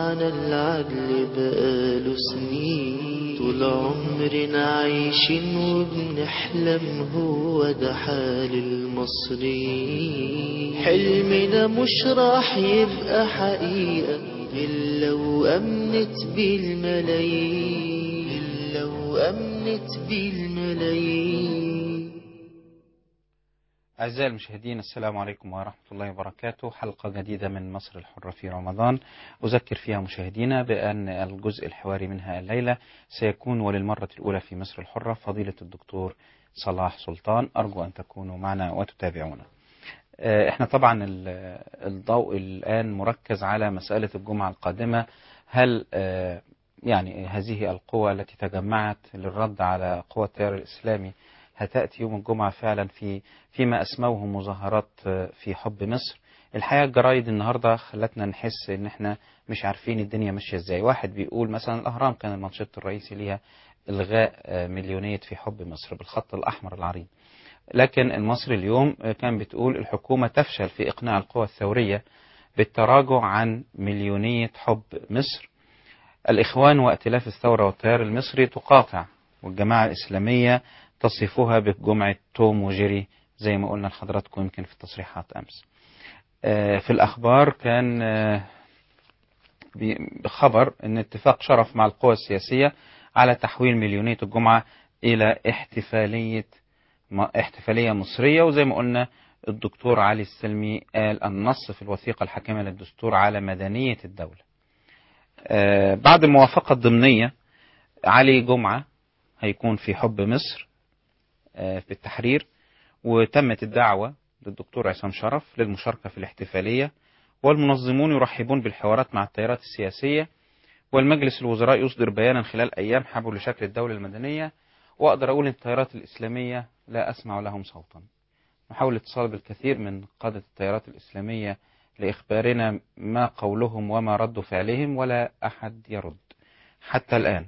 معنى العدل بقاله سنين طول عمرنا عايشين وبنحلم هو ده حال المصريين حلمنا مش راح يبقى حقيقة إلا وأمنت بيه الملايين إلا وأمنت بيه الملايين أعزائي المشاهدين السلام عليكم ورحمة الله وبركاته حلقة جديدة من مصر الحرة في رمضان أذكر فيها مشاهدينا بأن الجزء الحواري منها الليلة سيكون وللمرة الأولى في مصر الحرة فضيلة الدكتور صلاح سلطان أرجو أن تكونوا معنا وتتابعونا احنا طبعا الضوء الآن مركز على مسألة الجمعة القادمة هل يعني هذه القوى التي تجمعت للرد على قوى التيار الإسلامي هتأتي يوم الجمعة فعلا في فيما أسموه مظاهرات في حب مصر الحقيقة الجرايد النهاردة خلتنا نحس ان احنا مش عارفين الدنيا ماشية ازاي واحد بيقول مثلا الأهرام كان المنشط الرئيسي ليها إلغاء مليونية في حب مصر بالخط الأحمر العريض لكن المصري اليوم كان بتقول الحكومة تفشل في إقناع القوى الثورية بالتراجع عن مليونية حب مصر الإخوان وائتلاف الثورة والتيار المصري تقاطع والجماعة الإسلامية تصفها بجمعة توم وجيري زي ما قلنا لحضراتكم يمكن في التصريحات أمس في الأخبار كان خبر أن اتفاق شرف مع القوى السياسية على تحويل مليونية الجمعة إلى احتفالية احتفالية مصرية وزي ما قلنا الدكتور علي السلمي قال النص في الوثيقة الحاكمة للدستور على مدنية الدولة بعد الموافقة الضمنية علي جمعة هيكون في حب مصر في التحرير وتمت الدعوة للدكتور عصام شرف للمشاركة في الاحتفالية والمنظمون يرحبون بالحوارات مع التيارات السياسية والمجلس الوزراء يصدر بيانا خلال أيام حول لشكل الدولة المدنية وأقدر أقول أن التيارات الإسلامية لا أسمع لهم صوتا نحاول اتصال بالكثير من قادة التيارات الإسلامية لإخبارنا ما قولهم وما رد فعلهم ولا أحد يرد حتى الآن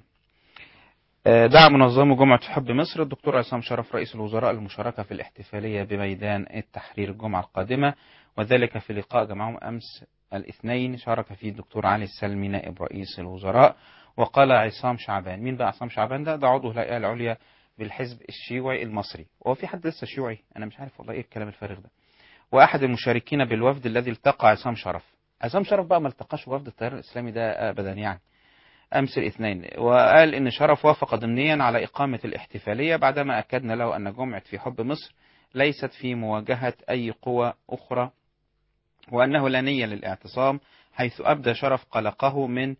دعا منظم جمعة حب مصر الدكتور عصام شرف رئيس الوزراء للمشاركة في الاحتفالية بميدان التحرير الجمعة القادمة وذلك في لقاء جمعهم أمس الاثنين شارك فيه الدكتور علي السلمي نائب رئيس الوزراء وقال عصام شعبان مين بقى عصام شعبان ده ده عضو الهيئة العليا بالحزب الشيوعي المصري هو في حد لسه شيوعي انا مش عارف والله ايه الكلام الفارغ ده واحد المشاركين بالوفد الذي التقى عصام شرف عصام شرف بقى ما التقاش وفد التيار الاسلامي ده ابدا يعني امس الاثنين وقال ان شرف وافق ضمنيا على اقامه الاحتفاليه بعدما اكدنا له ان جمعه في حب مصر ليست في مواجهه اي قوى اخرى وانه لا نيه للاعتصام حيث ابدى شرف قلقه من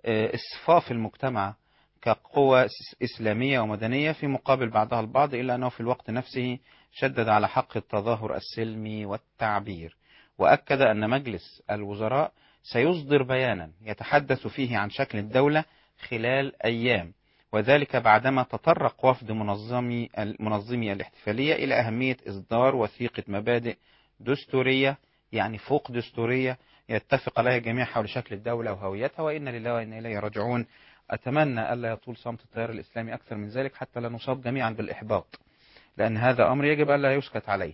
اصفاف المجتمع كقوى إسلامية ومدنية في مقابل بعضها البعض إلا أنه في الوقت نفسه شدد على حق التظاهر السلمي والتعبير وأكد أن مجلس الوزراء سيصدر بيانا يتحدث فيه عن شكل الدولة خلال أيام وذلك بعدما تطرق وفد منظمي منظمي الاحتفالية إلى أهمية إصدار وثيقة مبادئ دستورية يعني فوق دستورية يتفق عليها الجميع حول شكل الدولة وهويتها وإن لله وإن إليه راجعون أتمنى ألا يطول صمت التيار الإسلامي أكثر من ذلك حتى لا نصاب جميعا بالإحباط لأن هذا أمر يجب ألا يسكت عليه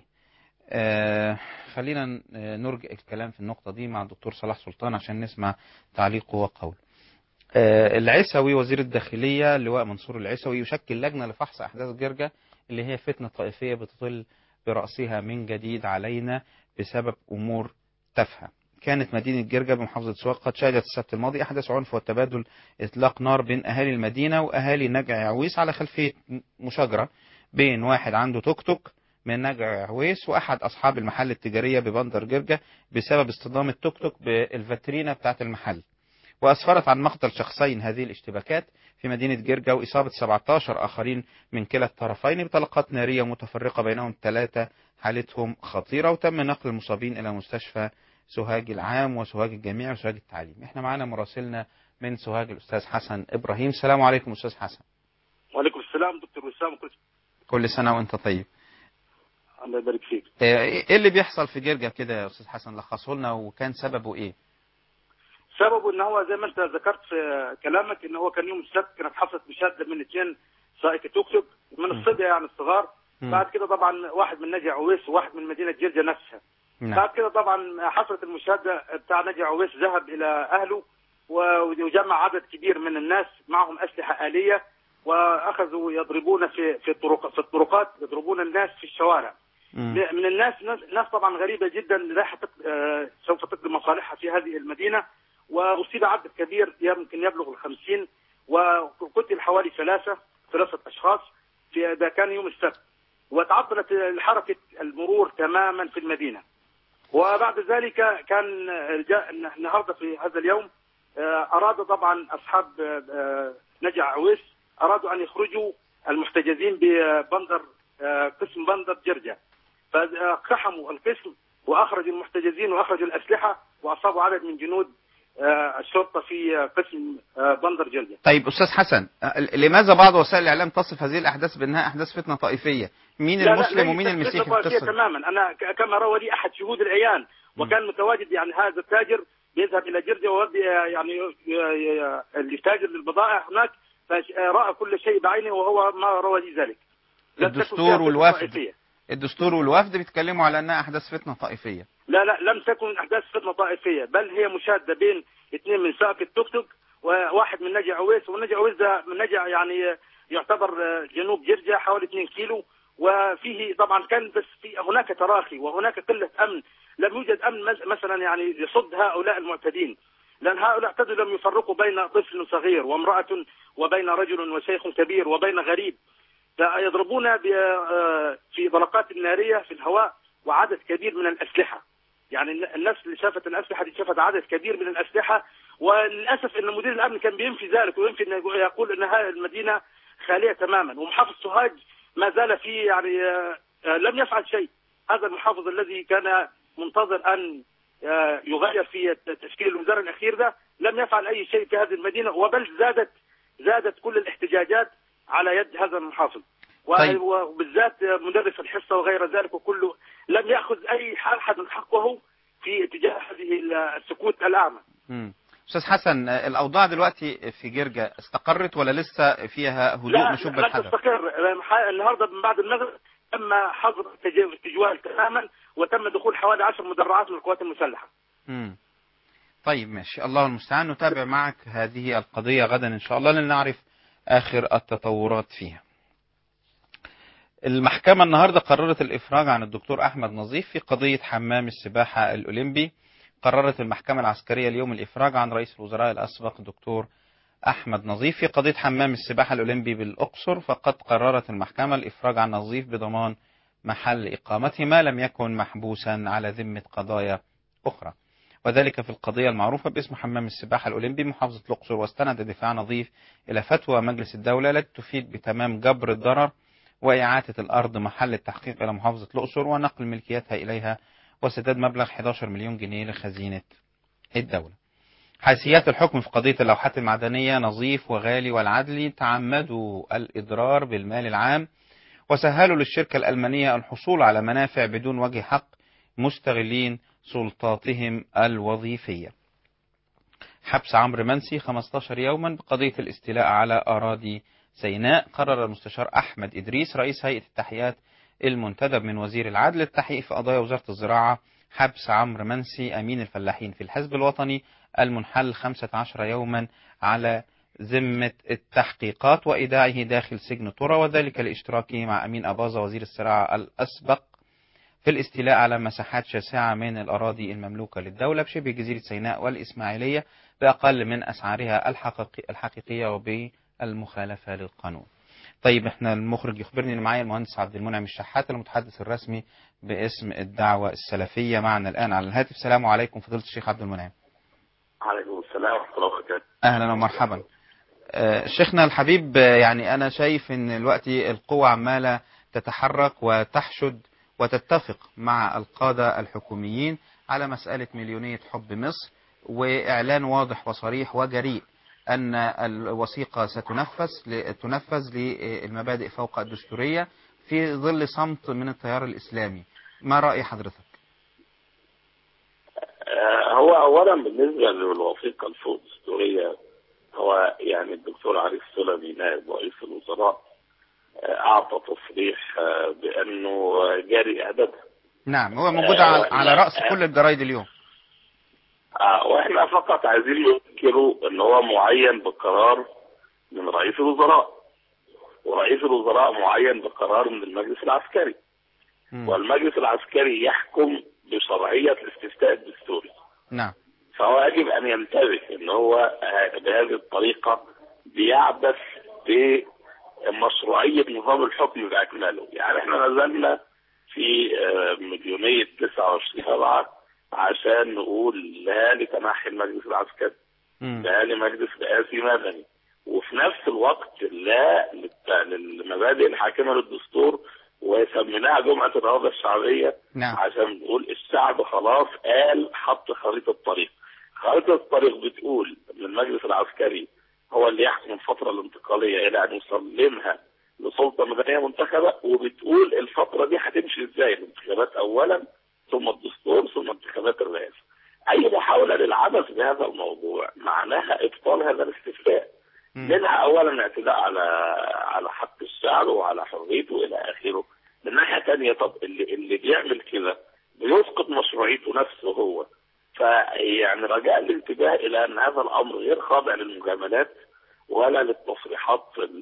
آه خلينا نرجع الكلام في النقطة دي مع الدكتور صلاح سلطان عشان نسمع تعليقه وقوله آه العسوي وزير الداخلية اللواء منصور العسوي يشكل لجنة لفحص أحداث جرجة اللي هي فتنة طائفية بتطل برأسها من جديد علينا بسبب أمور تافهة كانت مدينة جرجا بمحافظة سوهاج قد شهدت السبت الماضي أحداث عنف وتبادل إطلاق نار بين أهالي المدينة وأهالي نجع عويس على خلفية مشاجرة بين واحد عنده توك توك من نجع عويس وأحد أصحاب المحل التجارية ببندر جرجا بسبب اصطدام التوك توك بالفاترينا بتاعة المحل وأسفرت عن مقتل شخصين هذه الاشتباكات في مدينة جرجا وإصابة 17 آخرين من كلا الطرفين بطلقات نارية متفرقة بينهم ثلاثة حالتهم خطيرة وتم نقل المصابين إلى مستشفى سوهاج العام وسوهاج الجامعي وسوهاج التعليم احنا معانا مراسلنا من سوهاج الأستاذ حسن إبراهيم السلام عليكم أستاذ حسن وعليكم السلام دكتور وسام كل كل سنة وأنت طيب الله يبارك فيك ايه اللي بيحصل في جرجا كده يا أستاذ حسن لخصه لنا وكان سببه ايه سببه ان هو زي ما انت ذكرت في كلامك ان هو كان يوم السبت كانت حصلت مشاده من اثنين سائق توك توك من الصبيه يعني الصغار مم. بعد كده طبعا واحد من نجع عويس وواحد من مدينه جرجا نفسها نعم بعد كده طبعا حصلت المشاده بتاع نجع عويس ذهب الى اهله و- وجمع عدد كبير من الناس معهم اسلحه اليه واخذوا يضربون في في الطرق في الطرقات يضربون الناس في الشوارع مم. من الناس ناس ناس طبعا غريبه جدا راح تق- آه، سوف تقضي مصالحها في هذه المدينه واصيب عدد كبير يمكن يبلغ الخمسين وقتل حوالي ثلاثه ثلاثه اشخاص في ده كان يوم السبت وتعطلت حركه المرور تماما في المدينه وبعد ذلك كان جاء النهارده في هذا اليوم آه، اراد طبعا اصحاب آه، آه، نجع عويس ارادوا ان يخرجوا المحتجزين ببندر آه، قسم بندر جرجا فاقتحموا القسم واخرجوا المحتجزين واخرجوا الاسلحه واصابوا عدد من جنود آه، الشرطه في آه، قسم آه، بندر جرجا طيب استاذ حسن أه، لماذا بعض وسائل الاعلام تصف هذه الاحداث بانها احداث فتنه طائفيه مين لا لا، المسلم ليست ومين المسيحي في فتنة طائفية القصه دي؟ تماما انا ك- كما روى لي احد شهود العيان وكان متواجد يعني هذا التاجر يذهب الى جرجا ويودي يعني ي- ي- ي- اللي يتاجر للبضائع هناك فراى كل شيء بعينه وهو ما روى لي ذلك لم تكن فيها الدستور فتنة والوفد. طائفية. الدستور والوفد بيتكلموا على انها احداث فتنه طائفيه لا لا لم تكن احداث فتنه طائفيه بل هي مشاده بين اثنين من سائق التوك توك وواحد من نجع عويس ونجع عويس ده من نجع يعني يعتبر جنوب جرجا حوالي 2 كيلو وفيه طبعا كان بس في هناك تراخي وهناك قله امن لم يوجد امن مز- مثلا يعني يصد هؤلاء المعتدين لان هؤلاء اعتدوا لم يفرقوا بين طفل صغير وامراه وبين رجل وشيخ كبير وبين غريب يضربون ب- آه، في طلقات ناريه في الهواء وعدد كبير من الاسلحه يعني الن- الناس اللي شافت الاسلحه دي شافت عدد كبير من الاسلحه وللاسف ان مدير الامن كان بينفي ذلك وينفي انه يقول ان هذه المدينه خاليه تماما ومحافظ سوهاج ما زال في يعني آه، آه، لم يفعل شيء هذا المحافظ الذي كان منتظر ان آه، يغير في تشكيل الوزاره الاخير ده لم يفعل اي شيء في هذه المدينه وبل زادت زادت كل الاحتجاجات على يد هذا المحافظ و- طيب. وبالذات مدرس الحصه وغير ذلك وكله لم ياخذ اي حد من حقه في اتجاه هذه السكوت الاعمى مم. استاذ حسن أه، الاوضاع دلوقتي في جرجا استقرت ولا لسه فيها هدوء لا نشوب لا الحذر تستقر النهارده من بعد المغرب تم حظر التج- التجوال تماما وتم دخول حوالي 10 مدرعات من القوات المسلحه مم. طيب ماشي الله المستعان نتابع معك هذه القضية غدا إن شاء الله لنعرف آخر التطورات فيها المحكمة النهاردة قررت الإفراج عن الدكتور أحمد نظيف في قضية حمام السباحة الأولمبي قررت المحكمة العسكرية اليوم الإفراج عن رئيس الوزراء الأسبق الدكتور أحمد نظيف في قضية حمام السباحة الأولمبي بالأقصر فقد قررت المحكمة الإفراج عن نظيف بضمان محل إقامته ما لم يكن محبوسا على ذمة قضايا أخرى وذلك في القضية المعروفة باسم حمام السباحة الأولمبي محافظة الأقصر واستند دفاع نظيف إلى فتوى مجلس الدولة التي تفيد بتمام جبر الضرر وإعادة الأرض محل التحقيق إلى محافظة الأقصر ونقل ملكيتها إليها وسداد مبلغ 11 مليون جنيه لخزينة الدولة حيثيات الحكم في قضية اللوحات المعدنية نظيف وغالي والعدلي تعمدوا الإضرار بالمال العام وسهلوا للشركة الألمانية الحصول على منافع بدون وجه حق مستغلين سلطاتهم الوظيفية حبس عمرو منسي 15 يوما بقضية الاستيلاء على أراضي سيناء قرر المستشار أحمد إدريس رئيس هيئة التحيات المنتدب من وزير العدل التحقيق في قضايا وزارة الزراعة حبس عمرو منسي أمين الفلاحين في الحزب الوطني المنحل 15 يوما على ذمة التحقيقات وإيداعه داخل سجن طرى وذلك لاشتراكه مع أمين أباظة وزير الزراعة الأسبق في الاستيلاء على مساحات شاسعة من الأراضي المملوكة للدولة بشبه جزيرة سيناء والإسماعيلية بأقل من أسعارها الحقيقي الحقيقية وبالمخالفة للقانون طيب احنا المخرج يخبرني ان معايا المهندس عبد المنعم الشحات المتحدث الرسمي باسم الدعوة السلفية معنا الآن على الهاتف السلام عليكم فضيلة الشيخ عبد المنعم عليكم السلام ورحمة الله وبركاته أهلا ومرحبا آه، شيخنا الحبيب آه، يعني أنا شايف إن الوقت القوة عمالة تتحرك وتحشد وتتفق مع القادة الحكوميين على مسألة مليونية حب مصر وإعلان واضح وصريح وجريء أن الوثيقة ستنفذ تنفذ للمبادئ فوق الدستورية في ظل صمت من التيار الإسلامي ما رأي حضرتك؟ آه، هو أولا بالنسبة للوثيقة الفوق الدستورية هو يعني الدكتور علي السلمي نائب رئيس الوزراء آه، أعطى تصريح آه، بأنه جاري إعدادها نعم هو موجود آه، على على لا، رأس آه. كل الجرايد اليوم آه واحنا فقط عايزين نذكره ان هو معين بقرار من رئيس الوزراء ورئيس الوزراء معين بقرار من المجلس العسكري مم. والمجلس العسكري يحكم بشرعية الاستفتاء الدستوري نعم فهو يجب ان ينتبه ان هو آه، بهذه الطريقة بيعبث بمشروعية نظام الحكم باكمله يعني احنا نزلنا في آه، مليونية 29 سبعة عشان نقول لا لتنحي المجلس العسكري مم. لا لمجلس رئاسي مدني وفي نفس الوقت لا للت- للمبادئ الحاكمة للدستور وسميناها جمعة الإرادة الشعبية نعم عشان نقول الشعب خلاص قال حط خريطة طريق خريطة الطريق بتقول ان المجلس العسكري هو اللي يحكم الفترة الانتقالية الى ان يسلمها لسلطة مدنية منتخبة وبتقول الفترة دي هتمشي ازاي الانتخابات اولا ثم الدستور ثم انتخابات الرئاسة اي محاولة للعبث بهذا الموضوع معناها ابطال هذا الاستفتاء مم. منها اولا اعتداء على على حق الشعب وعلى حريته الى اخره من ناحيه ثانيه طب اللي اللي بيعمل كده بيسقط مشروعيته نفسه هو فيعني رجاء الانتباه الى ان هذا الامر غير خاضع للمجاملات ولا للتصريحات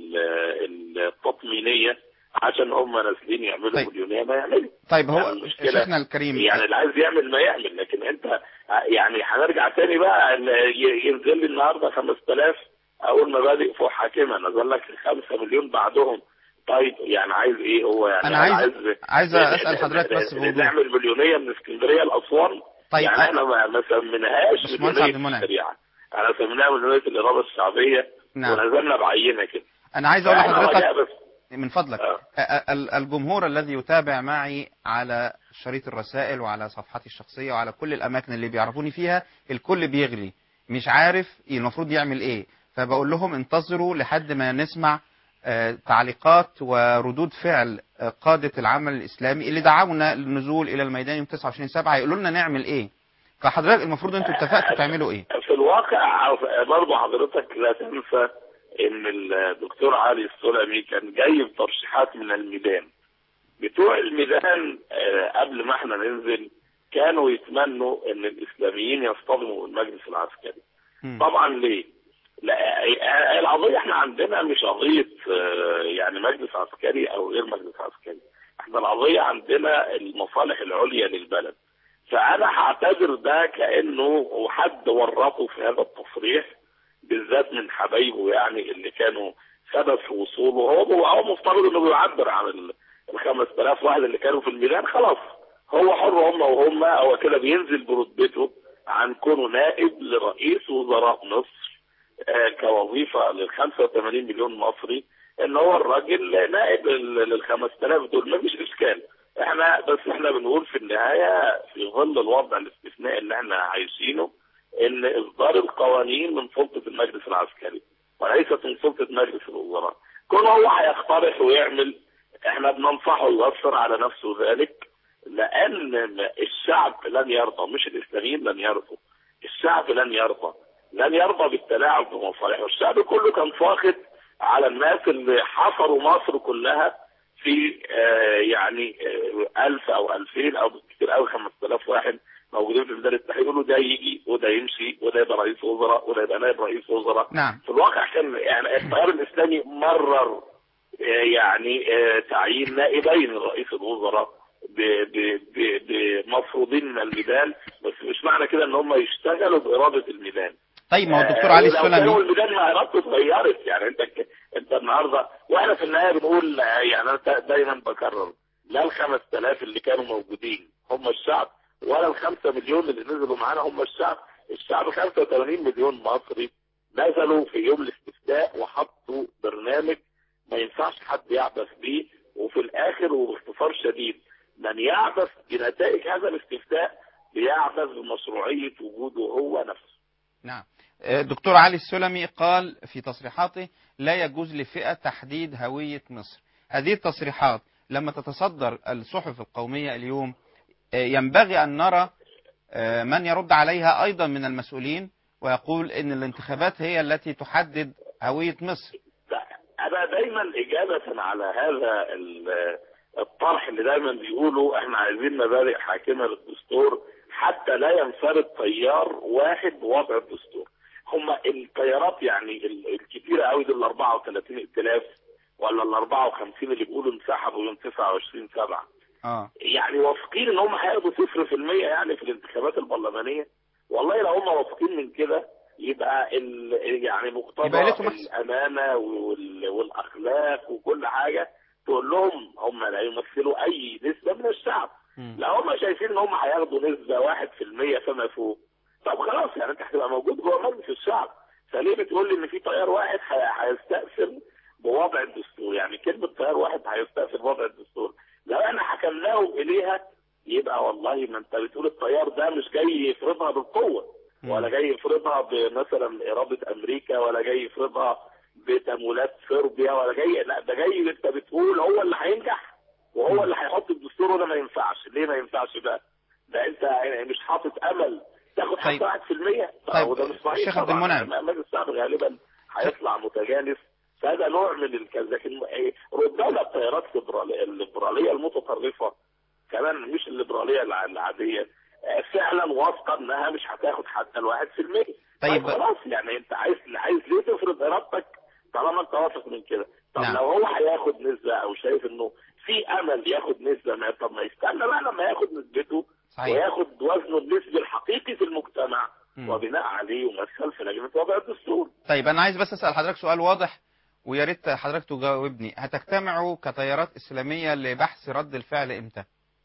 ال- التطمينيه عشان هم نازلين يعملوا طيب. مليونيه ما يعملوا طيب هو يعني المشكلة شيخنا الكريم يعني اللي عايز يعمل ما يعمل لكن انت يعني هنرجع تاني بقى ان ي- ينزل لي النهارده 5000 اول مبادئ فوق حاكمه نزل لك 5 مليون بعدهم طيب يعني عايز ايه هو يعني أنا عايز- عايز أسأل حضرتك بس بوضوح. نعمل مليونيه من اسكندريه لاسوان طيب يعني احنا ما ما سميناهاش باشمهندس عبد مليونيه المنعم. الشريعه احنا سميناها مليونيه الاراده الشعبيه نعم ونزلنا بعينه كده أنا عايز أقول فاحنا لحضرتك رجاء بس من فضلك آه. ال- ال- الجمهور الذي يتابع معي على شريط الرسائل وعلى صفحتي الشخصية وعلى كل الأماكن اللي بيعرفوني فيها الكل بيغلي مش عارف المفروض يعمل إيه فبقول لهم انتظروا لحد ما نسمع آه، تعليقات وردود فعل آه، قادة العمل الإسلامي اللي دعونا للنزول إلى الميدان يوم 29 7 يقولوا لنا نعمل إيه فحضرتك المفروض أنتوا اتفقتوا تعملوا إيه في الواقع برضه حضرتك لا تنسى ان الدكتور علي السلمي كان جايب ترشيحات من الميدان بتوع الميدان آه، قبل ما احنا ننزل كانوا يتمنوا ان الاسلاميين يصطدموا بالمجلس العسكري مم. طبعا ليه؟ لا آه، القضيه احنا عندنا مش قضيه آه، يعني مجلس عسكري او غير مجلس عسكري احنا القضيه عندنا المصالح العليا للبلد فانا هعتبر ده كانه حد ورطه في هذا التصريح بالذات من حبايبه يعني اللي كانوا سبب في وصوله هو هو مفترض انه بيعبر عن ال ال 5000 واحد اللي كانوا في الميدان خلاص هو حر هم وهم هو كده بينزل برتبته عن كونه نائب لرئيس وزراء مصر آه، كوظيفه لل 85 مليون مصري ان هو الراجل نائب لل 5000 دول مفيش اشكال احنا بس احنا بنقول في النهايه في ظل الوضع الاستثنائي اللي احنا عايشينه ان اصدار القوانين من سلطه المجلس العسكري وليست من سلطه مجلس الوزراء كون هو هيقترح ويعمل احنا بننصحه يؤثر على نفسه ذلك لان الشعب لن يرضى مش الاسلاميين لن يرضوا الشعب لن يرضى لن يرضى بالتلاعب بمصالحه الشعب كله كان فاقد على الناس اللي حصروا مصر كلها في آه يعني آه 1000 او 2000 او كتير قوي 5000 واحد موجودين في ميدان التحرير يقولوا ده يجي وده يمشي وده يبقى رئيس وزراء وده يبقى نائب رئيس وزراء نعم في الواقع كان يعني التيار الاسلامي مرر آه، يعني آه، تعيين نائبين رئيس الوزراء ب- ب- ب- بمفروضين من الميدان بس مش معنى كده ان هم يشتغلوا باراده الميدان طيب ما هو الدكتور آه، علي ولو كانوا السلمي الميدان ما ارادته اتغيرت يعني انت ك- انت النهارده واحنا في النهايه بنقول آه، يعني انا دايما بكرر لا ال 5000 اللي كانوا موجودين هم الشعب ولا ال 5 مليون اللي نزلوا معانا هم الشعب الشعب 85 مليون مصري نزلوا في يوم الاستفتاء وحطوا برنامج ما ينفعش حد يعبث بيه وفي الاخر وباختصار شديد من يعبث بنتائج هذا الاستفتاء بيعبث بمشروعيه وجوده هو نفسه نعم الدكتور علي السلمي قال في تصريحاته لا يجوز لفئة تحديد هوية مصر هذه التصريحات لما تتصدر الصحف القومية اليوم آه، ينبغي أن نرى آه، من يرد عليها أيضا من المسؤولين ويقول أن الانتخابات هي التي تحدد هوية مصر انا دايما اجابه على هذا ال- الطرح اللي دايما بيقولوا احنا عايزين مبادئ حاكمه للدستور حتى لا ينفرد تيار واحد بوضع الدستور هم التيارات يعني ال- الكتيرة قوي دول ال 34 ائتلاف ولا ال 54 اللي بيقولوا انسحبوا يوم 29 7 اه يعني واثقين ان هم هياخدوا 0% يعني في الانتخابات البرلمانيه والله لو هم واثقين من كده يبقى ال... يعني مقتضى يبقى ليتهم أحسن. الامانه وال... والاخلاق وكل حاجه تقول لهم هم لا يمثلوا اي نسبه من الشعب مم. لو هم شايفين ان هم هياخدوا نسبه 1% فما فوق طب خلاص يعني انت هتبقى موجود جوه مجلس الشعب فليه بتقول لي ان في تيار واحد هي- هيستأثر بوضع الدستور يعني كلمه تيار واحد هيستأثر بوضع الدستور لو احنا حكمناهم اليها يبقى والله ما انت بتقول التيار ده مش جاي يفرضها بالقوه مم. ولا جاي يفرضها بمثلا اراده امريكا ولا جاي يفرضها بتمويلات صربيا ولا جاي لا ده جاي انت بتقول هو اللي هينجح وهو اللي هيحط الدستور وده ما ينفعش ليه ما ينفعش بقى ده انت يعني مش حاطط امل تاخد طيب. حتى 1% طيب، وده مش صحيح الشيخ عبد طبعاً. المنعم. مجلس الشعب غالبا هيطلع متجانس فهذا نوع من الكذا لكن إيه، ربما التيارات الليبرالية- الليبراليه المتطرفه كمان مش الليبراليه الع- العاديه آه، فعلا واثقه انها مش هتاخد حتى الواحد في المية طيب. خلاص يعني انت عايز عايز ليه تفرض ارادتك طالما انت واثق من كده طب نعم. لو هو هياخد نسبه او شايف انه في امل ياخد نسبه ما طب ما يستنى بقى لما ياخد نسبته صحيح وياخد وزنه النسبي الحقيقي في المجتمع مم. وبناء عليه يمثل في لجنه وضع الدستور طيب انا عايز بس اسال حضرتك سؤال واضح ويا ريت حضرتك تجاوبني هتجتمعوا كتيارات اسلاميه لبحث رد الفعل امتى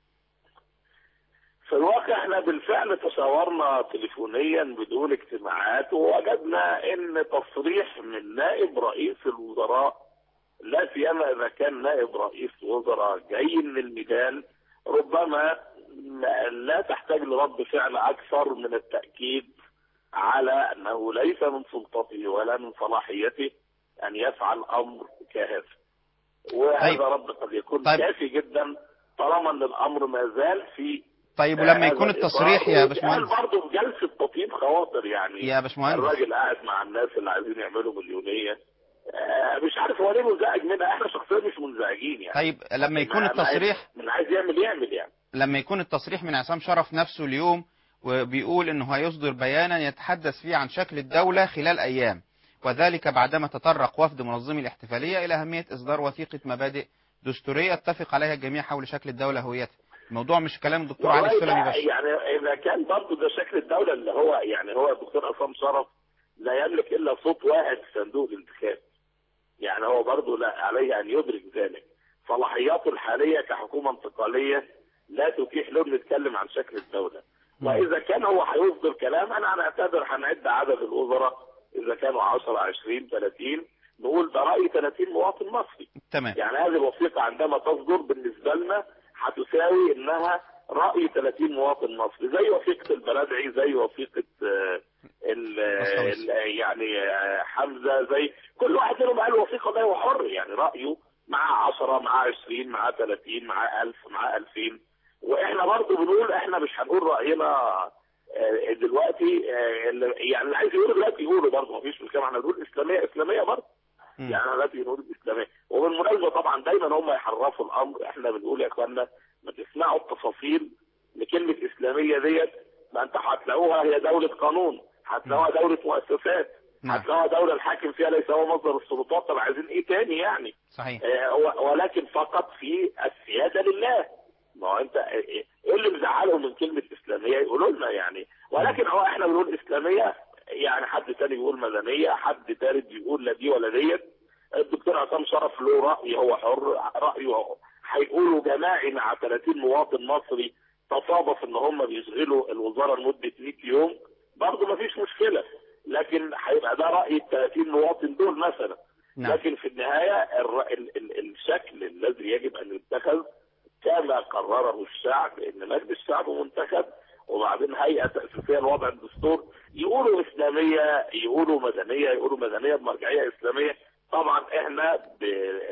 في الواقع احنا بالفعل تشاورنا تليفونيا بدون اجتماعات ووجدنا ان تصريح من نائب رئيس الوزراء لا سيما اذا كان نائب رئيس وزراء جاي من الميدان ربما لا- لا تحتاج لرد فعل اكثر من التاكيد على انه ليس من سلطته ولا من صلاحيته ان يفعل امر كهذا وهذا طيب. رد قد يكون طيب. كافي جدا طالما ان الامر ما زال في طيب ولما هذا يكون الإطار. التصريح يا ويتقال باشمهندس برضه في جلسه تطيب خواطر يعني يا باشمهندس الراجل قاعد مع الناس اللي عايزين يعملوا مليونيه آه، مش عارف هو ليه منزعج منها احنا شخصيا مش منزعجين يعني طيب لما يكون ما- ما عايز- التصريح من عايز يعمل يعمل يعني لما يكون التصريح من عصام شرف نفسه اليوم وبيقول انه هيصدر بيانا يتحدث فيه عن شكل الدولة خلال ايام وذلك بعدما تطرق وفد منظمي الاحتفالية الى اهمية اصدار وثيقة مبادئ دستورية اتفق عليها الجميع حول شكل الدولة هويتها الموضوع مش كلام الدكتور علي والله السلمي ده بس يعني اذا كان برضه ده شكل الدوله اللي هو يعني هو الدكتور عصام شرف لا يملك الا صوت واحد في صندوق الانتخاب يعني هو برضه لا عليه ان يدرك ذلك صلاحياته الحاليه كحكومه انتقاليه لا تتيح له إنه يتكلم عن شكل الدوله واذا كان هو هيصدر كلام انا هنعتبر هنعد عدد الوزراء اذا كانوا 10 20 30 نقول ده راي 30 مواطن مصري تمام يعني هذه الوثيقة عندما تصدر بالنسبة لنا هتساوي انها رأي 30 مواطن مصري زي وثيقة البلدعي زي وثيقة آه، ال- مستويس. ال- يعني آه، حمزة زي كل واحد منهم قال الوثيقة ده هو حر يعني رأيه مع 10 مع 20 مع 30 مع 1000 مع 2000 واحنا برضه بنقول احنا مش هنقول رأينا آه، دلوقتي آه، اللي- يعني اللي عايز يقوله دلوقتي يقوله برضه مفيش مشكلة احنا بنقول اسلامية اسلامية برضه مم. يعني انا دلوقتي بنقول الاسلاميه وبالمناسبه طبعا دايما هم يحرفوا الامر احنا بنقول يا اخوانا ما تسمعوا التفاصيل لكلمه اسلاميه ديت ما انت هتلاقوها هي دوله قانون هتلاقوها دوله مؤسسات نعم. هتلاقوها دوله الحاكم فيها ليس هو مصدر السلطات طب عايزين ايه تاني يعني صحيح آه، و- ولكن فقط في السياده لله ما هو انت آه، ايه اللي مزعلهم من كلمه اسلاميه يقولوا لنا يعني ولكن هو احنا بنقول اسلاميه يعني حد تاني بيقول مدنيه حد تالت بيقول لا دي ولا ديت الدكتور عصام شرف له راي هو حر رايه هو هيقولوا جماعي مع 30 مواطن مصري تصادف ان هم بيشغلوا الوزاره لمده 100 يوم برضه ما فيش مشكله لكن هيبقى ده راي ال 30 مواطن دول مثلا نعم لكن في النهاية الر- ال- ال- الشكل الذي يجب أن يتخذ كما قرره الشعب إن مجلس الشعب منتخب وبعدين هيئة تأسيسية لوضع الدستور يقولوا إسلامية يقولوا مدنية يقولوا مدنية بمرجعية إسلامية طبعا إحنا ب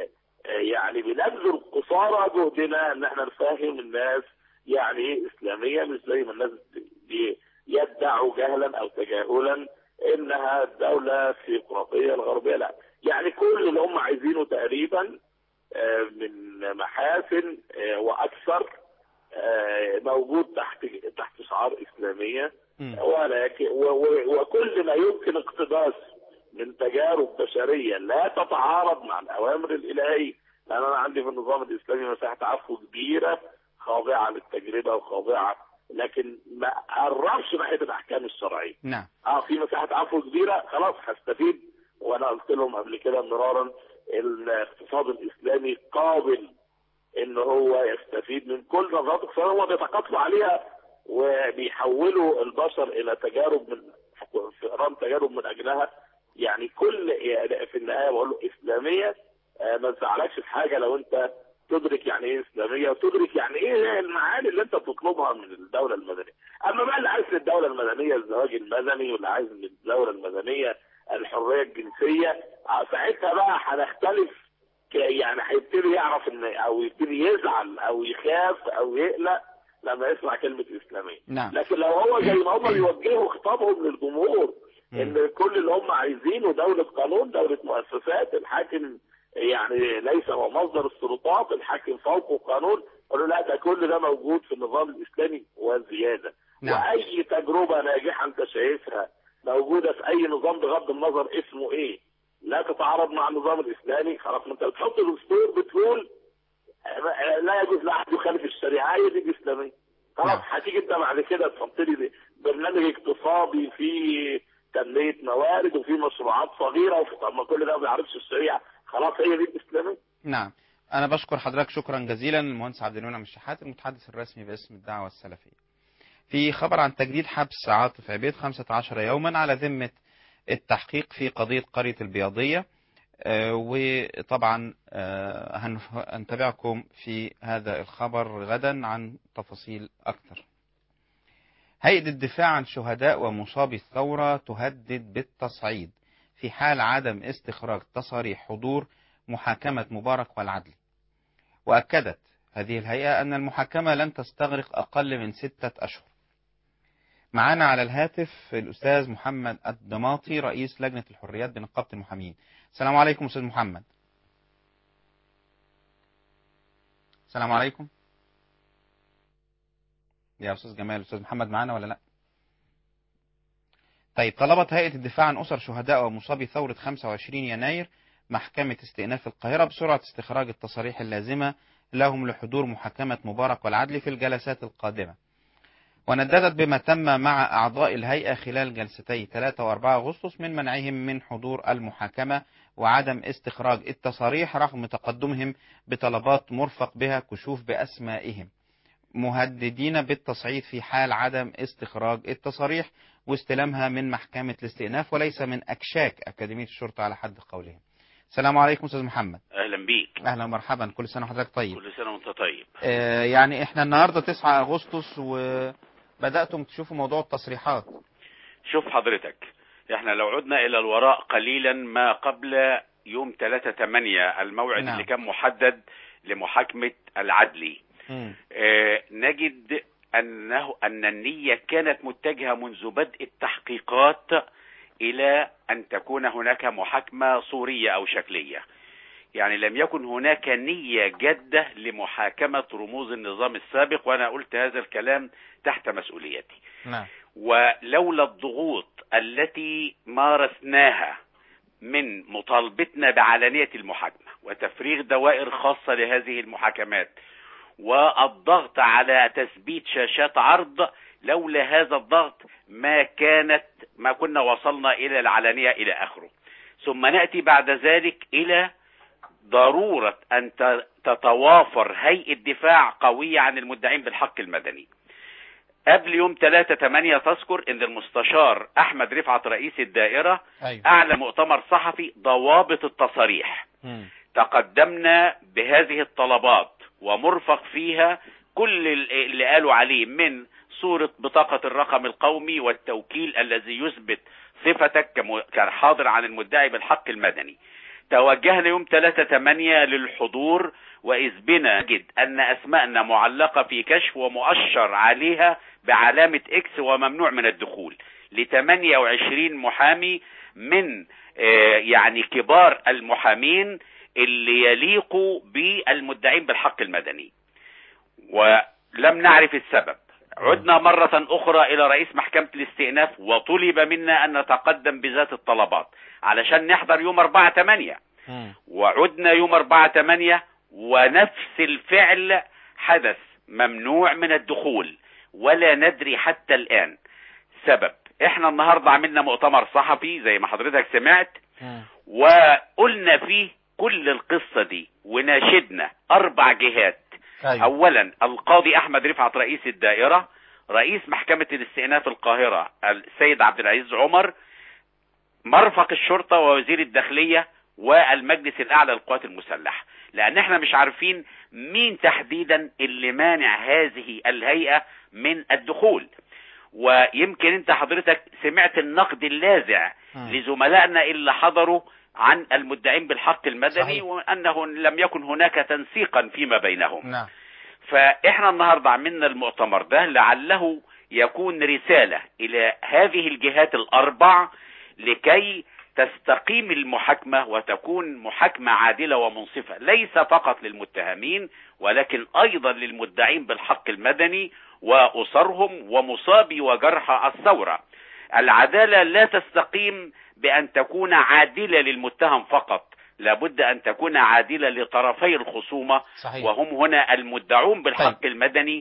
يعني بنبذل قصارى جهدنا إن إحنا نفهم الناس يعني إيه إسلامية مش زي ما الناس بي- يدعوا جهلا أو تجاهلا إنها دولة ثيوقراطية الغربية لا يعني كل اللي هم عايزينه تقريبا آه، من محاسن آه، واكثر آه، موجود تحت تحت شعار اسلاميه مم. ولكن و- و- وكل ما يمكن اقتباس من تجارب بشريه لا تتعارض مع الاوامر الالهيه لان انا عندي في النظام الاسلامي مساحه عفو كبيره خاضعه للتجربه وخاضعه لكن ما قربش ناحيه الاحكام الشرعيه نعم اه في مساحه عفو كبيره خلاص هستفيد وانا قلت لهم قبل كده مرارا الاقتصاد الاسلامي قابل ان هو يستفيد من كل نظرات اقتصاديه هو بيتقاتلوا عليها وبيحولوا البشر الى تجارب من فئران تجارب من اجلها يعني كل يعني في النهايه بقول له اسلاميه آه، ما تزعلكش في حاجه لو انت تدرك يعني ايه اسلاميه وتدرك يعني ايه المعاني اللي انت بتطلبها من الدوله المدنيه. اما بقى اللي عايز من الدوله المدنيه الزواج المدني واللي عايز من الدوله المدنيه الحريه الجنسيه آه، ساعتها بقى هنختلف ك- يعني هيبتدي يعرف ان او يبتدي يزعل او يخاف او يقلق لما يسمع كلمه اسلاميه. نعم لكن لو هو زي ما هم بيوجهوا خطابهم للجمهور مم. ان كل اللي هم عايزينه دوله قانون دوله مؤسسات الحاكم يعني ليس هو مصدر السلطات الحاكم فوقه قانون قالوا لا ده كل ده موجود في النظام الاسلامي وزياده نعم. واي تجربه ناجحه انت شايفها موجوده في اي نظام بغض النظر اسمه ايه لا تتعارض مع النظام الاسلامي خلاص ما انت بتحط دستور بتقول آه، لا يجوز لاحد يخالف الشريعه هي دي الاسلاميه خلاص نعم. هتيجي انت بعد كده تحط لي برنامج اقتصادي فيه تنميه موارد وفي مشروعات صغيره وفي طب ما كل ده ما بيعرفش الشريعه خلاص هي دي الاسلاميه نعم أنا بشكر حضرتك شكرا جزيلا المهندس عبد المنعم الشحات المتحدث الرسمي باسم الدعوة السلفية. في خبر عن تجديد حبس عاطف عبيد 15 يوما على ذمة التحقيق في قضية قرية البياضية آه، وطبعا آه، هنف- هنتابعكم في هذا الخبر غدا عن تفاصيل أكثر. هيئة الدفاع عن شهداء ومصابي الثورة تهدد بالتصعيد في حال عدم استخراج تصاريح حضور محاكمة مبارك والعدل وأكدت هذه الهيئة أن المحاكمة لن تستغرق أقل من ستة أشهر معنا على الهاتف الأستاذ محمد الدماطي رئيس لجنة الحريات بنقابة المحامين السلام عليكم أستاذ محمد السلام عليكم يا أستاذ جمال أستاذ محمد معنا ولا لا طيب طلبت هيئة الدفاع عن أسر شهداء ومصابي ثورة 25 يناير محكمة استئناف القاهرة بسرعة استخراج التصاريح اللازمة لهم لحضور محاكمة مبارك والعدل في الجلسات القادمة ونددت بما تم مع أعضاء الهيئة خلال جلستي 3 و4 أغسطس من منعهم من حضور المحاكمة وعدم استخراج التصاريح رغم تقدمهم بطلبات مرفق بها كشوف بأسمائهم مهددين بالتصعيد في حال عدم استخراج التصاريح واستلامها من محكمة الاستئناف وليس من أكشاك أكاديمية الشرطة على حد قولهم السلام عليكم أستاذ محمد اهلا بيك أهلا ومرحبا كل سنة وحضرتك طيب كل سنه وانت طيب آه يعني احنا النهاردة 9 أغسطس وبدأتم تشوفوا موضوع التصريحات شوف حضرتك احنا لو عدنا الى الوراء قليلا ما قبل يوم 3 8 الموعد نعم. اللي كان محدد لمحاكمه العدلي مم. اه نجد انه ان النيه كانت متجهه منذ بدء التحقيقات الى ان تكون هناك محاكمه صوريه او شكليه يعني لم يكن هناك نيه جاده لمحاكمه رموز النظام السابق وانا قلت هذا الكلام تحت مسؤوليتي نعم ولولا الضغوط التي مارسناها من مطالبتنا بعلانية المحاكمة وتفريغ دوائر خاصة لهذه المحاكمات والضغط على تثبيت شاشات عرض لولا هذا الضغط ما كانت ما كنا وصلنا إلى العلانية إلى آخره ثم نأتي بعد ذلك إلى ضرورة أن ت- تتوافر هيئة دفاع قوية عن المدعين بالحق المدني قبل يوم 3 8 تذكر ان المستشار احمد رفعت رئيس الدائره أيوة اعلن مؤتمر صحفي ضوابط التصاريح مم. تقدمنا بهذه الطلبات ومرفق فيها كل ال- اللي قالوا عليه من صورة بطاقة الرقم القومي والتوكيل الذي يثبت صفتك كم- كحاضر عن المدعي بالحق المدني توجهنا يوم 3 8 للحضور وإذ بنا نجد أن أسماءنا معلقة في كشف ومؤشر عليها بعلامة إكس وممنوع من الدخول ل 28 محامي من آه، يعني كبار المحامين اللي يليقوا بالمدعين بالحق المدني لم نعرف السبب عدنا مرة أخرى إلى رئيس محكمة الاستئناف وطلب منا أن نتقدم بذات الطلبات علشان نحضر يوم 4 8 مم. وعدنا يوم 4 8 ونفس الفعل حدث ممنوع من الدخول ولا ندري حتى الآن سبب احنا النهاردة عملنا مؤتمر صحفي زي ما حضرتك سمعت مم. وقلنا فيه كل القصة دي وناشدنا أربع جهات أيوة. اولا القاضي احمد رفعت رئيس الدائره رئيس محكمه الاستئناف القاهره السيد عبد العزيز عمر مرفق الشرطه ووزير الداخليه والمجلس الاعلى للقوات المسلحه لان احنا مش عارفين مين تحديدا اللي مانع هذه الهيئه من الدخول ويمكن انت حضرتك سمعت النقد اللاذع مم. لزملائنا اللي حضروا عن المدعين بالحق المدني صحيح. وانه لم يكن هناك تنسيقا فيما بينهم نعم فاحنا النهارده عملنا المؤتمر ده لعله يكون رساله الى هذه الجهات الاربع لكي تستقيم المحاكمه وتكون محاكمه عادله ومنصفه ليس فقط للمتهمين ولكن ايضا للمدعين بالحق المدني واسرهم ومصابي وجرحى الثوره العداله لا تستقيم بان تكون عادله للمتهم فقط لابد ان تكون عادله لطرفي الخصومه صحيح وهم هنا المدعون بالحق طيب. المدني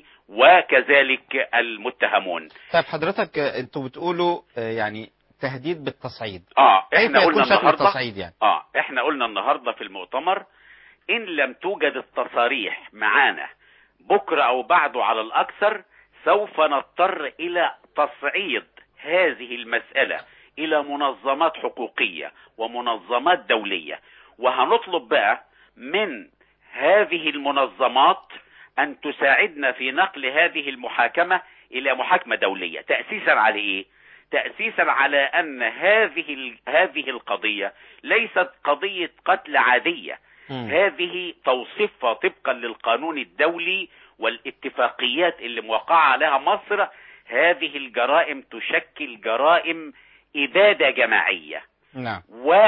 وكذلك المتهمون طيب حضرتك آه، انتوا بتقولوا آه، يعني تهديد بالتصعيد اه كيف احنا يكون قلنا شكل النهارده التصعيد يعني اه احنا قلنا النهارده في المؤتمر ان لم توجد التصاريح معانا بكره او بعده على الاكثر سوف نضطر الى تصعيد هذه المساله الى منظمات حقوقيه ومنظمات دوليه وهنطلب بقى من هذه المنظمات ان تساعدنا في نقل هذه المحاكمه الى محاكمه دوليه تاسيسا على ايه تاسيسا على ان هذه ال- هذه القضيه ليست قضيه قتل عاديه مم. هذه توصيفها طبقا للقانون الدولي والاتفاقيات اللي موقعة عليها مصر هذه الجرائم تشكل جرائم إبادة جماعية نعم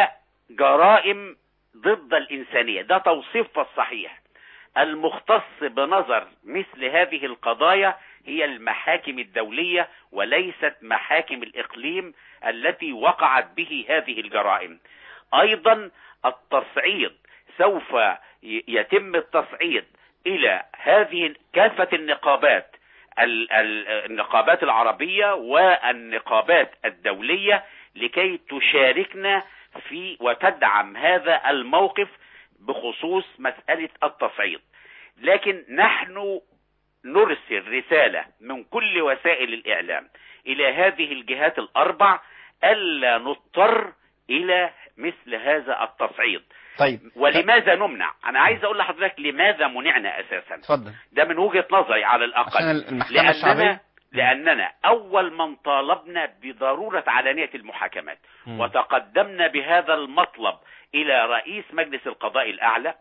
وجرائم ضد الإنسانية ده توصيفها الصحيح المختص بنظر مثل هذه القضايا هي المحاكم الدولية وليست محاكم الإقليم التي وقعت به هذه الجرائم أيضا التصعيد سوف ي- يتم التصعيد إلى هذه كافة النقابات ال- ال- النقابات العربية والنقابات الدولية لكي تشاركنا في وتدعم هذا الموقف بخصوص مسألة التصعيد لكن نحن نرسل رسالة من كل وسائل الإعلام إلى هذه الجهات الأربع ألا نضطر إلى مثل هذا التصعيد طيب ولماذا نمنع أنا عايز أقول لحضرتك لماذا منعنا أساسا اتفضل ده من وجهة نظري على عشان الأقل المحكمة لأننا الشعبية لأننا أول من طالبنا بضرورة علانية المحاكمات مم. وتقدمنا بهذا المطلب إلى رئيس مجلس القضاء الأعلى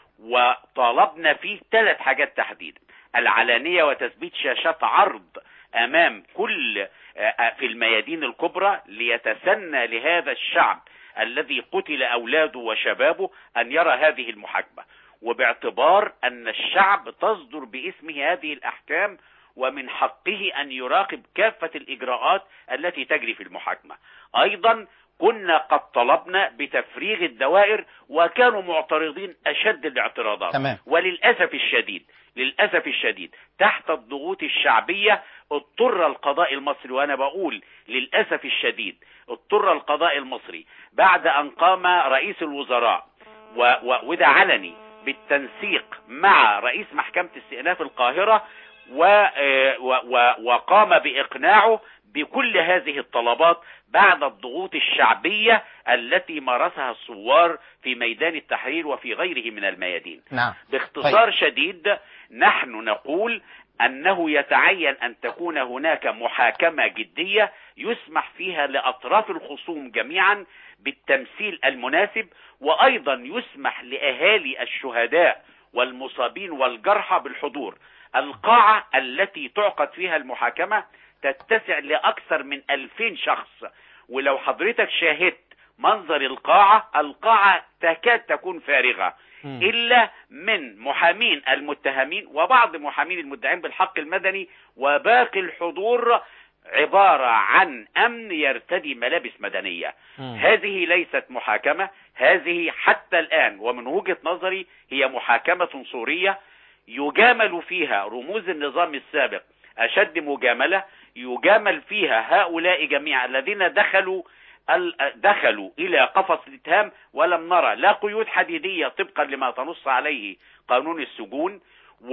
وطالبنا فيه ثلاث حاجات تحديدا العلانية وتثبيت شاشات عرض أمام كل آه، في الميادين الكبرى ليتسنى لهذا الشعب الذي قتل أولاده وشبابه أن يرى هذه المحاكمة وباعتبار أن الشعب تصدر باسمه هذه الأحكام ومن حقه أن يراقب كافة الإجراءات التي تجري في المحاكمة أيضا كنا قد طلبنا بتفريغ الدوائر وكانوا معترضين أشد الاعتراضات تمام. وللأسف الشديد للأسف الشديد تحت الضغوط الشعبية اضطر القضاء المصري وأنا بقول للأسف الشديد اضطر القضاء المصري بعد أن قام رئيس الوزراء و و وده علني بالتنسيق مع رئيس محكمة استئناف القاهرة و آه، و و وقام بإقناعه بكل هذه الطلبات بعد الضغوط الشعبية التي مارسها الثوار في ميدان التحرير وفي غيره من الميادين نعم باختصار طيب. شديد نحن نقول أنه يتعين أن تكون هناك محاكمة جدية يسمح فيها لأطراف الخصوم جميعا بالتمثيل المناسب وأيضا يسمح لأهالي الشهداء والمصابين والجرحى بالحضور القاعة التي تعقد فيها المحاكمة تتسع لأكثر من ألفين شخص ولو حضرتك شاهدت منظر القاعة القاعة تكاد تكون فارغة مم. إلا من محامين المتهمين وبعض محامين المدعين بالحق المدني وباقي الحضور عبارة عن أمن يرتدي ملابس مدنية مم. هذه ليست محاكمة هذه حتى الآن ومن وجهة نظري هي محاكمة صورية يجامل فيها رموز النظام السابق أشد مجاملة يجامل فيها هؤلاء جميعا الذين دخلوا ال- دخلوا إلى قفص الاتهام ولم نرى لا قيود حديدية طبقا لما تنص عليه قانون السجون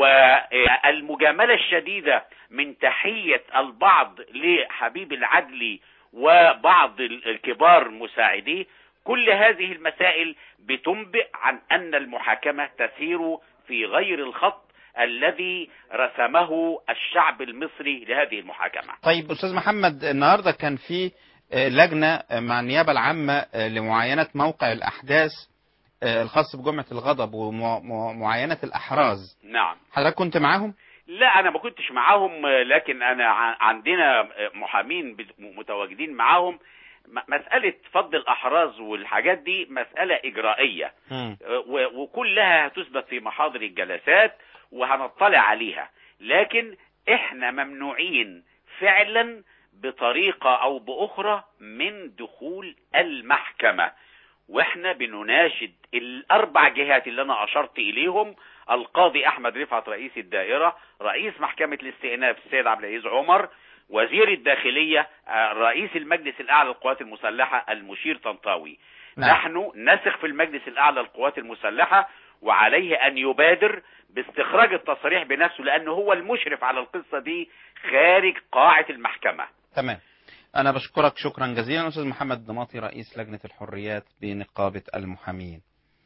والمجاملة الشديدة من تحية البعض لحبيب العدلي وبعض الكبار مساعديه كل هذه المسائل بتنبئ عن أن المحاكمة تسير في غير الخط الذي رسمه الشعب المصري لهذه المحاكمة طيب استاذ محمد النهارده كان في آه، لجنه آه، مع النيابه العامه آه، لمعاينه موقع الاحداث آه، الخاص بجمعه الغضب ومعاينه الاحراز نعم حضرتك كنت معاهم لا انا ما كنتش معاهم لكن انا ع- عندنا محامين بت- متواجدين معاهم م- مسألة فض الأحراز والحاجات دي مسألة إجرائية و- وكلها هتثبت في محاضر الجلسات وهنطلع عليها لكن احنا ممنوعين فعلا بطريقة أو بأخرى من دخول المحكمة واحنا بنناشد الأربع جهات اللي أنا أشرت إليهم القاضي أحمد رفعت رئيس الدائرة رئيس محكمة الاستئناف السيد عبد العزيز عمر وزير الداخلية آه، رئيس المجلس الأعلى للقوات المسلحة المشير طنطاوي نعم. نحن نثق في المجلس الأعلى للقوات المسلحة وعليه أن يبادر باستخراج التصريح بنفسه لأنه هو المشرف على القصة دي خارج قاعة المحكمة تمام أنا بشكرك شكرا جزيلا أستاذ محمد ضماطي رئيس لجنة الحريات بنقابة المحامين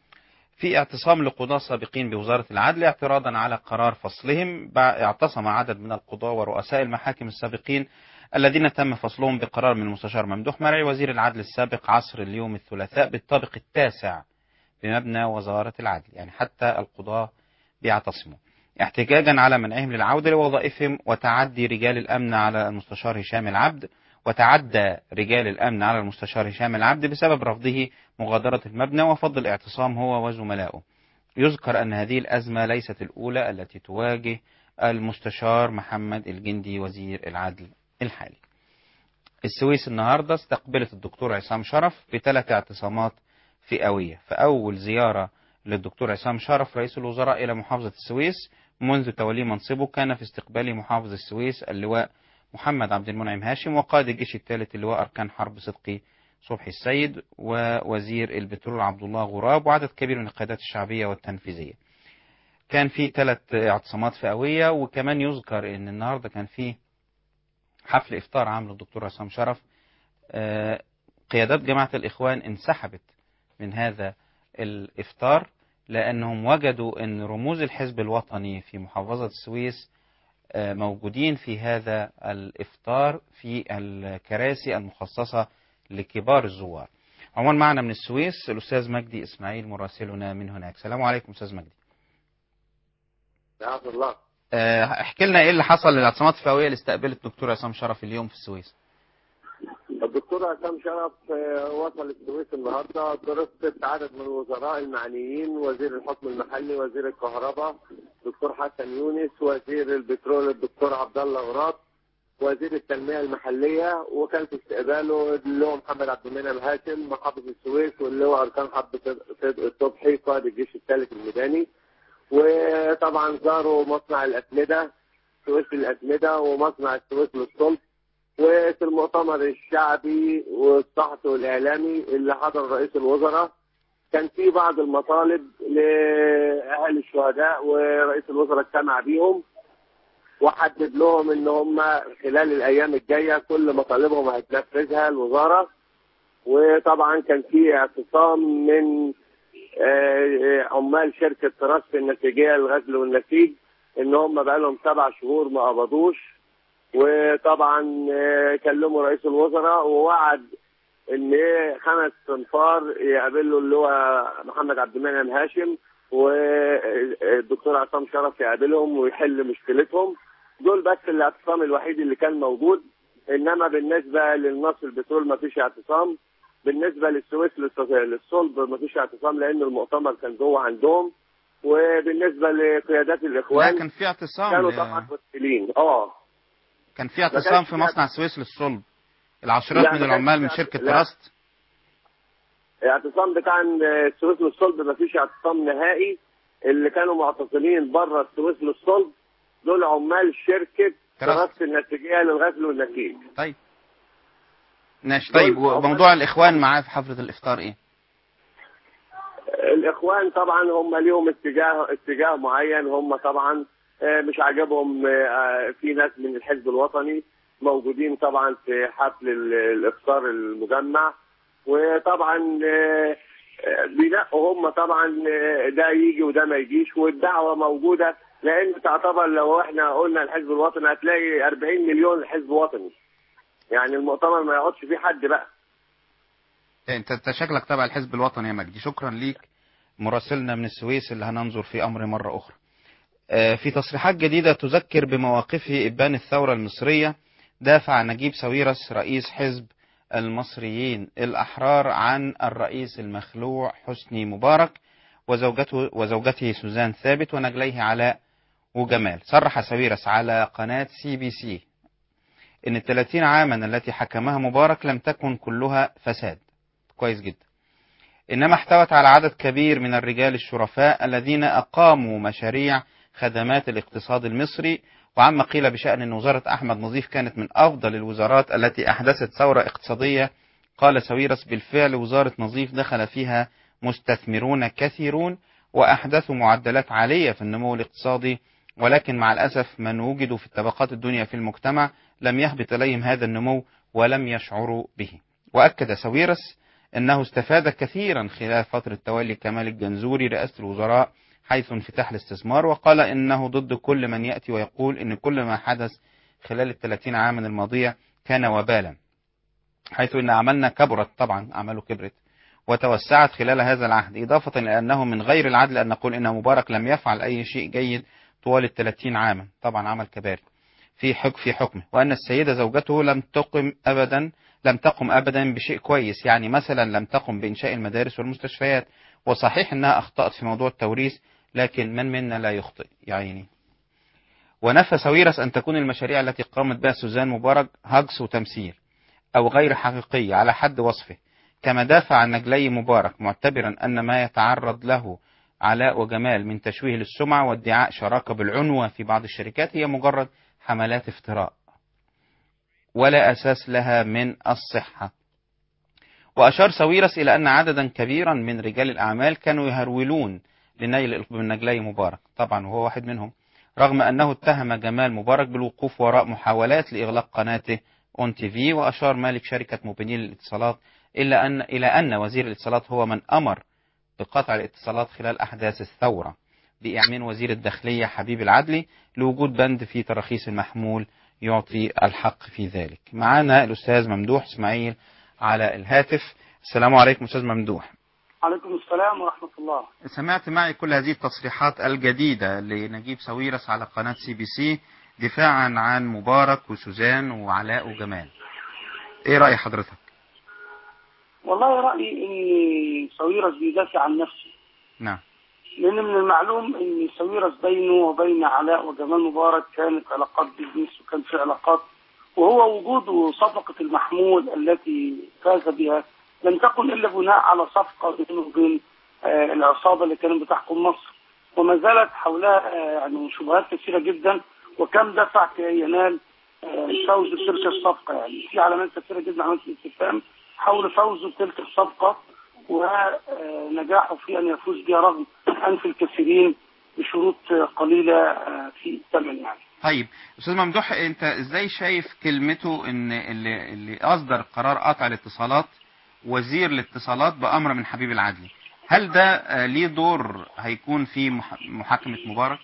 في اعتصام لقضاة سابقين بوزارة العدل اعتراضا على قرار فصلهم بع- اعتصم عدد من القضاة ورؤساء المحاكم السابقين الذين تم فصلهم بقرار من المستشار ممدوح مرعي وزير العدل السابق عصر اليوم الثلاثاء بالطابق التاسع بمبنى وزارة العدل يعني حتى القضاة بيعتصموا احتجاجا على منعهم للعودة لوظائفهم وتعدي رجال الأمن على المستشار هشام العبد وتعدى رجال الأمن على المستشار هشام العبد بسبب رفضه مغادرة المبنى وفض الاعتصام هو وزملائه يذكر أن هذه الأزمة ليست الأولى التي تواجه المستشار محمد الجندي وزير العدل الحالي السويس النهاردة استقبلت الدكتور عصام شرف بثلاث اعتصامات فئوية فأول زيارة للدكتور عصام شرف رئيس الوزراء إلى محافظة السويس منذ توليه منصبه كان في استقبال محافظ السويس اللواء محمد عبد المنعم هاشم وقائد الجيش الثالث اللواء أركان حرب صدقي صبحي السيد ووزير البترول عبد الله غراب وعدد كبير من القيادات الشعبية والتنفيذية كان في ثلاث اعتصامات فئوية وكمان يذكر ان النهاردة كان في حفل افطار عامله الدكتور عصام شرف آه، قيادات جماعة الإخوان انسحبت من هذا الإفطار لأنهم وجدوا أن رموز الحزب الوطني في محافظة السويس آه، موجودين في هذا الإفطار في الكراسي المخصصة لكبار الزوار عموما معنا من السويس الأستاذ مجدي إسماعيل مراسلنا من هناك السلام عليكم أستاذ مجدي يا عبد الله آه، احكي لنا ايه اللي حصل للاعتصامات الفئويه اللي استقبلت الدكتور عصام شرف اليوم في السويس الدكتور عصام شرف آه، وصل السويس النهارده برفقة عدد من الوزراء المعنيين وزير الحكم المحلي وزير الكهرباء دكتور حسن يونس وزير البترول الدكتور عبد الله غراب وزير التنميه المحليه وكان في استقباله اللي هو محمد عبد المنعم هاشم محافظ السويس واللي هو اركان حرب صدق الصبحي قائد الجيش الثالث الميداني وطبعا زاروا مصنع الاسمده سويس الاسمده ومصنع السويس للصلب وفي المؤتمر الشعبي والصحفي والاعلامي اللي حضر رئيس الوزراء كان في بعض المطالب لاهالي الشهداء ورئيس الوزراء اجتمع بيهم وحدد لهم ان هم خلال الايام الجايه كل مطالبهم هتنفذها الوزاره وطبعا كان في اعتصام من آه، عمال شركه تراست النسيجيه للغزل والنسيج ان هم بقى لهم سبع شهور ما قبضوش وطبعا آه، كلموا رئيس الوزراء ووعد ان ايه خمس انفار يقابلوا اللي هو محمد عبد المنعم هاشم والدكتور عصام شرف يقابلهم ويحل مشكلتهم دول بس الاعتصام الوحيد اللي كان موجود انما بالنسبه للنصر البترول ما فيش اعتصام بالنسبه للسويس للص- للصلب ما فيش اعتصام لان المؤتمر كان جوه عندهم وبالنسبه لقيادات لا الاخوان كان في اعتصام كانوا ل- طبعا ممثلين اه كان في اعتصام كانش في في مصنع السويس للصلب العشرات لا، من ما كانش العمال في من اعت- شركة لا. تراست الاعتصام بتاع السويس للصلب ما فيش اعتصام نهائي اللي كانوا معتصمين بره السويس للصلب دول عمال شركه تراست. تراست النسيجيه للغسل والنسيج طيب ماشي طيب دول وموضوع عمال- الاخوان معاه في حفلة الافطار ايه الاخوان طبعا هم ليهم اتجاه اتجاه معين هم طبعا آه، مش عاجبهم آه، في ناس من الحزب الوطني موجودين طبعا في حفل ال- الافطار المجمع وطبعا آه، آه، بينقوا هم طبعا آه، ده يجي وده ما يجيش والدعوه موجوده لان تعتبر لو احنا قلنا الحزب الوطني هتلاقي 40 مليون حزب وطني يعني المؤتمر ما يقعدش فيه حد بقى انت انت شكلك تبع الحزب الوطني يا مجدي شكرا ليك مراسلنا من السويس اللي هننظر في امر مرة اخرى آه، في تصريحات جديدة تذكر بمواقفه إبان الثورة المصرية دافع نجيب ساويرس رئيس حزب المصريين الأحرار عن الرئيس المخلوع حسني مبارك وزوجته, وزوجته سوزان ثابت ونجليه علاء وجمال صرح ساويرس على قناة سي بي سي إن الثلاثين عاما التي حكمها مبارك لم تكن كلها فساد كويس جدا إنما احتوت على عدد كبير من الرجال الشرفاء الذين أقاموا مشاريع خدمات الاقتصاد المصري وعما قيل بشأن أن وزارة أحمد نظيف كانت من أفضل الوزارات التي أحدثت ثورة اقتصادية قال ساويرس بالفعل وزارة نظيف دخل فيها مستثمرون كثيرون وأحدثوا معدلات عالية في النمو الاقتصادي ولكن مع الأسف من وجدوا في الطبقات الدنيا في المجتمع لم يهبط إليهم هذا النمو ولم يشعروا به وأكد ساويرس أنه استفاد كثيرا خلال فترة تولي كمال الجنزوري رئاسة الوزراء حيث انفتاح الاستثمار وقال إنه ضد كل من يأتي ويقول إن كل ما حدث خلال الثلاثين عاما الماضية كان وبالا حيث إن عملنا كبرت طبعا أعماله كبرت وتوسعت خلال هذا العهد إضافة إلى أنه من غير العدل أن نقول إن مبارك لم يفعل أي شيء جيد طوال الثلاثين عاما طبعا عمل كباري في حك في حكمه وأن السيدة زوجته لم تقم أبدا لم تقم أبدا بشيء كويس يعني مثلا لم تقم بإنشاء المدارس والمستشفيات وصحيح أنها أخطأت في موضوع التوريث لكن من منا لا يخطئ يا عيني ونفى ساويرس أن تكون المشاريع التي قامت بها سوزان مبارك هجس وتمثيل أو غير حقيقية على حد وصفه كما دافع عن نجلي مبارك معتبرا أن ما يتعرض له علاء وجمال من تشويه للسمعة وادعاء شراكة بالعنوة في بعض الشركات هي مجرد حملات افتراء ولا أساس لها من الصحة وأشار ساويرس إلى أن عددا كبيرا من رجال الأعمال كانوا يهرولون لنيل من نجلي مبارك طبعا وهو واحد منهم رغم أنه اتهم جمال مبارك بالوقوف وراء محاولات لإغلاق قناته اون تي في وأشار مالك شركة موبينيل للاتصالات إلا أن إلى أن وزير الاتصالات هو من أمر بقطع الاتصالات خلال أحداث الثورة بإعلان وزير الداخلية حبيب العدلي لوجود بند في تراخيص المحمول يعطي الحق في ذلك معنا الأستاذ ممدوح إسماعيل على الهاتف السلام عليكم أستاذ ممدوح عليكم السلام ورحمة الله سمعت معي كل هذه التصريحات الجديدة لنجيب ساويرس على قناة سي بي سي دفاعا عن مبارك وسوزان وعلاء وجمال ايه رأي حضرتك والله رأيي ان ساويرس بيدافع عن نفسه نعم لان من المعلوم ان ساويرس بينه وبين علاء وجمال مبارك كانت علاقات بيزنس وكان في علاقات وهو وجود صفقة المحمول التي فاز بها لم تكن الا بناء على صفقة بينه وبين آه، العصابة اللي كانت بتحكم مصر وما زالت حولها آه، يعني شبهات كثيرة جدا وكم دفع كي ينال آه، فوز بتلك الصفقة يعني في علامات كثيرة جدا علامات الاستفهام حول فوزه بتلك الصفقة ونجاحه في أن يفوز بها رغم أنف الكثيرين بشروط قليلة آه، في الثمن يعني طيب استاذ ممدوح انت ازاي شايف كلمته ان اللي, اللي اصدر قرار قطع الاتصالات وزير الاتصالات بامر من حبيب العدلي هل ده آه، ليه دور هيكون في مح- محاكمة مبارك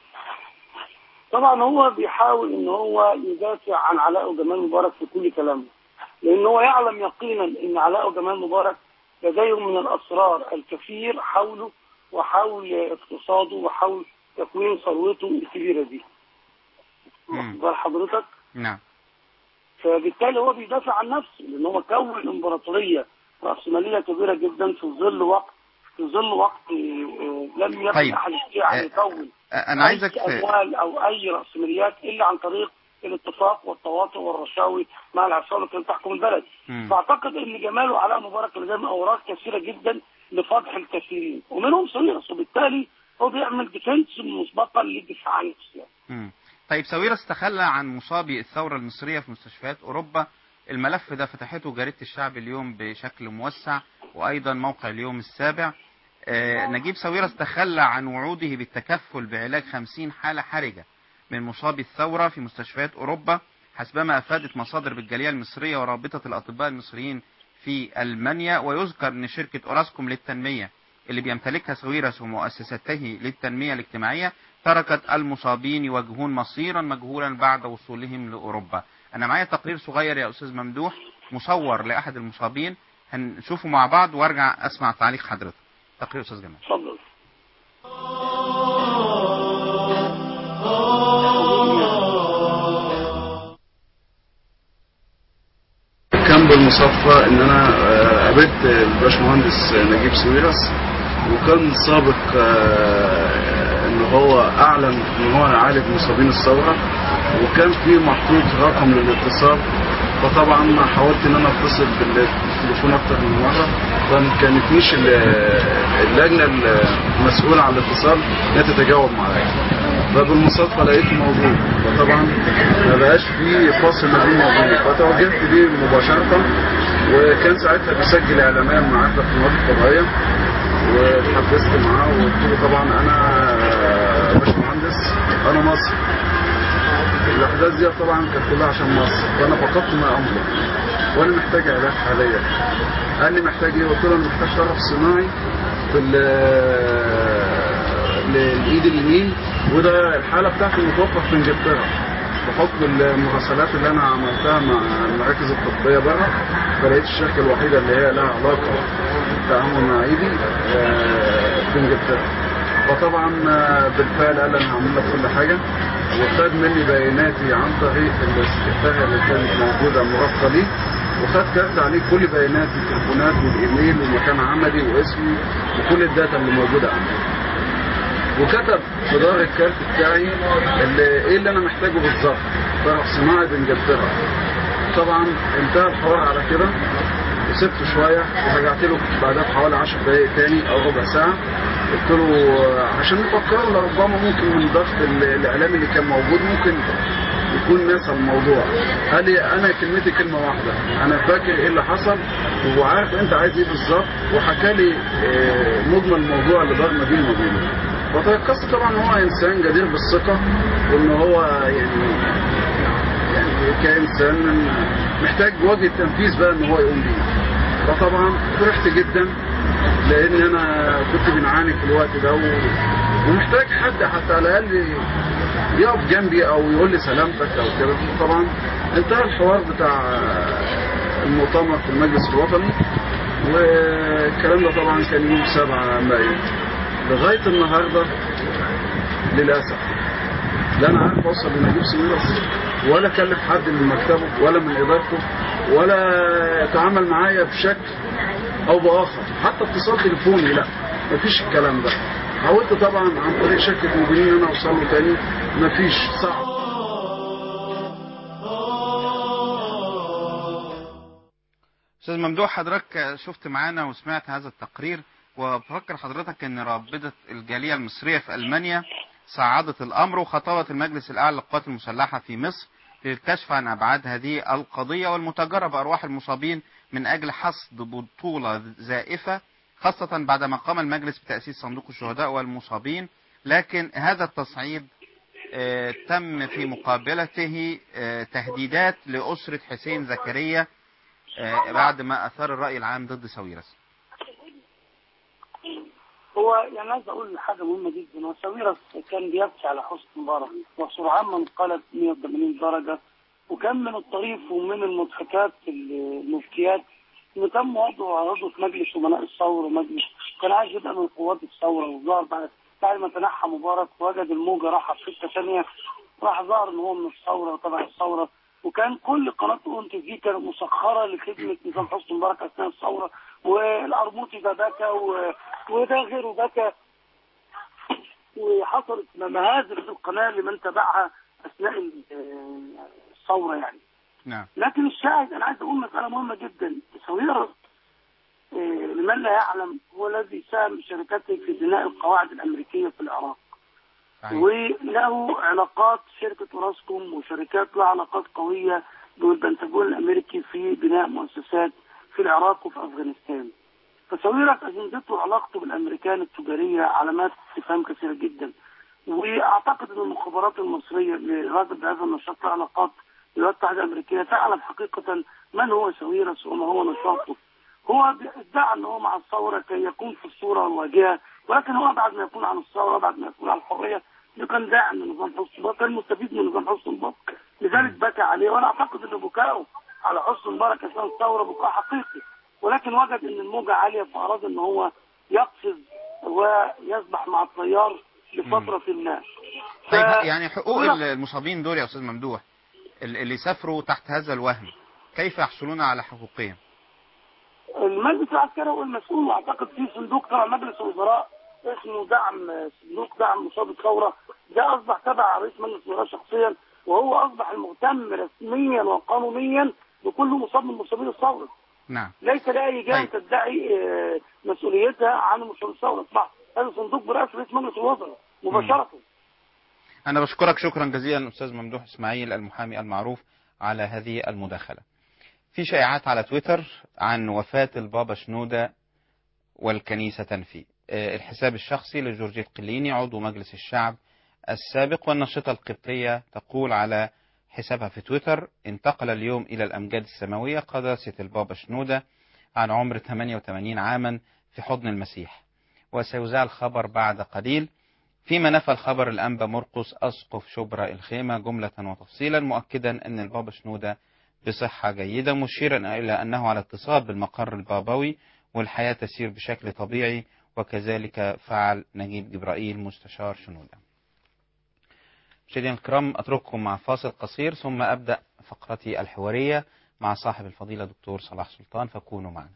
طبعا هو بيحاول ان هو يدافع عن علاء وجمال مبارك في كل كلامه لان هو يعلم يقينا ان علاء وجمال مبارك لديهم من الاسرار الكثير حوله وحول اقتصاده وحول تكوين ثروته الكبيره دي مم. واخد بال حضرتك نعم فبالتالي هو بيدافع عن نفسه لان هو كون امبراطوريه رأسمالية كبيرة جدا في ظل وقت في ظل وقت آه، لم يكن طيب. أحد يستطيع آه، أن يكون انا عايزك أي في أموال أو أي رأسماليات إلا عن طريق الاتفاق والتواطؤ والرشاوي مع العصابة التي تحكم البلد مم. فأعتقد أن جمال وعلاء مبارك لديهم أوراق كثيرة جدا لفضح الكثيرين ومنهم سويرس وبالتالي هو بيعمل ديفنس مسبقا للدفاع عن نفسه مم. طيب ساويرس تخلى عن مصابي الثورة المصرية في مستشفيات أوروبا الملف ده فتحته جريدة الشعب اليوم بشكل موسع وأيضا موقع اليوم السابع آه، نجيب ساويرس تخلى عن وعوده بالتكفل بعلاج 50 حالة حرجة من مصابي الثورة في مستشفيات أوروبا حسبما أفادت مصادر بالجالية المصرية ورابطة الأطباء المصريين في ألمانيا ويذكر أن شركة أوراسكوم للتنمية اللي بيمتلكها ساويرس ومؤسسته للتنمية الاجتماعية تركت المصابين يواجهون مصيرا مجهولا بعد وصولهم لأوروبا أنا معايا تقرير صغير يا أستاذ ممدوح مصور لأحد المصابين هنشوفه مع بعض وارجع أسمع تعليق حضرتك تقرير أستاذ جمال اتفضل كان بالمصادفة ان انا آه، قابلت الباشمهندس نجيب سويرس وكان سابق آه، ان هو اعلن ان هو يعالج مصابين الثورة وكان في محطوط رقم للاتصال فطبعا ما حاولت ان انا اتصل بالتليفون اكتر من مرة فما كانتنيش ال- اللجنة المسؤولة عن الاتصال انها تتجاوب معايا فبالمصادفة لقيته موجود فطبعا ما بقاش في فاصل ما بين موجود فتوجهت ليه مباشرة وكان ساعتها بيسجل اعلانيا معاه في القنوات الفضائية واتحدثت معاه وقلت له طبعا انا باشمهندس انا مصري الاحداث دي طبعا كانت كلها عشان مصر فانا فقدت ما املك وانا محتاج علاج حاليا قال لي محتاج ايه قلت له انا محتاج طرف صناعي في ال- للايد اليمين وده الحاله بتاعتي متوقف في انجلترا بحكم المراسلات اللي انا عملتها مع المراكز الطبيه بره فلقيت الشركه الوحيده اللي هي لها علاقه بالتعامل مع ايدي آه، في انجلترا فطبعا آه، بالفعل قال انا هعمل لك كل حاجه وخد مني بياناتي عن طريق السكرتاريه اللي كانت موجوده مرافقه لي وخد كارت عليه كل بياناتي التليفونات والايميل ومكان عملي واسمي وكل الداتا اللي موجوده عندي وكتب في دار الكارت بتاعي اللي ايه اللي انا محتاجه بالظبط طرف صناعي بانجلترا طبعا انتهى الحوار على كده وسبته شويه ورجعت له بعدها بحوالي 10 دقايق تاني او ربع ساعه قلت له آه، عشان نفكر لربما ممكن من ضغط ال- الاعلام اللي كان موجود ممكن يكون ناسى الموضوع قال لي انا كلمتي كلمه واحده انا فاكر ايه اللي حصل وعارف انت عايز ايه بالظبط وحكى لي آه، مجمل الموضوع اللي دار ما بينه وبينه فتيقظت طبعا هو انسان جدير بالثقه وان هو يعني يعني كانسان محتاج وجه التنفيذ بقى ان هو يقوم بيه فطبعا فرحت جدا لان انا كنت بنعاني في الوقت ده و... ومحتاج حد حتى على الاقل يقف جنبي او يقول لي سلامتك او كده طبعا انتهى الحوار بتاع المؤتمر في المجلس الوطني والكلام ده طبعا كان يوم 7 مايو لغايه النهارده للاسف لا انا عارف اوصل لنجيب سويرس ولا اكلم حد من مكتبه ولا من ادارته ولا تعامل معايا بشكل او باخر حتى اتصال تليفوني لا مفيش الكلام ده حاولت طبعا عن طريق شركه موبيلين ان انا اوصل له تاني مفيش صعب أستاذ ممدوح حضرتك شفت معانا وسمعت هذا التقرير وبفكر حضرتك أن رابطة الجالية المصرية في ألمانيا صعدت الأمر وخطبت المجلس الأعلى للقوات المسلحة في مصر للكشف عن أبعاد هذه القضية والمتاجرة بأرواح المصابين من أجل حصد بطولة زائفة خاصة بعدما قام المجلس بتأسيس صندوق الشهداء والمصابين لكن هذا التصعيد آه، تم في مقابلته آه، تهديدات لأسرة حسين زكريا آه، بعد ما أثار الرأي العام ضد ساويرس هو يعني عايز اقول حاجه مهمه جدا هو ساويرس كان بيبكي على حسن مبارك وسرعان ما انقلب 180 درجه وكان من الطريف ومن المضحكات المفتيات انه تم وضعه عضو في مجلس امناء الثوره ومجلس كان عايز يبقى من قوات الثوره وظهر بعد بعد ما تنحى مبارك وجد الموجه راحت في حته ثانيه راح ظهر ان هو من الثوره وتبع الثوره وكان كل قناه اون تي في كانت مسخره لخدمه نظام حسني مبارك اثناء الثوره والارموطي ده بكى و- وده غيره بكى وحصلت مهازل في القناه لمن تبعها اثناء ال- الثوره يعني نعم لكن الشاهد انا عايز اقول مساله مهمه جدا ساويرس آه، لمن لا يعلم هو الذي ساهم بشركته في بناء القواعد الامريكيه في العراق صحيح. وله علاقات شركه اوراسكوم وشركات لها علاقات قويه بالبنتاجون الامريكي في بناء مؤسسات في العراق وفي افغانستان. فساويرس اجندته وعلاقته بالامريكان التجاريه علامات استفهام كثيره جدا. واعتقد ان المخابرات المصريه اللي راجل بهذا النشاط لها علاقات بالولايات المتحده الامريكيه تعلم حقيقه من هو ساويرس وما هو نشاطه. هو ادعى ان هو مع الثوره كي يكون في الصوره الواجهه ولكن هو ابعد ما يكون عن الثوره ابعد ما يكون عن الحريه اللي كان داعم لنظام حسني مبارك كان مستفيد من نظام حسني مبارك لذلك بكى عليه وانا اعتقد ان بكاؤه على حسني مبارك اثناء الثوره بكاء حقيقي ولكن وجد ان الموجه عاليه فاراد ان هو يقفز ويسبح مع التيار لفتره ما طيب ف- يعني حقوق ساويرس- المصابين دول يا استاذ ممدوح ال- اللي سافروا تحت هذا الوهم كيف يحصلون على حقوقهم؟ المجلس العسكري هو المسؤول واعتقد في صندوق تبع مجلس الوزراء اسمه دعم صندوق دعم مصاب الثوره ده اصبح تبع رئيس مجلس الوزراء شخصيا وهو اصبح المهتم رسميا وقانونيا بكل مصاب من مصابين الثوره نعم ليس لاي جهه طيب. تدعي آه، مسؤوليتها عن مصابين الثوره اصبح هذا صندوق برئاسه رئيس مجلس الوزراء مباشره أنا بشكرك شكرا جزيلا أستاذ ممدوح إسماعيل المحامي المعروف على هذه المداخلة في شائعات على تويتر عن وفاة البابا شنودة والكنيسة تنفي آه، الحساب الشخصي لجورج القليني عضو مجلس الشعب السابق والناشطة القبطية تقول على حسابها في تويتر انتقل اليوم إلى الأمجاد السماوية قداسة البابا شنودة عن عمر 88 عاما في حضن المسيح وسيذاع الخبر بعد قليل فيما نفى الخبر الأنبا مرقس أسقف شبرا الخيمة جملة وتفصيلا مؤكدا أن البابا شنودة بصحة جيدة مشيرا إلى أنه على اتصال بالمقر البابوي والحياة تسير بشكل طبيعي وكذلك فعل نجيب جبرائيل مستشار شنودة مشاهدينا الكرام أترككم مع فاصل قصير ثم أبدأ فقرتي الحوارية مع صاحب الفضيلة دكتور صلاح سلطان فكونوا معنا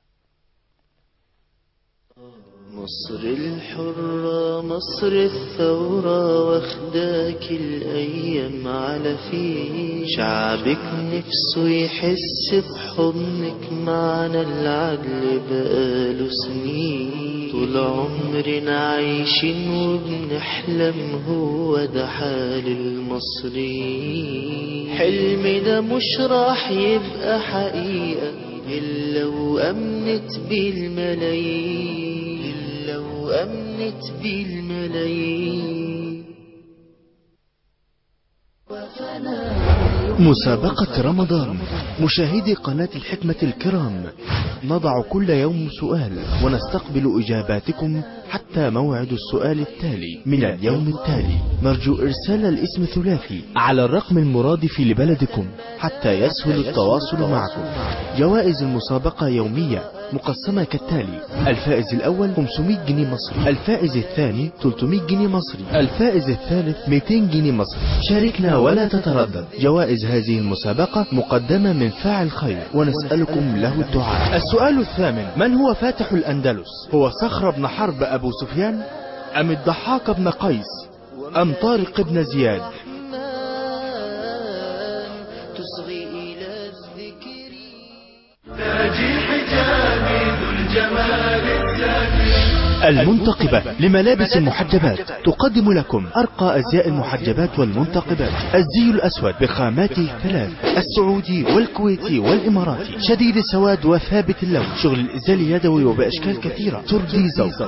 مصر الحرة مصر الثورة واخداك الأيام على فيه شعبك نفسه يحس بحضنك معنا العدل بقاله سنين طول عمرنا عايشين وبنحلم هو ده حال المصريين حلمنا مش راح يبقى حقيقة إلا وأمنت بالملايين إلا وأمنت بالملايين مسابقة رمضان مشاهدي قناة الحكمة الكرام نضع كل يوم سؤال ونستقبل إجاباتكم حتى موعد السؤال التالي من اليوم التالي نرجو إرسال الاسم ثلاثي على الرقم المرادف لبلدكم حتى يسهل التواصل معكم جوائز المسابقة يومية مقسمة كالتالي الفائز الأول 500 جنيه مصري الفائز الثاني 300 جنيه مصري الفائز الثالث 200 جنيه مصري شاركنا ولا تتردد جوائز هذه المسابقة مقدمة من فاعل خير ونسألكم له الدعاء السؤال الثامن من هو فاتح الأندلس هو صخر بن حرب أبو سفيان أم الضحاك بن قيس أم طارق بن زياد الرحمن تصغي إلى الذكر المنتقبة لملابس المحجبات تقدم لكم أرقى أزياء المحجبات والمنتقبات الزي الأسود بخاماته الثلاث السعودي والكويتي والإماراتي شديد السواد وثابت اللون شغل الإزال اليدوي وبأشكال كثيرة ترضي زوجك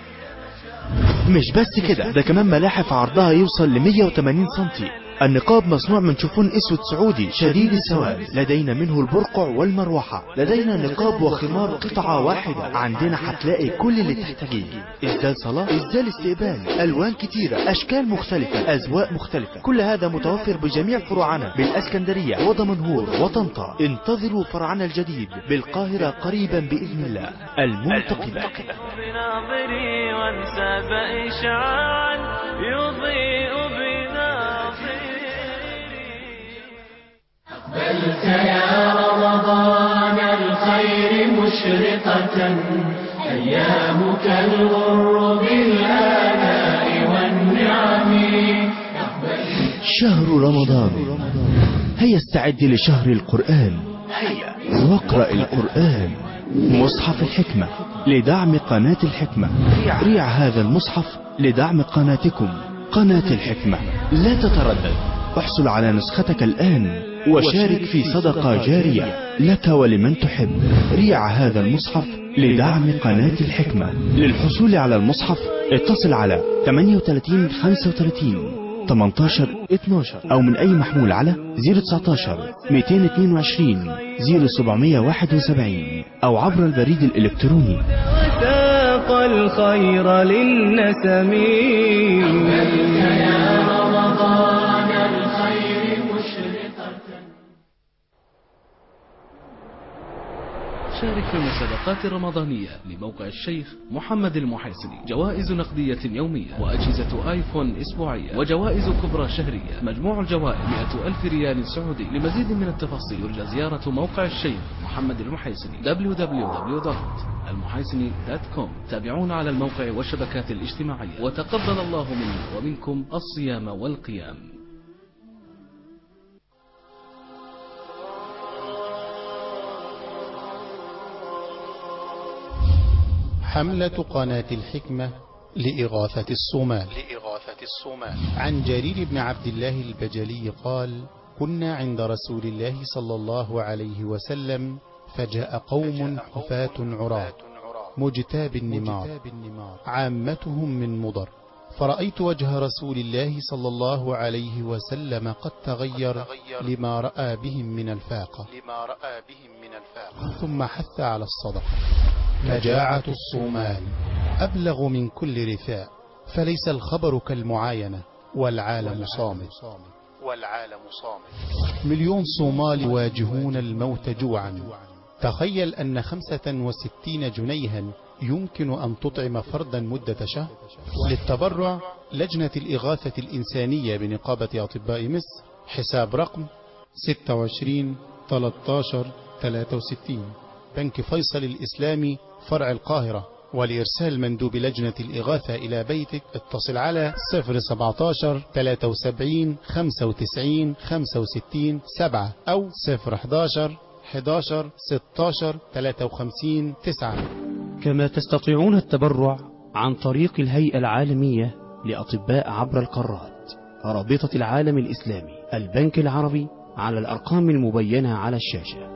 مش بس كده ده كمان ملاحف عرضها يوصل ل 180 سنتي النقاب مصنوع من شوفون اسود سعودي شديد السواد لدينا منه البرقع والمروحة لدينا نقاب وخمار قطعة واحدة عندنا هتلاقي كل اللي تحتاجيه إزدال صلاة إزدال استقبال ألوان كتيرة أشكال مختلفة أذواق مختلفة كل هذا متوفر بجميع فروعنا بالأسكندرية ودمنهور وطنطا انتظروا فرعنا الجديد بالقاهرة قريبا بإذن الله المنتقبة بناظري وانسى بإشعاعا يضيء بناظري أقبلت يا رمضان الخير مشرقة أيامك الغر بالآلاء والنعم شهر رمضان هيا استعد لشهر القرآن واقرأ القرآن مصحف الحكمة لدعم قناة الحكمة ريع هذا المصحف لدعم قناتكم قناة الحكمة لا تتردد احصل على نسختك الآن وشارك في صدقة جارية لك ولمن تحب ريع هذا المصحف لدعم قناة الحكمة للحصول على المصحف اتصل على 38 35 18 12 أو من أي محمول على 019 222 0771 أو عبر البريد الإلكتروني وساق الخير للنسم يا رمضان الخير مشرقة شارك في المسابقات الرمضانية لموقع الشيخ محمد المحيسني جوائز نقدية يومية وأجهزة آيفون أسبوعية وجوائز كبرى شهرية مجموع الجوائز 100 ألف ريال سعودي لمزيد من التفاصيل يرجى زيارة موقع الشيخ محمد المحيسني www.المحيسني.com تابعونا على الموقع والشبكات الاجتماعية وتقبل الله منا ومنكم الصيام والقيام حملة قناة الحكمة لإغاثة الصومال لإغاثة الصومال عن جرير بن عبد الله البجلي قال كنا عند رسول الله صلى الله عليه وسلم فجاء قوم حفاة عراة مجتاب النمار عامتهم من مضر فرأيت وجه رسول الله صلى الله عليه وسلم قد تغير لما رأى بهم من الفاقة لما رأى بهم من الفاقة ثم حث على الصدقة مجاعة الصومال أبلغ من كل رثاء فليس الخبر كالمعاينة والعالم صامت والعالم صامت مليون صومال يواجهون الموت جوعا تخيل أن خمسة وستين جنيها يمكن أن تطعم فردا مدة شهر للتبرع لجنة الإغاثة الإنسانية بنقابة أطباء مصر حساب رقم 26 13 63 بنك فيصل الإسلامي فرع القاهرة ولإرسال مندوب لجنة الإغاثة إلى بيتك اتصل على 017 73 95 65 7 أو 011 11 16 53 9 كما تستطيعون التبرع عن طريق الهيئة العالمية لأطباء عبر القارات رابطة العالم الإسلامي البنك العربي على الأرقام المبينة على الشاشة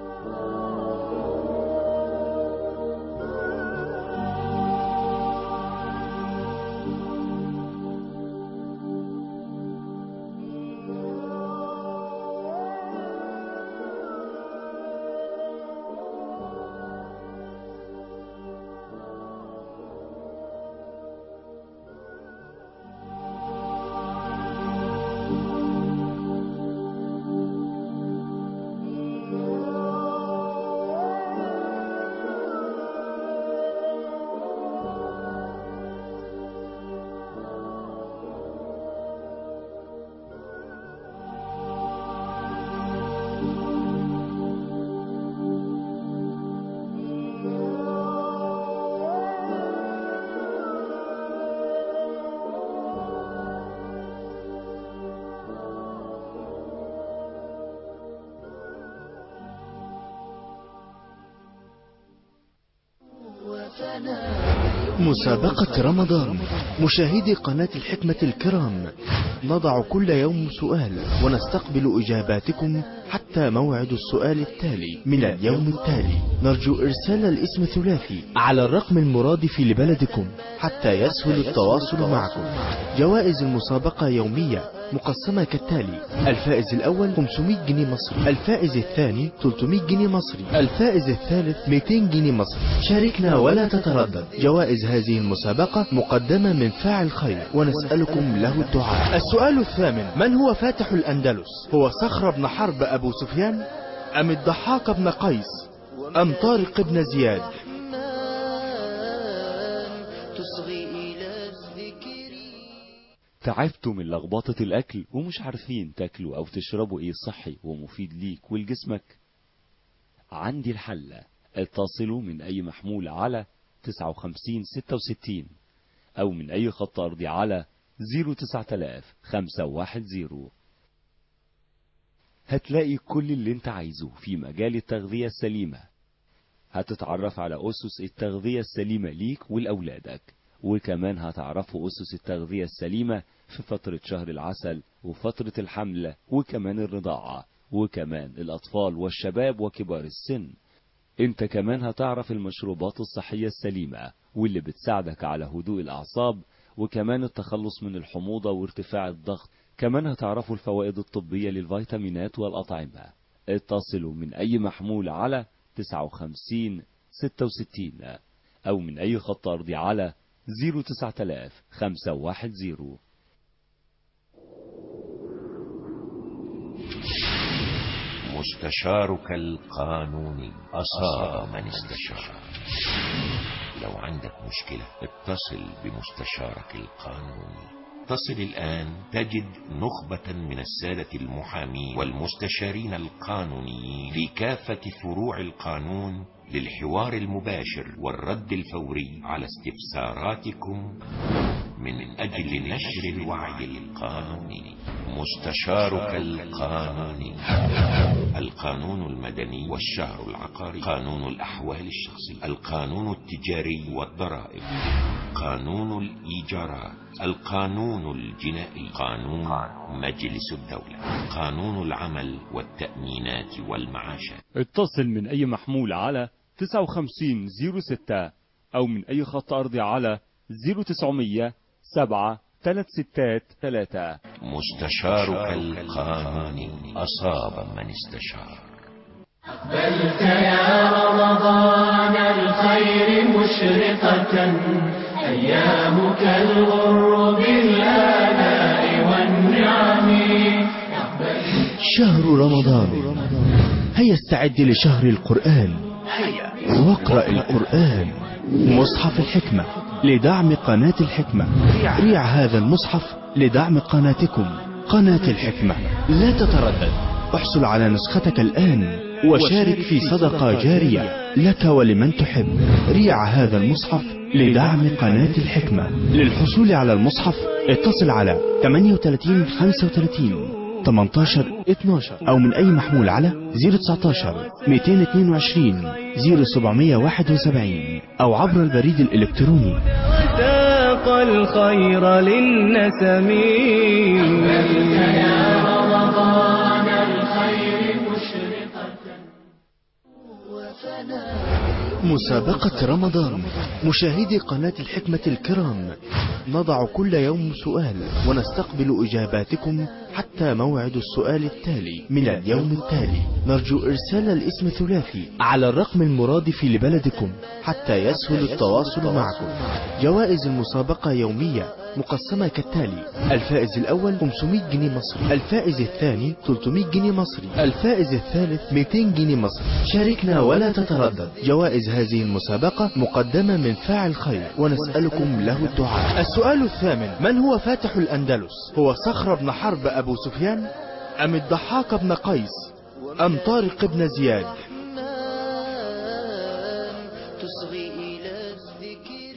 مسابقة رمضان مشاهدي قناة الحكمة الكرام نضع كل يوم سؤال ونستقبل إجاباتكم حتى موعد السؤال التالي من اليوم التالي نرجو إرسال الاسم ثلاثي على الرقم المرادف لبلدكم حتى يسهل التواصل معكم جوائز المسابقة يومية مقسمة كالتالي الفائز الأول 500 جنيه مصري الفائز الثاني 300 جنيه مصري الفائز الثالث 200 جنيه مصري شاركنا ولا تتردد جوائز هذه المسابقة مقدمة من فاعل خير ونسألكم له الدعاء السؤال الثامن من هو فاتح الأندلس هو صخر بن حرب أبو سفيان أم الضحاك بن قيس أم طارق بن زياد تصغي إلى الذكر تعبتوا من لخبطة الأكل ومش عارفين تاكلوا أو تشربوا إيه صحي ومفيد ليك ولجسمك عندي الحلة اتصلوا من أي محمول على 59 66 أو من أي خط أرضي على 09000 510 هتلاقي كل اللي انت عايزه في مجال التغذية السليمة هتتعرف على أسس التغذية السليمة ليك ولأولادك وكمان هتعرفوا أسس التغذية السليمة في فترة شهر العسل وفترة الحمل وكمان الرضاعة وكمان الأطفال والشباب وكبار السن انت كمان هتعرف المشروبات الصحية السليمة واللي بتساعدك على هدوء الأعصاب وكمان التخلص من الحموضة وارتفاع الضغط كمان هتعرفوا الفوائد الطبية للفيتامينات والأطعمة اتصلوا من أي محمول على 59 66 أو من أي خط أرضي على 09000 510 مستشارك القانوني أصاب من استشار لو عندك مشكلة اتصل بمستشارك القانوني اتصل الآن تجد نخبة من السادة المحامين والمستشارين القانونيين في كافة فروع القانون للحوار المباشر والرد الفوري على استفساراتكم من أجل نشر الوعي القانوني مستشارك القانوني القانون المدني والشهر العقاري قانون الأحوال الشخصية القانون التجاري والضرائب قانون الإيجارات القانون الجنائي قانون مجلس الدولة قانون العمل والتأمينات والمعاشات اتصل من أي محمول على 5906 أو من أي خط أرضي على 0900 7 3 ستات 3 مستشارك القانوني أصاب من استشار أقبلت يا رمضان الخير مشرقة أيامك الغر بالآلاء والنعم شهر رمضان هيا استعد لشهر القرآن واقرأ القرآن مصحف الحكمة لدعم قناة الحكمة ريع هذا المصحف لدعم قناتكم قناة الحكمة لا تتردد احصل على نسختك الآن وشارك في صدقة جارية لك ولمن تحب ريع هذا المصحف لدعم قناة الحكمة للحصول على المصحف اتصل على 38 35 18 12 أو من أي محمول على 019 222 0771 أو عبر البريد الإلكتروني وساق الخير للنسم يا رمضان الخير مشرقة مسابقة رمضان مشاهدي قناة الحكمة الكرام نضع كل يوم سؤال ونستقبل إجاباتكم حتى موعد السؤال التالي من اليوم التالي نرجو إرسال الاسم الثلاثي على الرقم المرادف لبلدكم حتى يسهل التواصل معكم جوائز المسابقة يومية مقسمة كالتالي الفائز الأول 500 جنيه مصري الفائز الثاني 300 جنيه مصري الفائز الثالث 200 جنيه مصري شاركنا ولا تتردد جوائز هذه المسابقة مقدمة من فاعل خير ونسألكم له الدعاء السؤال الثامن من هو فاتح الأندلس هو صخر بن حرب أبو سفيان أم الضحاك بن قيس أم طارق بن زياد تصغي إلى الذكر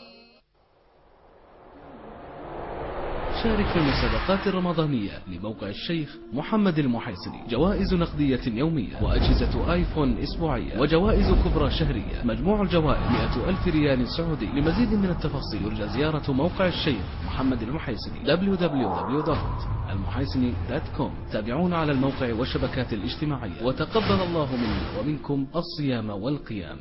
شارك في المسابقات الرمضانية لموقع الشيخ محمد المحيصري جوائز نقدية يومية وأجهزة آيفون أسبوعية وجوائز كبرى شهرية مجموع الجوائز 100 ألف ريال سعودي لمزيد من التفاصيل يرجى زيارة موقع الشيخ محمد المحيصري www.المحيصري.com تابعونا على الموقع والشبكات الاجتماعية وتقبل الله مني ومنكم الصيام والقيام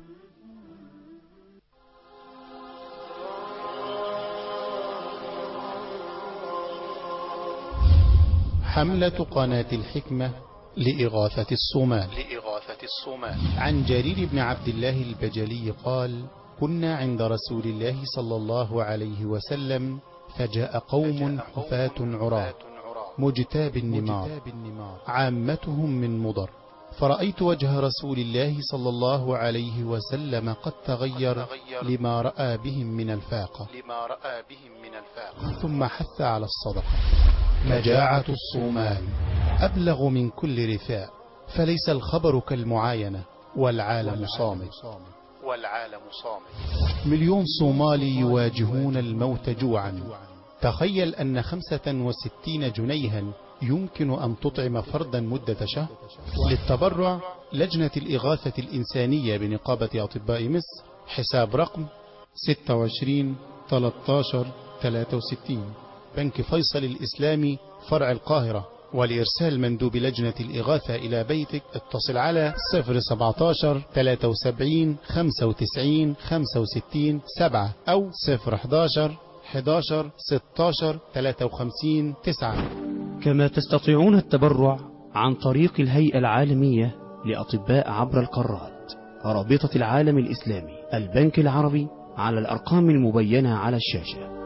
حملة قناة الحكمة لإغاثة الصومال لإغاثة الصومال عن جرير بن عبد الله البجلي قال كنا عند رسول الله صلى الله عليه وسلم فجاء قوم حفاة عراة مجتاب النمار عامتهم من مضر فرأيت وجه رسول الله صلى الله عليه وسلم قد تغير لما رأى بهم من الفاقة لما رأى بهم من الفاقة ثم حث على الصدقة مجاعة الصومال أبلغ من كل رثاء فليس الخبر كالمعاينة والعالم صامت والعالم صامت مليون صومالي يواجهون الموت جوعا تخيل أن خمسة وستين جنيها يمكن أن تطعم فردا مدة شهر للتبرع لجنة الإغاثة الإنسانية بنقابة أطباء مصر حساب رقم 26 13 63 بنك فيصل الإسلامي فرع القاهرة ولإرسال مندوب لجنة الإغاثة إلى بيتك اتصل على 017 73 95 65 7 أو 011 11 16 53 9 كما تستطيعون التبرع عن طريق الهيئة العالمية لأطباء عبر القارات رابطة العالم الإسلامي البنك العربي على الأرقام المبينة على الشاشة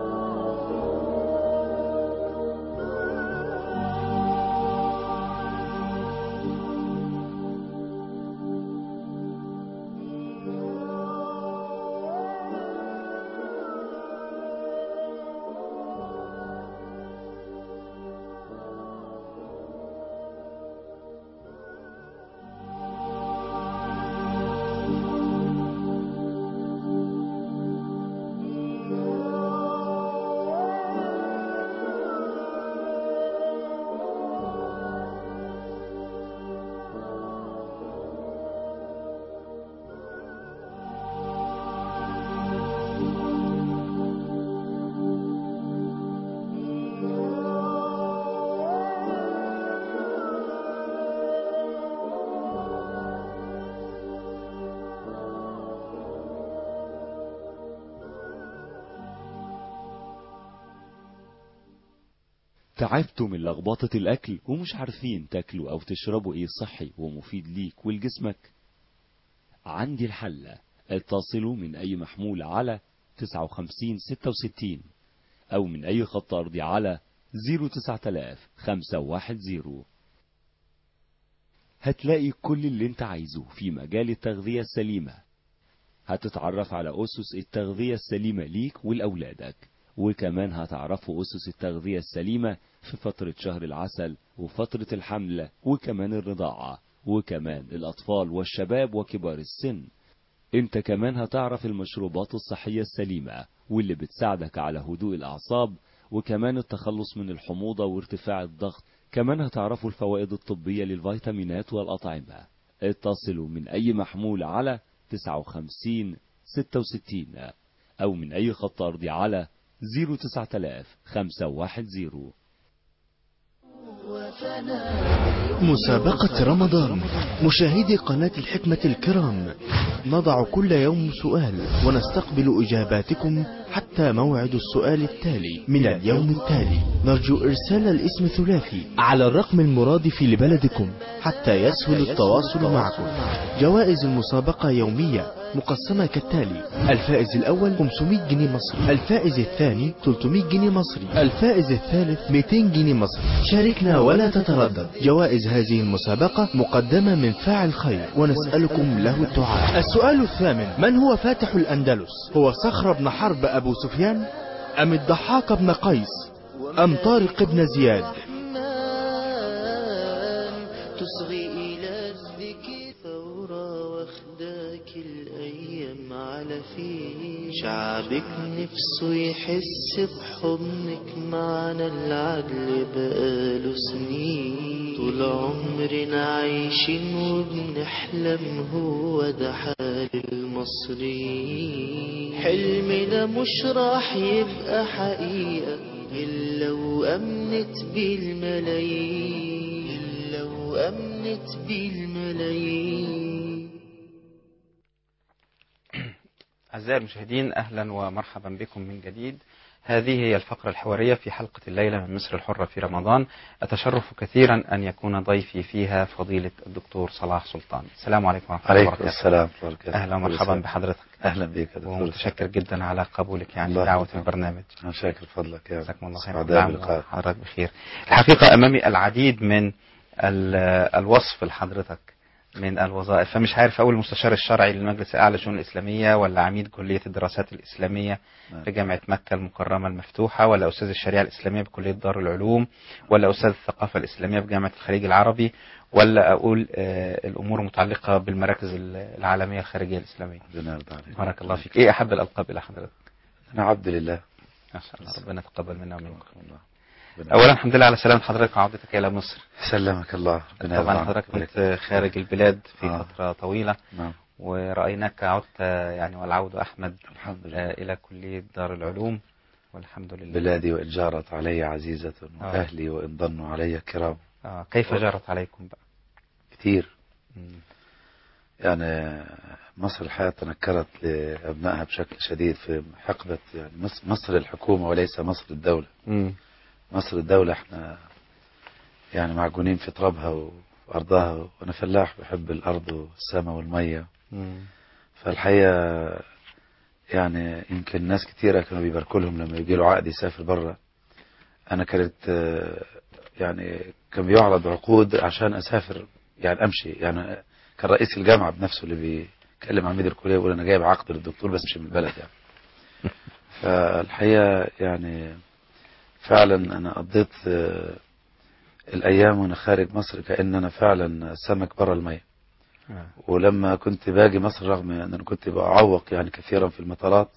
تعبتوا من لخبطة الأكل ومش عارفين تاكلوا أو تشربوا إيه صحي ومفيد ليك ولجسمك عندي الحل اتصلوا من أي محمول على 59 66 أو من أي خط أرضي على 09000 510 هتلاقي كل اللي انت عايزه في مجال التغذية السليمة هتتعرف على أسس التغذية السليمة ليك ولأولادك وكمان هتعرفوا أسس التغذية السليمة في فترة شهر العسل وفترة الحمل وكمان الرضاعة وكمان الأطفال والشباب وكبار السن انت كمان هتعرف المشروبات الصحية السليمة واللي بتساعدك على هدوء الأعصاب وكمان التخلص من الحموضة وارتفاع الضغط كمان هتعرفوا الفوائد الطبية للفيتامينات والأطعمة اتصلوا من أي محمول على 59 66 أو من أي خط أرضي على 09000 510 مسابقة رمضان مشاهدي قناة الحكمة الكرام نضع كل يوم سؤال ونستقبل إجاباتكم حتى موعد السؤال التالي من اليوم التالي نرجو إرسال الاسم ثلاثي على الرقم المرادف لبلدكم حتى يسهل التواصل معكم جوائز المسابقة يومية مقسمة كالتالي الفائز الأول 500 جنيه مصري الفائز الثاني 300 جنيه مصري الفائز الثالث 200 جنيه مصري شاركنا ولا تتردد جوائز هذه المسابقة مقدمة من فاعل خير ونسألكم له الدعاء السؤال الثامن من هو فاتح الأندلس هو صخر بن حرب أبو سفيان أم الضحاك بن قيس أم طارق بن زياد تصغي إلى الذكر ثورة واخداك الأيام على فيه شعبك نفسه يحس بحضنك معنا العدل بقاله سنين طول عمرنا عايشين وبنحلم هو ده حال المصريين حلمنا مش راح يبقى حقيقة إلا وأمنت بالملايين إلا وأمنت بالملايين أعزائي المشاهدين أهلا ومرحبا بكم من جديد هذه هي الفقرة الحوارية في حلقة الليلة من مصر الحرة في رمضان أتشرف كثيرا أن يكون ضيفي فيها فضيلة الدكتور صلاح سلطان السلام عليكم ورحمة الله عليكم وبركاته السلام ورحمة الله وبركاته. أهلا ومرحبا بحضرتك أهلا بك يا دكتور ومتشكر جدا على قبولك يعني الله دعوة يكرمك. البرنامج أنا شاكر فضلك يا جزاكم الله خير سعداء نعم، بلقائك. حضرتك بخير الحقيقة أمامي العديد من ال- الوصف لحضرتك من الوظائف فمش عارف أقول المستشار الشرعي للمجلس الأعلى للشؤون الإسلامية ولا عميد كلية الدراسات الإسلامية في جامعة مكة المكرمة المفتوحة ولا أستاذ الشريعة الإسلامية بكلية دار العلوم ولا أستاذ الثقافة الإسلامية بجامعة الخليج العربي ولا أقول آه، الأمور متعلقة بالمراكز العالمية الخارجية الإسلامية ربنا يرضى عليك بارك الله فيك إيه أحب الألقاب إلى حضرتك أنا عبد لله ما شاء الله ربنا يتقبل منا ومنكم ربنا أولا الحمد لله على سلامة حضرتك وعودتك إلى مصر سلمك الله ربنا يرضى طبعا عنك. حضرتك كنت خارج البلاد في آه. فترة طويلة نعم ورأيناك عدت يعني والعود أحمد الحمد لله آه، إلى كلية دار العلوم والحمد لله بلادي وإن جارت علي عزيزة آه. وأهلي وإن ظنوا علي كرام آه كيف جرت عليكم بقى كتير مم. يعني مصر الحياة تنكرت لأبنائها بشكل شديد في حقبة يعني مصر, مصر الحكومة وليس مصر الدولة مم. مصر الدولة احنا يعني معجونين في ترابها وأرضها وأنا فلاح بحب الأرض والسماء والمية مم. فالحقيقة يعني يمكن ناس كتيرة كانوا بيباركوا لهم لما يجي له عقد يسافر بره أنا كانت آه، يعني كان بيعرض عقود عشان أسافر يعني أمشي يعني كان رئيس الجامعة بنفسه اللي بيكلم عميد الكلية يقول أنا جايب عقد للدكتور بس مش من البلد يعني فالحقيقة يعني فعلا أنا قضيت آه، الأيام وأنا خارج مصر كأن أنا فعلا سمك بره المية آه. ولما كنت باجي مصر رغم ان انا كنت بعوق يعني كثيرا في المطارات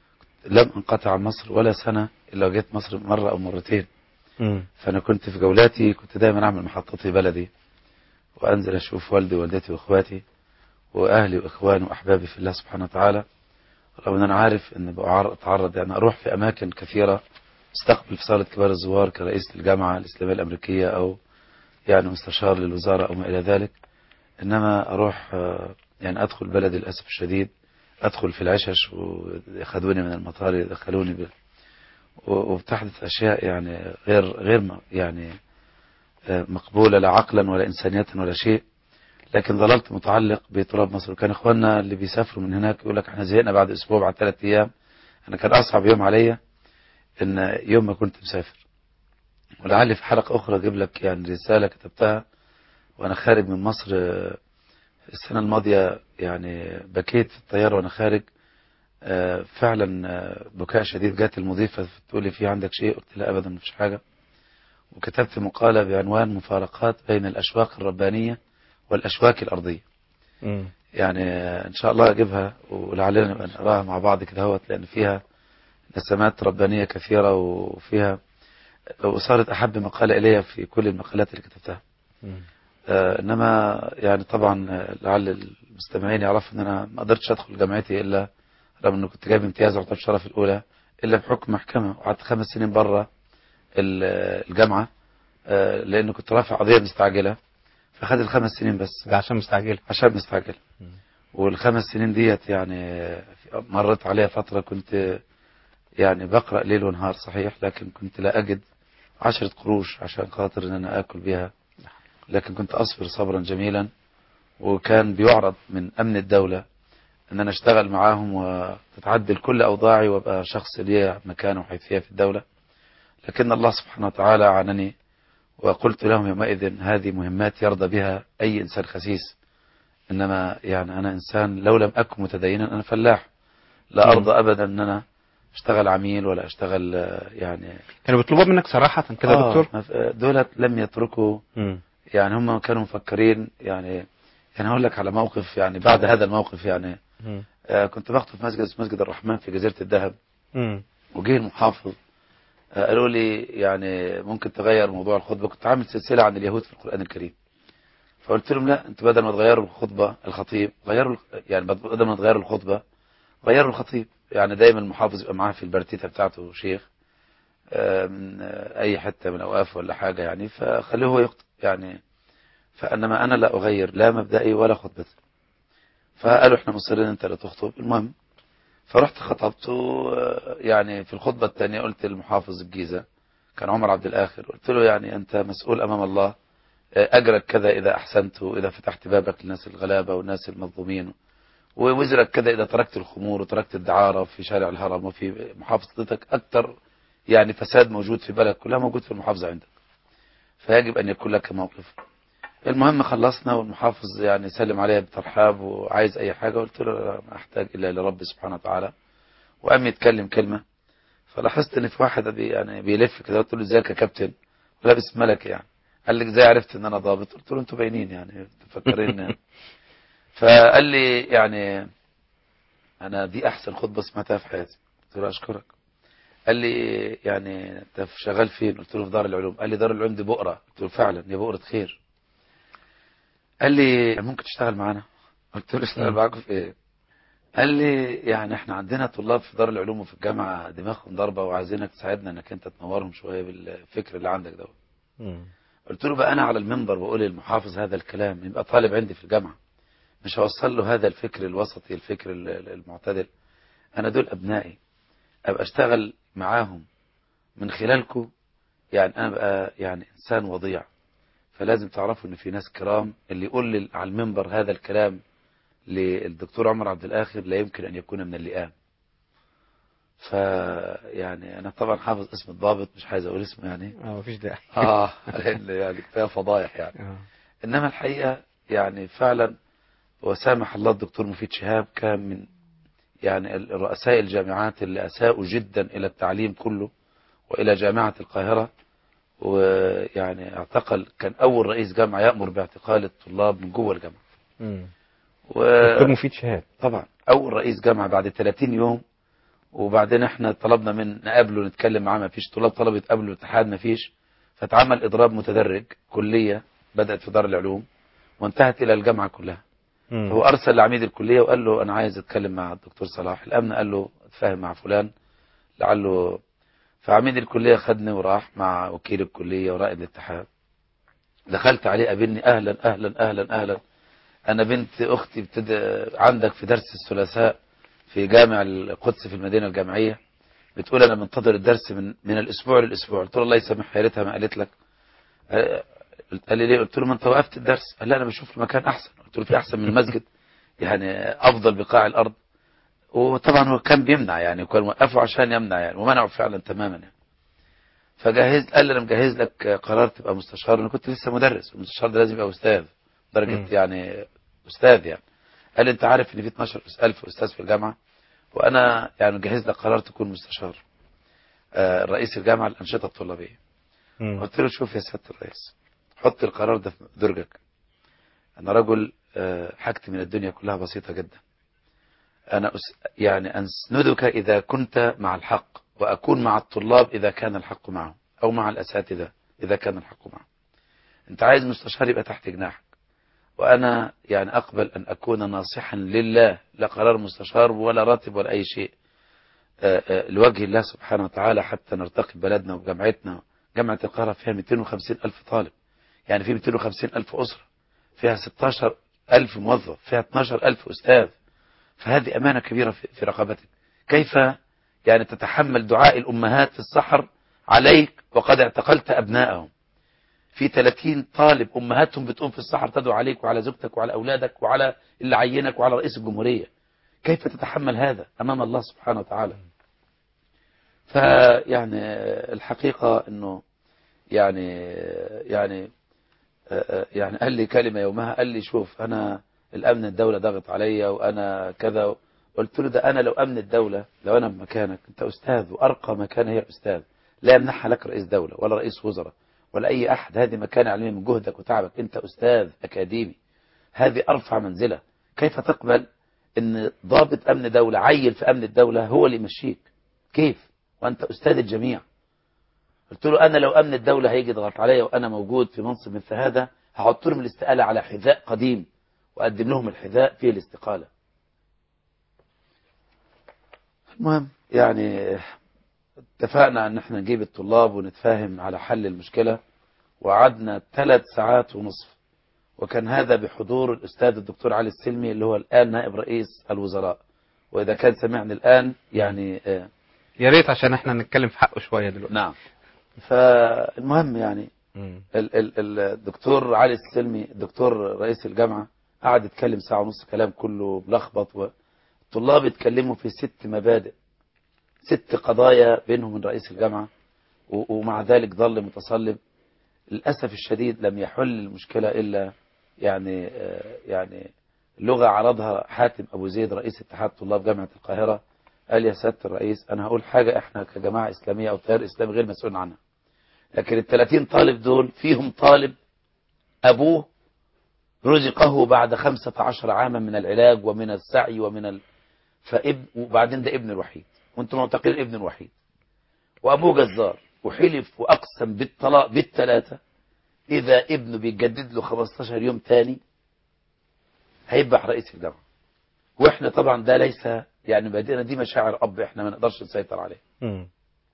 لم انقطع عن مصر ولا سنة الا جيت مصر مرة او مرتين مم. فانا كنت في جولاتي كنت دايما اعمل محطتي بلدي وانزل اشوف والدي ووالدتي واخواتي واهلي واخواني واحبابي في الله سبحانه وتعالى رغم ان انا عارف ان بعر- اتعرض يعني اروح في اماكن كثيرة استقبل في صالة كبار الزوار كرئيس الجامعة الاسلامية الامريكية او يعني مستشار للوزارة او ما الى ذلك انما اروح آه، يعني ادخل بلدي للاسف الشديد ادخل في العشش وياخذوني من المطار يدخلوني ب... و- وبتحدث اشياء يعني غير غير م- يعني آه، مقبوله لا عقلا ولا انسانيه ولا شيء لكن ظللت متعلق بتراب مصر وكان اخواننا اللي بيسافروا من هناك يقول لك احنا زهقنا بعد اسبوع بعد ثلاث ايام انا كان اصعب يوم عليا ان يوم ما كنت مسافر ولعلي في حلقه اخرى اجيب لك يعني رساله كتبتها وانا خارج من مصر آه، السنة الماضية يعني بكيت في الطيارة وانا خارج آه، فعلا آه، بكاء شديد جات المضيفة تقول لي في عندك شيء قلت لا ابدا مفيش حاجة وكتبت مقالة بعنوان مفارقات بين الاشواك الربانية والاشواك الارضية مم. يعني آه، ان شاء الله اجيبها ولعلنا نبقى نقراها مع بعض كده هوت لان فيها نسمات ربانية كثيرة وفيها وصارت احب مقالة الي في كل المقالات اللي كتبتها مم. آه، انما يعني طبعا آه، لعل المستمعين يعرفوا ان انا ما قدرتش ادخل جامعتي الا رغم انه كنت جايب امتياز وعطيت الشرف الاولى الا بحكم محكمه وقعدت خمس سنين بره ال- آه، الجامعه آه، لانه كنت رافع قضيه مستعجله فخد الخمس سنين بس ده عشان مستعجل عشان مستعجل والخمس سنين ديت يعني آه، مرت عليها فتره كنت يعني بقرا ليل ونهار صحيح لكن كنت لا اجد عشرة قروش عشان خاطر ان انا اكل بيها لكن كنت أصبر صبرا جميلا وكان بيعرض من أمن الدولة أن أنا أشتغل معاهم وتتعدل كل أوضاعي وأبقى شخص لي مكانه وحيثية في الدولة لكن الله سبحانه وتعالى عنني وقلت لهم يومئذ هذه مهمات يرضى بها أي إنسان خسيس إنما يعني أنا إنسان لو لم أكن متدينا أنا فلاح لا أرضى أبدا أن أنا أشتغل عميل ولا أشتغل آه، يعني كانوا بيطلبوا منك صراحة كده يا آه، دكتور مف- دولت لم يتركوا مم. يعني هم كانوا مفكرين يعني يعني هقول لك على موقف يعني بعد هذا الموقف يعني مم. آه كنت بخطب في مسجد اسمه مسجد الرحمن في جزيرة الذهب مم. وجه المحافظ آه قالوا لي يعني ممكن تغير موضوع الخطبة كنت عامل سلسلة عن اليهود في القرآن الكريم فقلت لهم لا انتوا بدل ما تغيروا الخطبة الخطيب غيروا الخ- يعني بدل ما تغيروا الخطبة غيروا الخطيب يعني دايما المحافظ يبقى معاه في البرتيتة بتاعته شيخ آه، من آه، اي حتة من اوقاف ولا حاجة يعني فخليه هو يخطب يعني فانما انا لا اغير لا مبدئي ولا خطبتي فقالوا احنا مصرين انت اللي تخطب المهم فرحت خطبت و- يعني في الخطبة الثانية قلت للمحافظ الجيزة كان عمر عبد الآخر قلت له يعني أنت مسؤول أمام الله أجرك كذا إذا أحسنت وإذا فتحت بابك للناس الغلابة والناس المظلومين ووزرك كذا إذا تركت الخمور وتركت الدعارة في شارع الهرم وفي محافظتك أكثر يعني فساد موجود في بلد كلها موجود في المحافظة عندك فيجب أن يكون لك موقف المهم خلصنا والمحافظ يعني سلم عليا بترحاب وعايز اي حاجه قلت له لا ما احتاج الا لرب سبحانه وتعالى وقام يتكلم كلمه فلاحظت ان في واحد بي يعني بيلف كده قلت له ازيك يا كابتن ولابس ملكي يعني قال لي ازاي عرفت ان انا ضابط قلت له انتوا باينين يعني مفكرين فقال لي يعني انا دي احسن خطبه سمعتها في حياتي قلت له اشكرك قال لي يعني انت شغال فين قلت له في دار العلوم قال لي دار العلوم دي بؤره قلت له فعلا دي بؤره خير قال لي ممكن تشتغل معانا قلت له اشتغل معاكم في ايه قال لي يعني احنا عندنا طلاب في دار العلوم وفي الجامعه دماغهم ضربه وعايزينك تساعدنا انك انت تنورهم شويه بالفكر اللي عندك دوت قلت له بقى انا على المنبر بقول للمحافظ هذا الكلام يبقى طالب عندي في الجامعه مش هوصل له هذا الفكر الوسطي الفكر ال- ال- المعتدل انا دول ابنائي ابقى اشتغل معاهم من خلالكم يعني انا بقى يعني انسان وضيع فلازم تعرفوا ان في ناس كرام اللي يقول لي على المنبر هذا الكلام للدكتور عمر عبد الاخر لا يمكن ان يكون من اللئام ف يعني انا طبعا حافظ اسم الضابط مش عايز اقول اسمه يعني اه مفيش داعي اه لان يعني كفايه فضايح يعني آه. انما الحقيقه يعني فعلا وسامح الله الدكتور مفيد شهاب كان من يعني رؤساء الجامعات اللي اساءوا جدا الى التعليم كله والى جامعه القاهره ويعني اعتقل كان اول رئيس جامعه يامر باعتقال الطلاب من جوه الجامعه و... دكتور مفيد شهاب طبعا اول رئيس جامعه بعد 30 يوم وبعدين احنا طلبنا من نقابله نتكلم معاه ما فيش طلاب طلبوا يتقابلوا الاتحاد ما فيش فاتعمل اضراب متدرج كليه بدات في دار العلوم وانتهت الى الجامعه كلها مم. هو ارسل لعميد الكليه وقال له انا عايز اتكلم مع الدكتور صلاح الامن قال له اتفاهم مع فلان لعله فعميد الكليه خدني وراح مع وكيل الكليه ورائد الاتحاد دخلت عليه قابلني اهلا اهلا اهلا اهلا انا بنت اختي بتد... عندك في درس الثلاثاء في جامع القدس في المدينه الجامعيه بتقول انا منتظر الدرس من من الاسبوع للاسبوع قلت له الله يسامحها يا ريتها ما قالت لك آه، قال لي ليه قلت له ما انت وقفت الدرس قال لا انا بشوف له مكان احسن قلت له في احسن من المسجد يعني افضل بقاع الارض وطبعا هو كان بيمنع يعني وكان وقفه عشان يمنع يعني ومنعه فعلا تماما يعني فجهز قال لي انا مجهز لك قرار تبقى مستشار انا كنت لسه مدرس والمستشار ده لازم يبقى استاذ درجه مم. يعني استاذ يعني قال لي انت عارف ان في 12000 استاذ في الجامعه وانا يعني مجهز لك قرار تكون مستشار آه، رئيس الجامعه الانشطه الطلابيه مم. قلت له شوف يا سياده الرئيس حط القرار ده في درجك انا رجل آه، حاجتي من الدنيا كلها بسيطه جدا انا أس يعني اسندك اذا كنت مع الحق واكون مع الطلاب اذا كان الحق معهم او مع الاساتذه اذا كان الحق معهم انت عايز مستشار يبقى تحت جناحك وانا يعني اقبل ان اكون ناصحا لله لا قرار مستشار ولا راتب ولا اي شيء آه، آه، لوجه الله سبحانه وتعالى حتى نرتقي بلدنا وجامعتنا جامعة القاهرة فيها 250 ألف طالب يعني في 250 ألف أسرة فيها 16 ألف موظف فيها 12 ألف أستاذ فهذه أمانة كبيرة في في رقبتك كيف يعني تتحمل دعاء الأمهات في السحر عليك وقد اعتقلت أبنائهم في 30 طالب أمهاتهم بتقوم في السحر تدعو عليك وعلى زوجتك وعلى أولادك وعلى اللي عينك وعلى رئيس الجمهورية كيف تتحمل هذا أمام الله سبحانه وتعالى فيعني الحقيقة أنه يعني يعني يعني قال لي كلمة يومها قال لي شوف أنا الأمن الدولة ضغط عليا وأنا كذا قلت له ده أنا لو أمن الدولة لو أنا بمكانك أنت أستاذ وأرقى مكان هي الأستاذ لا يمنحها لك رئيس دولة ولا رئيس وزراء ولا أي أحد هذه مكان علمي من جهدك وتعبك أنت أستاذ أكاديمي هذه أرفع منزلة كيف تقبل أن ضابط أمن دولة عيل في أمن الدولة هو اللي يمشيك كيف وأنت أستاذ الجميع قلت له أنا لو أمن الدولة هيجي يضغط عليا وأنا موجود في منصب مثل هذا هحط لهم الاستقالة على حذاء قديم وأقدم لهم الحذاء فيه الاستقالة المهم يعني اتفقنا ان احنا نجيب الطلاب ونتفاهم على حل المشكلة وقعدنا ثلاث ساعات ونصف وكان هذا بحضور الأستاذ الدكتور علي السلمي اللي هو الآن نائب رئيس الوزراء وإذا كان سمعني الآن يعني آه يا ريت عشان احنا نتكلم في حقه شوية دلوقتي نعم فالمهم يعني مم. ال- ال- الدكتور علي السلمي الدكتور رئيس الجامعة قعد يتكلم ساعة ونص كلام كله ملخبط والطلاب اتكلموا في ست مبادئ ست قضايا بينهم من رئيس الجامعة و- ومع ذلك ظل متصلب للأسف الشديد لم يحل المشكلة إلا يعني آه، يعني لغة عرضها حاتم أبو زيد رئيس اتحاد طلاب جامعة القاهرة قال يا سيادة الرئيس أنا هقول حاجة إحنا كجماعة إسلامية أو تيار إسلامي غير مسؤول عنها لكن ال 30 طالب دول فيهم طالب أبوه رزقه بعد 15 عاما من العلاج ومن السعي ومن ال... فابن وبعدين ده ابن الوحيد وانتم معتقلين ابن الوحيد وابوه جزار وحلف واقسم بالطلاق بالثلاثه اذا ابنه بيجدد له 15 يوم تاني هيبقى رئيس الجامعه واحنا طبعا ده ليس يعني بدينا دي مشاعر اب احنا ما نقدرش نسيطر عليها مم.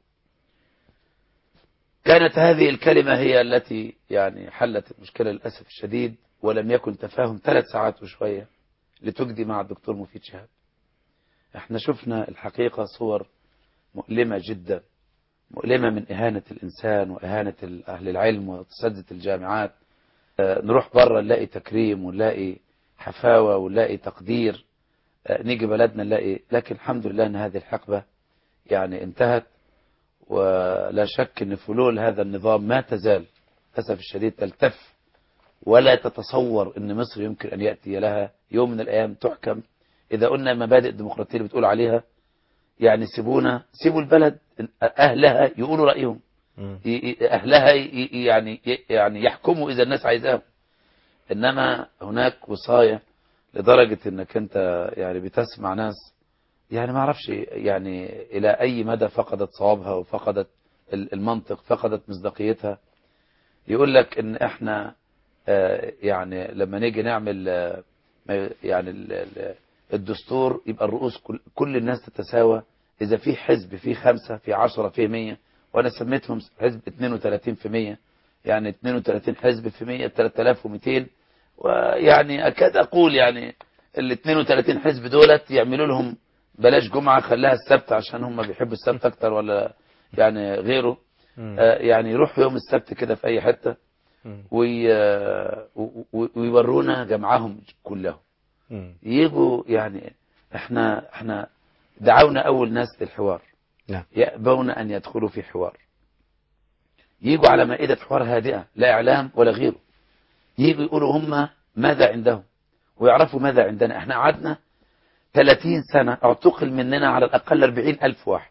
كانت هذه الكلمة هي التي يعني حلت المشكلة للأسف الشديد ولم يكن تفاهم ثلاث ساعات وشوية لتجدي مع الدكتور مفيد شهاب احنا شفنا الحقيقة صور مؤلمة جدا مؤلمة من إهانة الإنسان وإهانة أهل العلم وتسدد الجامعات آه، نروح بره نلاقي تكريم ونلاقي حفاوة ونلاقي تقدير آه، نيجي بلدنا نلاقي لكن الحمد لله أن هذه الحقبة يعني انتهت ولا شك أن فلول هذا النظام ما تزال للأسف الشديد تلتف ولا تتصور أن مصر يمكن أن يأتي لها يوم من الأيام تحكم إذا قلنا مبادئ الديمقراطية اللي بتقول عليها يعني سيبونا سيبوا البلد أهلها يقولوا رأيهم ي- ي- أهلها ي- ي- يعني ي- يعني يحكموا إذا الناس عايزاهم إنما هناك وصاية لدرجة إنك أنت يعني بتسمع ناس يعني ما أعرفش يعني إلى أي مدى فقدت صوابها وفقدت ال- المنطق فقدت مصداقيتها يقول لك إن إحنا آه، يعني لما نيجي نعمل آه، ما- يعني ال- ال- الدستور يبقى الرؤوس كل, كل الناس تتساوى إذا في حزب في خمسة في عشرة في مية وأنا سميتهم حزب 32 في مية يعني 32 حزب في مية 3200 ويعني أكاد أقول يعني ال 32 حزب دولت يعملوا لهم بلاش جمعة خلاها السبت عشان هم بيحبوا السبت أكتر ولا يعني غيره آه، يعني يروحوا يوم السبت كده في أي حتة وي... و- و- ويورونا جمعهم كلهم يجوا يعني احنا احنا دعونا اول ناس للحوار نعم. يأبون ان يدخلوا في حوار يجوا على مائدة حوار هادئة لا اعلام ولا غيره يجوا يقولوا هم ماذا عندهم ويعرفوا ماذا عندنا احنا قعدنا 30 سنة اعتقل مننا على الاقل 40 الف واحد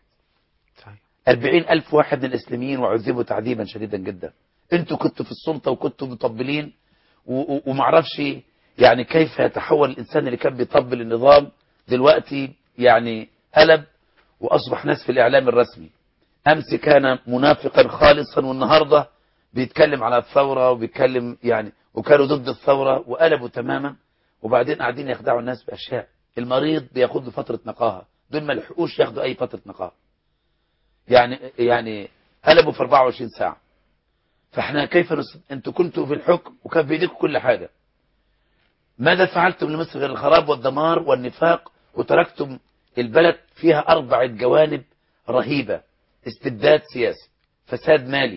40 الف واحد من الاسلاميين وعذبوا تعذيبا شديدا جدا انتوا كنتوا في السلطة وكنتوا مطبلين و- و- ومعرفش يعني كيف يتحول الإنسان اللي كان بيطبل النظام دلوقتي يعني قلب وأصبح ناس في الإعلام الرسمي أمس كان منافقا خالصا والنهاردة بيتكلم على الثورة وبيتكلم يعني وكانوا ضد الثورة وقلبوا تماما وبعدين قاعدين يخدعوا الناس بأشياء المريض بياخد له فترة نقاهة دول ما لحقوش ياخدوا أي فترة نقاهة يعني يعني قلبوا في 24 ساعة فاحنا كيف نص... انتوا كنتوا في الحكم وكان في ايديكم كل حاجة ماذا فعلتم لمصر غير الخراب والدمار والنفاق وتركتم البلد فيها أربعة جوانب رهيبة استبداد سياسي فساد مالي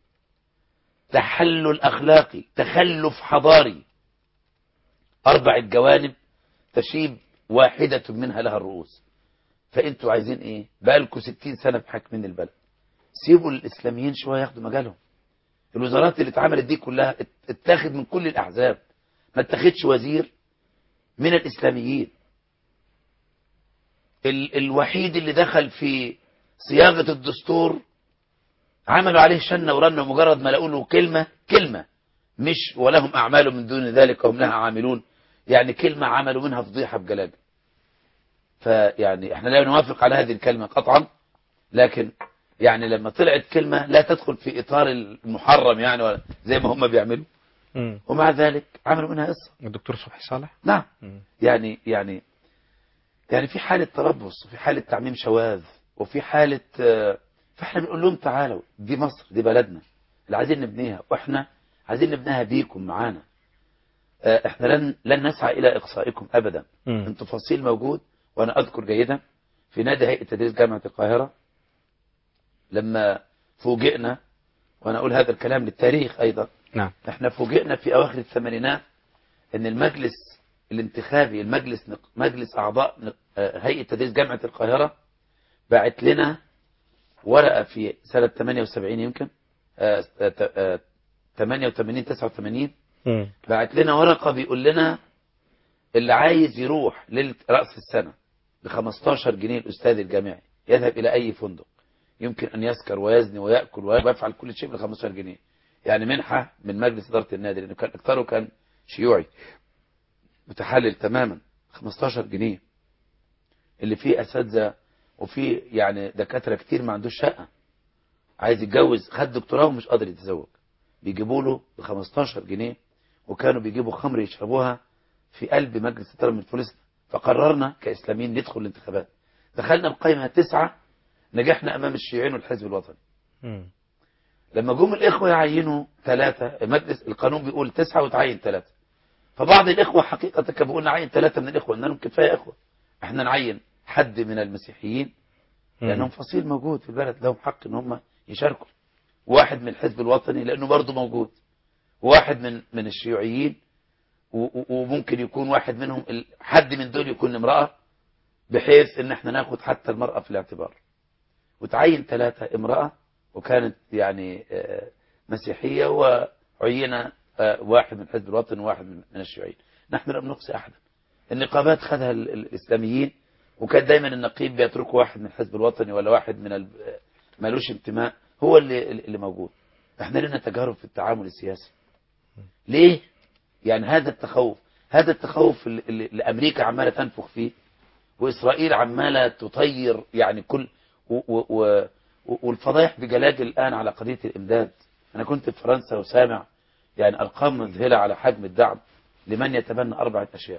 تحلل أخلاقي تخلف حضاري أربعة جوانب تشيب واحدة منها لها الرؤوس فأنتوا عايزين إيه بقالكم ستين سنة بحكمين البلد سيبوا الإسلاميين شوية ياخدوا مجالهم الوزارات اللي اتعملت دي كلها ات- اتاخد من كل الأحزاب ما اتخذش وزير من الإسلاميين ال الوحيد اللي دخل في صياغة الدستور عملوا عليه شنة ورنة مجرد ما لقوا له كلمة كلمة مش ولهم أعمال من دون ذلك وهم لها عاملون يعني كلمة عملوا منها فضيحة بجلال فيعني احنا لا نوافق على هذه الكلمة قطعا لكن يعني لما طلعت كلمة لا تدخل في إطار المحرم يعني ولا زي ما هم بيعملوا ومع ذلك عملوا منها قصة الدكتور صبحي صالح نعم يعني يعني يعني في حالة تربص وفي حالة تعميم شواذ وفي حالة آه، فاحنا بنقول لهم تعالوا دي مصر دي بلدنا اللي عايزين نبنيها واحنا عايزين نبنيها بيكم معانا آه، احنا لن لن نسعى الى اقصائكم ابدا انتوا فصيل موجود وانا اذكر جيدا في نادي هيئة تدريس جامعة القاهرة لما فوجئنا وانا اقول هذا الكلام للتاريخ ايضا نعم احنا فوجئنا في اواخر الثمانينات ان المجلس الانتخابي المجلس نق... مجلس اعضاء نق... آه، هيئه تدريس جامعه القاهره بعت لنا ورقه في سنه 78 يمكن آه، آه، ت- آه، 88 89 بعت لنا ورقة بيقول لنا اللي عايز يروح ليلة رأس السنة ب 15 جنيه الأستاذ الجامعي يذهب إلى أي فندق يمكن أن يسكر ويزني ويأكل ويفعل كل شيء ب 15 جنيه يعني منحة من مجلس إدارة النادي لأنه كان أكثره كان شيوعي متحلل تماما 15 جنيه اللي فيه أساتذة وفيه يعني دكاترة كتير ما عندوش شقة عايز يتجوز خد دكتوراه ومش قادر يتزوج بيجيبوا له ب 15 جنيه وكانوا بيجيبوا خمر يشربوها في قلب مجلس الإدارة من فلسطين فقررنا كإسلاميين ندخل الانتخابات دخلنا بقائمة تسعة نجحنا أمام الشيوعيين والحزب الوطني لما جم الإخوة يعينوا ثلاثة مجلس القانون بيقول تسعة وتعين ثلاثة فبعض الإخوة حقيقة كان بيقول نعين ثلاثة من الإخوة إنهم كفاية إخوة احنا نعين حد من المسيحيين لأنهم فصيل موجود في البلد لهم حق إن هم يشاركوا واحد من الحزب الوطني لأنه برضه موجود واحد من من الشيوعيين و- و- وممكن يكون واحد منهم ال- حد من دول يكون امرأة بحيث ان احنا ناخد حتى المرأة في الاعتبار وتعين ثلاثة امرأة وكانت يعني آه، مسيحية وعين آه، واحد من الحزب الوطني وواحد من من الشيوعيين نحن لم نقصي احدا النقابات خدها ال- ال- الاسلاميين وكان دايما النقيب بيتركوا واحد من الحزب الوطني ولا واحد من ال- آه، مالوش انتماء هو اللي اللي موجود احنا لنا تجارب في التعامل السياسي ليه يعني هذا التخوف هذا التخوف اللي اللي- اللي امريكا عماله تنفخ فيه واسرائيل عماله تطير يعني كل و و و والفضايح بجلاجل الان على قضيه الامداد انا كنت في فرنسا وسامع يعني ارقام مذهله على حجم الدعم لمن يتبنى اربعه اشياء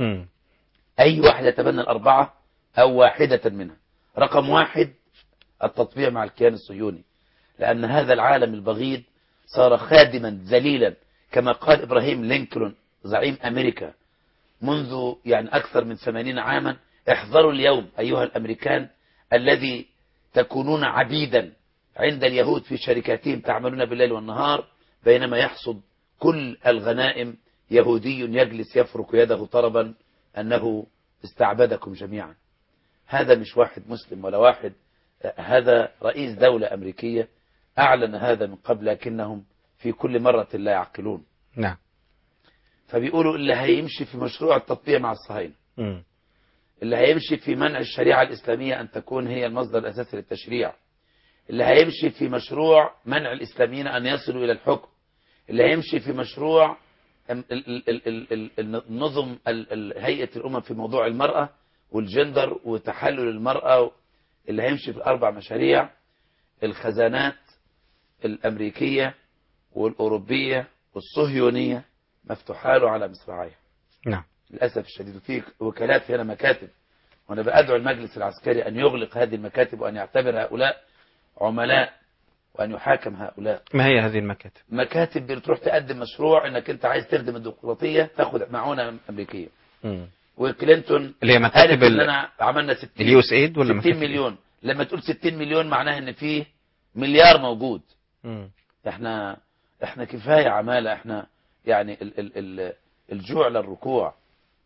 اي واحد يتبنى الاربعه او واحده منها رقم واحد التطبيع مع الكيان الصهيوني لأن هذا العالم البغيض صار خادما ذليلا كما قال إبراهيم لينكولن زعيم أمريكا منذ يعني أكثر من ثمانين عاما احذروا اليوم أيها الأمريكان الذي تكونون عبيدا عند اليهود في شركاتهم تعملون بالليل والنهار بينما يحصد كل الغنائم يهودي يجلس يفرك يده طربا أنه استعبدكم جميعا هذا مش واحد مسلم ولا واحد هذا رئيس دولة أمريكية أعلن هذا من قبل لكنهم في كل مرة لا يعقلون نعم فبيقولوا اللي هيمشي في مشروع التطبيع مع الصهاينة مم. اللي هيمشي في منع الشريعة الإسلامية أن تكون هي المصدر الأساسي للتشريع اللي هيمشي في مشروع منع الإسلاميين أن يصلوا إلى الحكم اللي هيمشي في مشروع ال- ال- ال- ال- ال- النظم ال- ال- هيئة الأمم في موضوع المرأة والجندر وتحلل المرأة اللي هيمشي في الأربع مشاريع الخزانات الأمريكية والأوروبية والصهيونية مفتوحة له على مصراعيها نعم للأسف الشديد وفي وكالات هنا مكاتب وأنا بأدعو المجلس العسكري أن يغلق هذه المكاتب وأن يعتبر هؤلاء عملاء وأن يحاكم هؤلاء ما هي هذه المكاتب مكاتب بتروح تقدم مشروع انك انت عايز تخدم الديمقراطيه تاخد معونه امريكيه مم. وكلينتون اللي هي مكاتب قالت ال- ان انا عملنا 60 اليو اس ايد ولا 60 مكاتب مليون لما تقول 60 مليون معناها ان في مليار موجود مم. احنا احنا كفايه عماله احنا يعني ال ال ال الجوع للركوع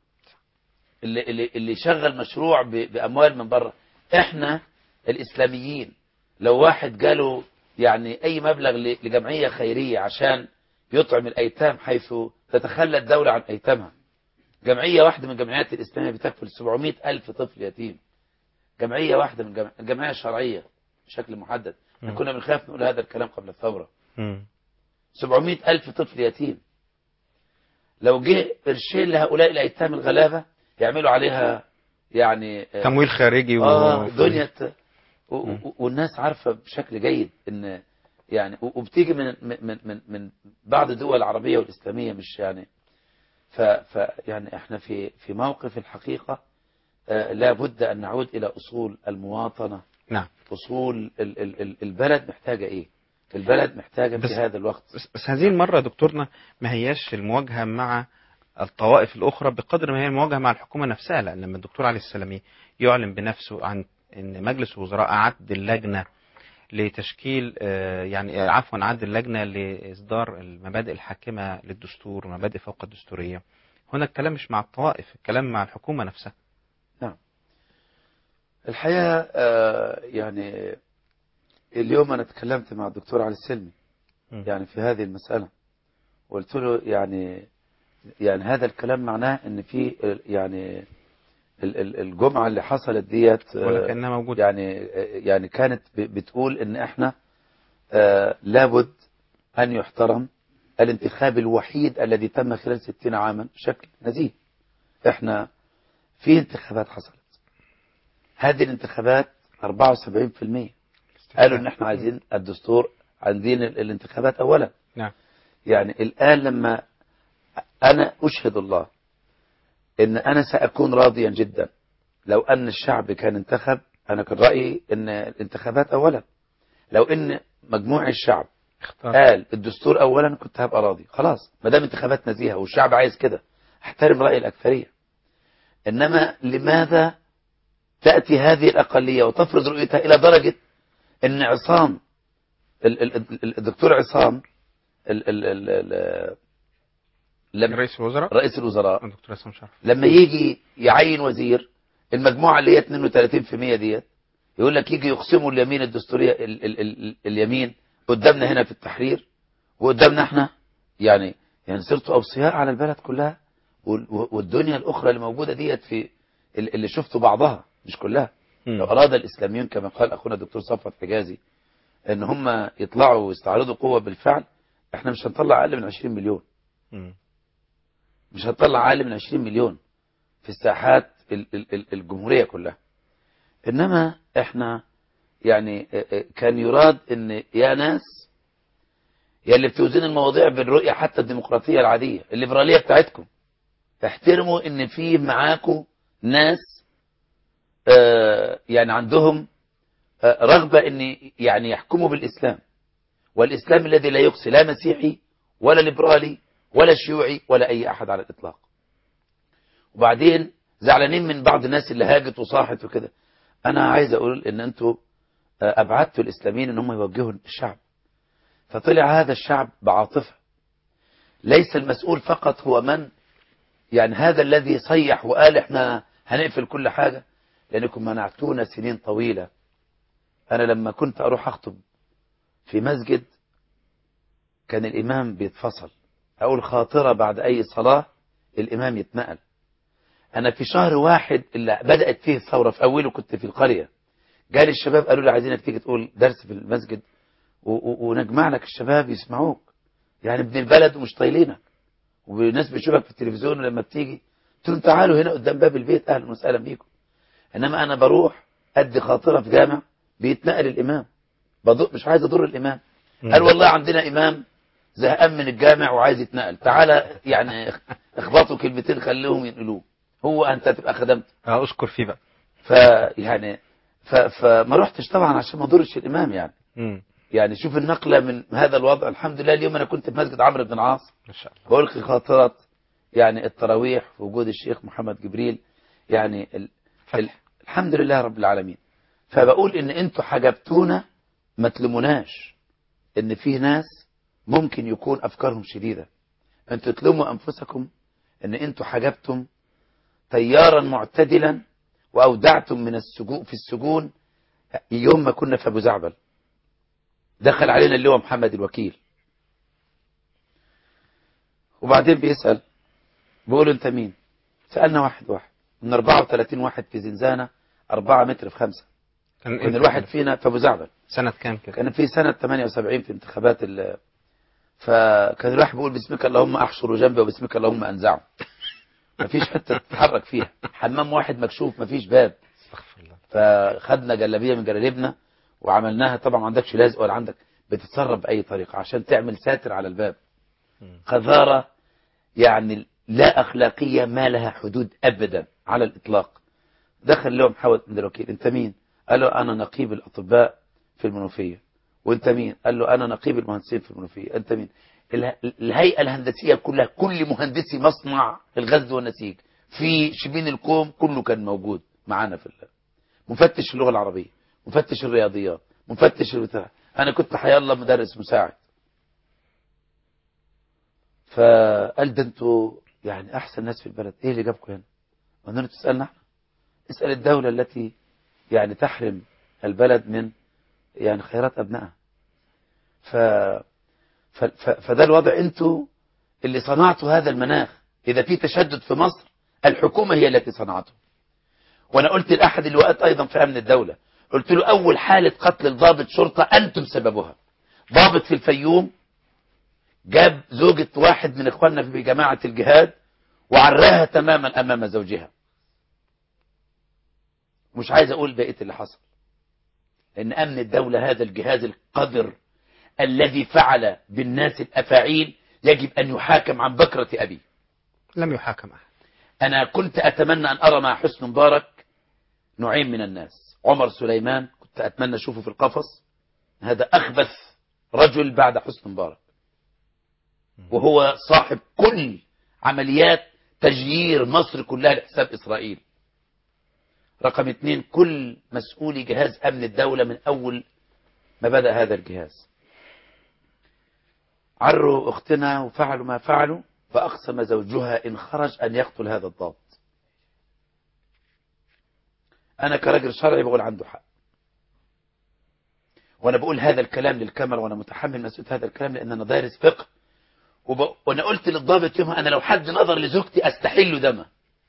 اللي اللي اللي شغل مشروع ب- باموال من بره احنا الاسلاميين لو واحد جاله يعني اي مبلغ ل- لجمعيه خيريه عشان يطعم الايتام حيث تتخلى الدوله عن ايتامها جمعيه واحده من الجمعيات الاسلاميه بتكفل 700 الف طفل يتيم جمعيه واحده من جمع... الجمعيه الشرعيه بشكل محدد احنا مم. كنا بنخاف نقول هذا الكلام قبل الثوره مم. 700 ألف طفل يتيم لو جه قرشين لهؤلاء الأيتام الغلابة يعملوا عليها يعني آه، تمويل خارجي و... آه دنيا ت- و- مم. و- والناس عارفة بشكل جيد إن يعني و- وبتيجي من من من من بعض الدول العربية والإسلامية مش يعني ف ف يعني احنا في في موقف الحقيقة آه، لا بد أن نعود إلى أصول المواطنة نعم أصول ال- ال- ال- البلد محتاجة إيه البلد محتاجة في بس- هذا الوقت بس, بس هذه المرة دكتورنا ما هياش المواجهة مع الطوائف الأخرى بقدر ما هي المواجهة مع الحكومة نفسها لأن لما الدكتور علي السلمي يعلن بنفسه عن أن مجلس الوزراء أعد اللجنة لتشكيل آه، يعني آه، عفوا أعد اللجنة لإصدار المبادئ الحاكمة للدستور ومبادئ فوق الدستورية هنا الكلام مش مع الطوائف الكلام مع الحكومة نفسها الحقيقة آه، يعني اليوم أنا تكلمت مع الدكتور علي السلمي مم. يعني في هذه المسألة وقلت له يعني يعني هذا الكلام معناه ان في ال- يعني ال- ال- الجمعة اللي حصلت ديت آه، ولا كأنها موجودة. يعني آه، يعني كانت ب- بتقول ان احنا آه، لابد ان يحترم الانتخاب الوحيد الذي تم خلال 60 عاما بشكل نزيه احنا في انتخابات حصلت هذه الانتخابات 74% قالوا ان احنا عايزين الدستور عايزين ال- الانتخابات اولا نعم يعني الآن لما أنا أشهد الله إن أنا سأكون راضيا جدا لو أن الشعب كان انتخب أنا كان رأيي إن الانتخابات أولا لو إن مجموع الشعب قال الدستور أولا كنت هبقى راضي خلاص ما دام انتخابات نزيهة والشعب عايز كده احترم رأي الأكثرية إنما لماذا تأتي هذه الأقلية وتفرض رؤيتها إلى درجة إن عصام ال- ال- ال- الدكتور عصام ال ال ال ال لما رئيس الوزراء رئيس الوزراء الدكتور عصام شرف لما يجي يعين وزير المجموعة اللي هي 32% ديت يقول لك يجي يقسموا اليمين الدستورية ال ال ال اليمين قدامنا هنا في التحرير وقدامنا احنا يعني يعني صرتوا أوصياء على البلد كلها وال- والدنيا الأخرى اللي موجودة ديت في ال- اللي شفتوا بعضها مش كلها لو أراد الإسلاميون كما قال أخونا الدكتور صفوت حجازي ان هم يطلعوا ويستعرضوا قوة بالفعل احنا مش هنطلع اقل من 20 مليون مش هنطلع اقل من 20 مليون في الساحات ال- ال- ال- الجمهورية كلها انما احنا يعني اه، اه، كان يراد ان يا ناس يا اللي بتوزن المواضيع بالرؤية حتى الديمقراطية العادية الليبرالية بتاعتكم احترموا ان في معاكم ناس اه، يعني عندهم اه، رغبة ان يعني يحكموا بالاسلام والاسلام الذي لا يقصي لا مسيحي ولا ليبرالي ولا شيوعي ولا اي احد على الاطلاق وبعدين زعلانين من بعض الناس اللي هاجت وصاحت وكده انا عايز اقول ان انتوا آه، ابعدتوا الاسلاميين ان هم يوجهوا الشعب فطلع هذا الشعب بعاطفه ليس المسؤول فقط هو من يعني هذا الذي صيح وقال احنا هنقفل كل حاجة لانكم منعتونا سنين طويلة انا لما كنت اروح اخطب في مسجد كان الامام بيتفصل اقول خاطرة بعد اي صلاة الامام يتنقل انا في شهر واحد اللي بدأت فيه الثورة في اوله كنت في القرية جالي الشباب قالوا لي عايزينك تيجي تقول درس في المسجد و- و- ونجمع لك الشباب يسمعوك يعني ابن البلد ومش طايلينك والناس بتشوفك في التلفزيون ولما بتيجي قلت لهم تعالوا هنا قدام باب البيت اهلا وسهلا بيكم انما انا بروح ادي خاطره في جامع بيتنقل الامام بضر مش عايز اضر الامام قال والله عندنا امام زهقان من الجامع وعايز يتنقل تعالى يعني اخبطوا كلمتين خليهم ينقلوه هو انت تبقى خدمت اه اشكر فيه بقى فيعني ف... فما رحتش طبعا عشان ما اضرش الامام يعني مم. يعني شوف النقلة من هذا الوضع الحمد لله اليوم أنا كنت في مسجد عمرو بن العاص ما شاء الله بألقي خاطرة يعني التراويح في وجود الشيخ محمد جبريل يعني ال... ال... الحمد لله رب العالمين فبقول إن أنتوا حجبتونا ما تلموناش إن في ناس ممكن يكون أفكارهم شديدة أنتوا تلوموا أنفسكم إن أنتوا حجبتم تيارا معتدلا وأودعتم من السجون في السجون يوم ما كنا في أبو زعبل دخل علينا اللي هو محمد الوكيل وبعدين بيسأل بيقول انت مين سألنا واحد واحد من 34 واحد في زنزانة 4 متر في 5 كان كان إمتى الواحد كده؟ فينا في ابو زعبل سنة كام كده كان في سنة 78 في انتخابات ال فكان الواحد بيقول باسمك اللهم احشر جنبي وباسمك اللهم انزعه مفيش حتة تتحرك فيها حمام واحد مكشوف مفيش باب فخدنا جلابية من جلاليبنا وعملناها طبعا ما عندكش لازق ولا عندك بتتصرف بأي طريقة عشان تعمل ساتر على الباب قذارة يعني لا أخلاقية ما لها حدود أبدا على الإطلاق دخل له محمد بن الوكيل أنت مين قال له أنا نقيب الأطباء في المنوفية وأنت مين قال له أنا نقيب المهندسين في المنوفية أنت مين اله- الهيئة الهندسية كلها كل مهندسي مصنع الغزل والنسيج في شبين الكوم كله كان موجود معانا في الله مفتش اللغة العربية مفتش الرياضيات مفتش البتاع انا كنت حيالله مدرس مساعد فقال ده انتوا يعني احسن ناس في البلد ايه اللي جابكم هنا قلنا له تسالنا احنا اسال الدوله التي يعني تحرم البلد من يعني خيرات ابنائها ف... ف... ف... فده الوضع انتوا اللي صنعته هذا المناخ إذا في تشدد في مصر الحكومة هي التي صنعته وأنا قلت لأحد اللواءات أيضا في أمن الدولة قلت له أول حالة قتل ضابط شرطة أنتم سببها ضابط في الفيوم جاب زوجة واحد من إخواننا في جماعة الجهاد وعراها تماما أمام زوجها مش عايز أقول بقية اللي حصل لأن أمن الدولة هذا الجهاز القذر الذي فعل بالناس الأفاعيل يجب أن يحاكم عن بكرة أبي لم يحاكم أحد أنا كنت أتمنى أن أرى مع حسن مبارك نوعين من الناس عمر سليمان كنت أتمنى أشوفه في القفص هذا أخبث رجل بعد حسن مبارك وهو صاحب كل عمليات تجيير مصر كلها لحساب إسرائيل رقم اثنين كل مسؤولي جهاز أمن الدولة من أول ما بدأ هذا الجهاز عروا أختنا وفعلوا ما فعلوا فأقسم زوجها إن خرج أن يقتل هذا الضابط أنا كراجل شرعي بقول عنده حق وأنا بقول هذا الكلام للكاميرا وأنا متحمل مسؤولية هذا الكلام لأن أنا دارس فقه وب... وأنا قلت للضابط يومها أنا لو حد نظر لزوجتي أستحل دمه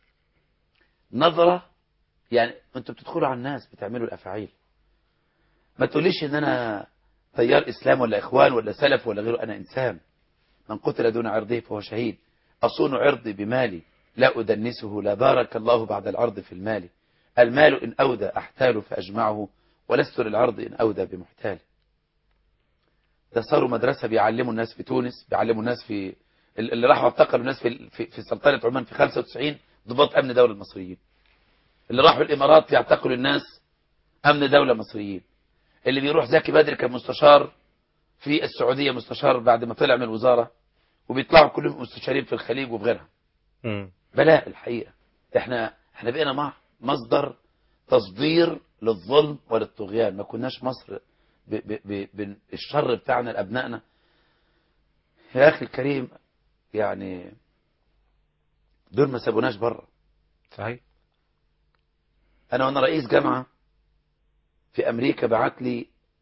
نظرة يعني أنتوا بتدخلوا على الناس بتعملوا الأفاعيل ما تقوليش إن أنا تيار إسلام ولا إخوان ولا سلف ولا غيره أنا إنسان من قتل دون عرضه فهو شهيد أصون عرضي بمالي لا أدنسه لا بارك الله بعد العرض في المال المال إن أودى أحتال فأجمعه ولست للعرض إن أودى بمحتال ده صاروا مدرسة بيعلموا الناس في تونس بيعلموا الناس في اللي راحوا اعتقلوا الناس في في, في سلطنة عمان في 95 ضباط أمن دولة المصريين اللي راحوا الإمارات يعتقلوا الناس أمن دولة مصريين اللي بيروح زكي بدري كان مستشار في السعودية مستشار بعد ما طلع من الوزارة وبيطلعوا كلهم مستشارين في الخليج وفي غيرها بلاء الحقيقة احنا احنا بقينا مع مصدر تصدير للظلم وللطغيان ما كناش مصر ب ب ب ب الشر بتاعنا لأبنائنا يا أخي الكريم يعني دول ما سابوناش بره صحيح أنا وأنا رئيس جامعة في أمريكا بعت لي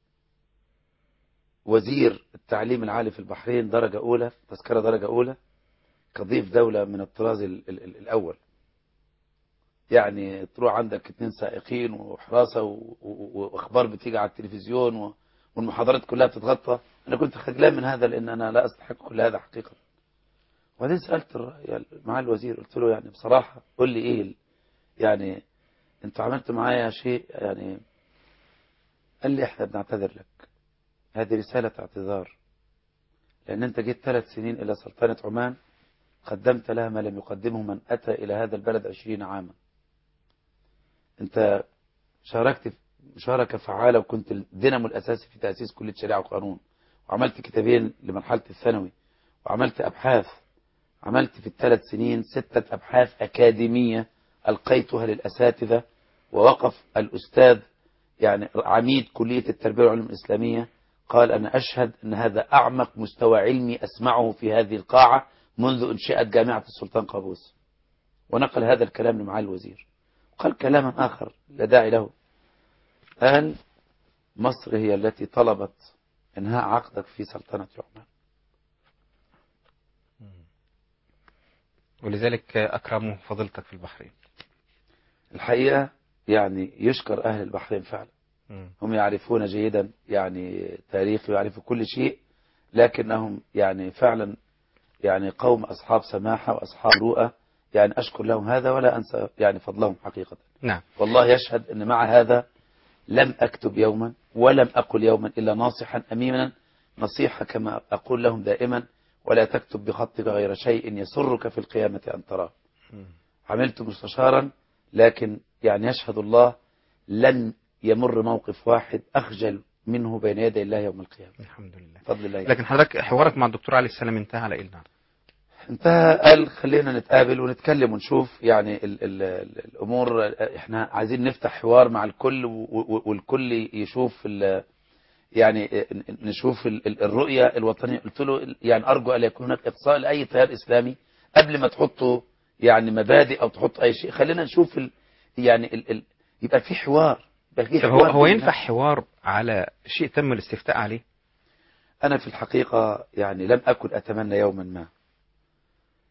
وزير التعليم العالي في البحرين درجة أولى تذكرة درجة أولى كضيف دولة من الطراز ال ال ال الأول يعني تروح عندك اتنين سائقين وحراسة وأخبار بتيجي على التلفزيون والمحاضرات كلها بتتغطى أنا كنت خجلان من هذا لأن أنا لا أستحق كل هذا حقيقة وبعدين سألت مع الوزير قلت له يعني بصراحة قول لي إيه يعني أنتوا عملتوا معايا شيء يعني قال لي إحنا بنعتذر لك هذه رسالة اعتذار لأن أنت جيت ثلاث سنين إلى سلطنة عمان قدمت لها ما لم يقدمه من أتى إلى هذا البلد عشرين عاما أنت شاركت مشاركة فعالة وكنت الدينامو الأساسي في تأسيس كلية شريعة وقانون وعملت كتابين لمرحلة الثانوي وعملت أبحاث عملت في الثلاث سنين ستة أبحاث أكاديمية ألقيتها للأساتذة ووقف الأستاذ يعني عميد كلية التربية والعلوم الإسلامية قال أنا أشهد أن هذا أعمق مستوى علمي أسمعه في هذه القاعة منذ انشئت جامعة السلطان قابوس ونقل هذا الكلام لمعالي الوزير قال كلاما آخر لا داعي له قال مصر هي التي طلبت انهاء عقدك في سلطنة عمان ولذلك أكرموا فضيلتك في البحرين الحقيقة يعني يشكر أهل البحرين فعلا هم يعرفون جيدا يعني تاريخي ويعرفوا كل شيء لكنهم يعني فعلا يعني قوم أصحاب سماحة وأصحاب رؤى يعني أشكر لهم هذا ولا أنسى يعني فضلهم حقيقة نعم والله يشهد أن مع هذا لم أكتب يوما ولم أقل يوما إلا ناصحا أمينا نصيحة كما أقول لهم دائما ولا تكتب بخطك غير شيء يسرك في القيامة أن تراه عملت مستشارا لكن يعني يشهد الله لن يمر موقف واحد أخجل منه بين يدي الله يوم القيامة الحمد لله فضل الله لكن حضرتك حوارك مع الدكتور علي السلام انتهى على إيه انتهى قال خلينا نتقابل ونتكلم ونشوف يعني ال ال ال الأمور احنا عايزين نفتح حوار مع الكل والكل يشوف يعني نشوف الرؤية الوطنية قلت له يعني أرجو أن يكون هناك إقصاء لأي تيار إسلامي قبل ما تحطوا يعني مبادئ أو تحط أي شيء خلينا نشوف ال يعني ال ال يبقى في حوار يبقى في هو, حوار هو بين ينفع حوار على شيء تم الاستفتاء عليه أنا في الحقيقة يعني لم أكن أتمنى يوما ما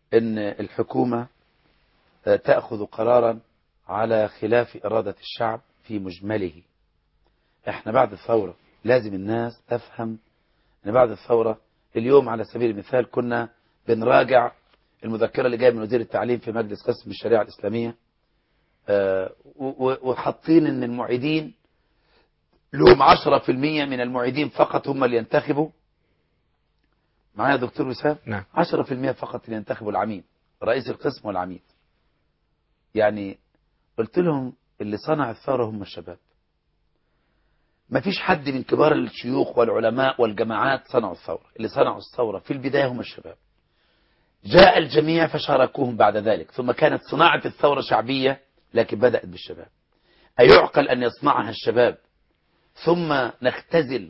ان الحكومة آه، تأخذ قرارا على خلاف إرادة الشعب في مجمله احنا بعد الثورة لازم الناس تفهم ان بعد الثورة اليوم على سبيل المثال كنا بنراجع المذكرة اللي جاية من وزير التعليم في مجلس قسم الشريعة الإسلامية آه، و- و- وحاطين ان المعيدين لهم 10% من المعيدين فقط هم اللي ينتخبوا معايا يا دكتور وسام نعم 10% فقط اللي ينتخبوا العميد رئيس القسم والعميد يعني قلت لهم اللي صنع الثورة هم الشباب ما فيش حد من كبار الشيوخ والعلماء والجماعات صنعوا الثورة اللي صنعوا الثورة في البداية هم الشباب جاء الجميع فشاركوهم بعد ذلك ثم كانت صناعة الثورة شعبية لكن بدأت بالشباب أيعقل أن يصنعها الشباب ثم نختزل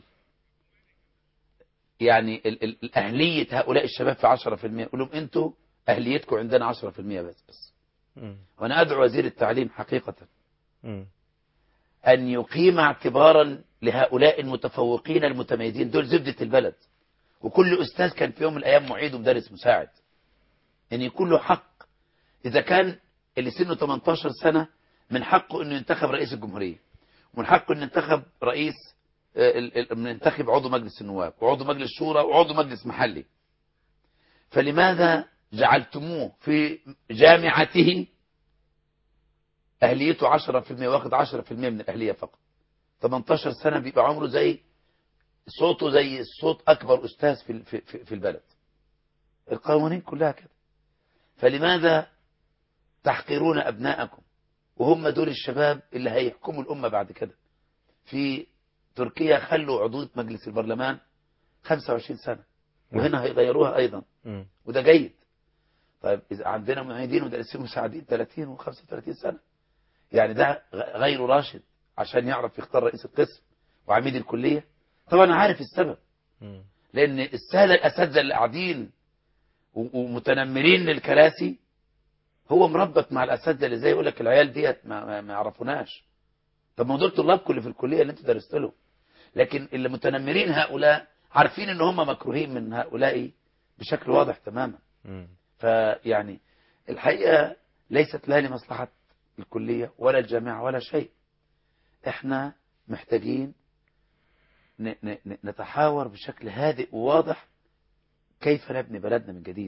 يعني ال- ال- الأهلية هؤلاء الشباب في 10% قول لهم أنتوا أهليتكم عندنا 10% بس بس وأنا أدعو وزير التعليم حقيقة أن يقيم اعتبارا لهؤلاء المتفوقين المتميزين دول زبدة البلد وكل أستاذ كان في يوم من الأيام معيد ومدرس مساعد أن يكون له حق إذا كان اللي سنه 18 سنة من حقه أنه ينتخب رئيس الجمهورية ومن حقه أنه ينتخب رئيس آه، ال- ال- من ينتخب عضو مجلس النواب وعضو مجلس شورى وعضو مجلس محلي فلماذا جعلتموه في جامعته أهليته 10% واخد 10% من الأهلية فقط 18 سنة بيبقى عمره زي صوته زي صوت أكبر أستاذ في في في- في البلد القوانين كلها كده فلماذا تحقرون أبناءكم وهم دول الشباب اللي هيحكموا الأمة بعد كده في تركيا خلوا عضوية مجلس البرلمان 25 سنة وهنا هيغيروها أيضا وده جيد طيب إذا عندنا معيدين ومدرسين مساعدين 30 و35 سنة يعني ده غ- غير راشد عشان يعرف يختار رئيس القسم وعميد الكلية طبعا أنا عارف السبب لأن السهلة الأساتذة اللي قاعدين و- ومتنمرين للكراسي هو مربط مع الأساتذة اللي زي يقول لك العيال ديت ما, ما, ما يعرفوناش طب ما دول طلابكم اللي في الكلية اللي انتوا درست لهم لكن اللي متنمرين هؤلاء عارفين ان هم مكروهين من هؤلاء بشكل واضح تماما فيعني الحقيقة ليست لا لمصلحة الكلية ولا الجامعة ولا شيء احنا محتاجين ن- ن- ن- نتحاور بشكل هادئ وواضح كيف نبني بلدنا من جديد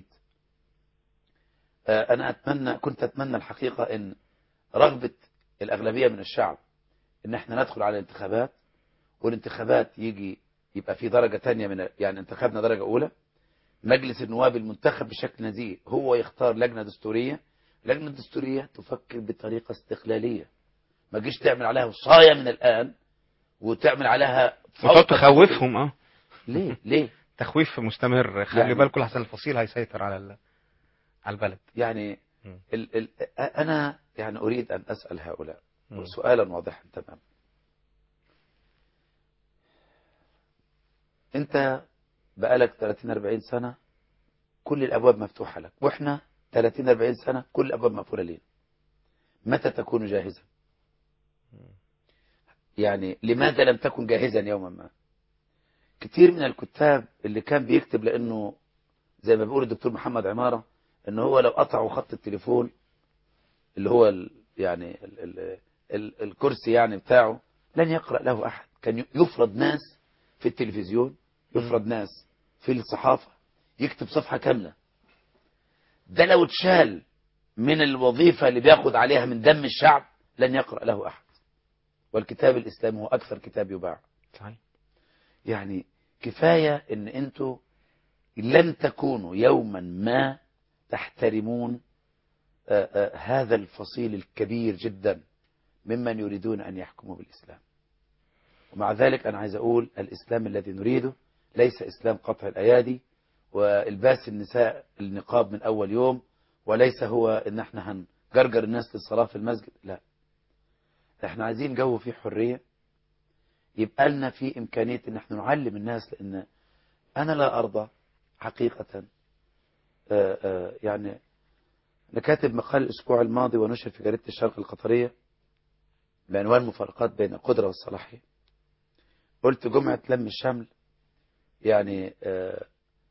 آه، أنا أتمنى كنت أتمنى الحقيقة أن رغبة الأغلبية من الشعب أن احنا ندخل على الانتخابات والانتخابات يجي يبقى في درجة تانية من يعني انتخابنا درجة أولى مجلس النواب المنتخب بشكل نزيه هو يختار لجنة دستورية لجنة دستورية تفكر بطريقة استقلالية ما تجيش تعمل عليها وصاية من الآن وتعمل عليها وتقعد فوضى تخوفهم اه ليه ليه تخويف مستمر خلي يعني- بالكم لحسن الفصيل هيسيطر على ال... على البلد يعني ال ال أنا يعني أريد أن أسأل هؤلاء مم. سؤالا واضحا تماما أنت بقالك 30 40 سنة كل الأبواب مفتوحة لك وإحنا 30 40 سنة كل الأبواب مقفولة لنا متى تكون جاهزا يعني لماذا لم تكن جاهزا يوما ما كتير من الكتاب اللي كان بيكتب لأنه زي ما بيقول الدكتور محمد عمارة ان هو لو قطعوا خط التليفون اللي هو ال يعني ال ال ال الكرسي يعني بتاعه لن يقرأ له أحد كان يفرض ناس في التلفزيون يفرض ناس في الصحافة يكتب صفحة كاملة ده لو اتشال من الوظيفة اللي بياخد عليها من دم الشعب لن يقرأ له أحد والكتاب الإسلامي هو أكثر كتاب يباع صحيح يعني كفاية ان انتوا لن تكونوا يوما ما تحترمون آه، آه، هذا الفصيل الكبير جدا ممن يريدون أن يحكموا بالإسلام ومع ذلك أنا عايز أقول الإسلام الذي نريده ليس إسلام قطع الأيادي والباس النساء النقاب من أول يوم وليس هو إن احنا هنجرجر الناس للصلاة في المسجد لا احنا عايزين جو فيه حرية يبقى لنا في إمكانية إن احنا نعلم الناس لأن أنا لا أرضى حقيقة آه، آه، يعني أنا كاتب مقال الأسبوع الماضي ونشر في جريدة الشرق القطرية بعنوان مفارقات بين القدرة والصلاحية قلت جمعة لم الشمل يعني آه،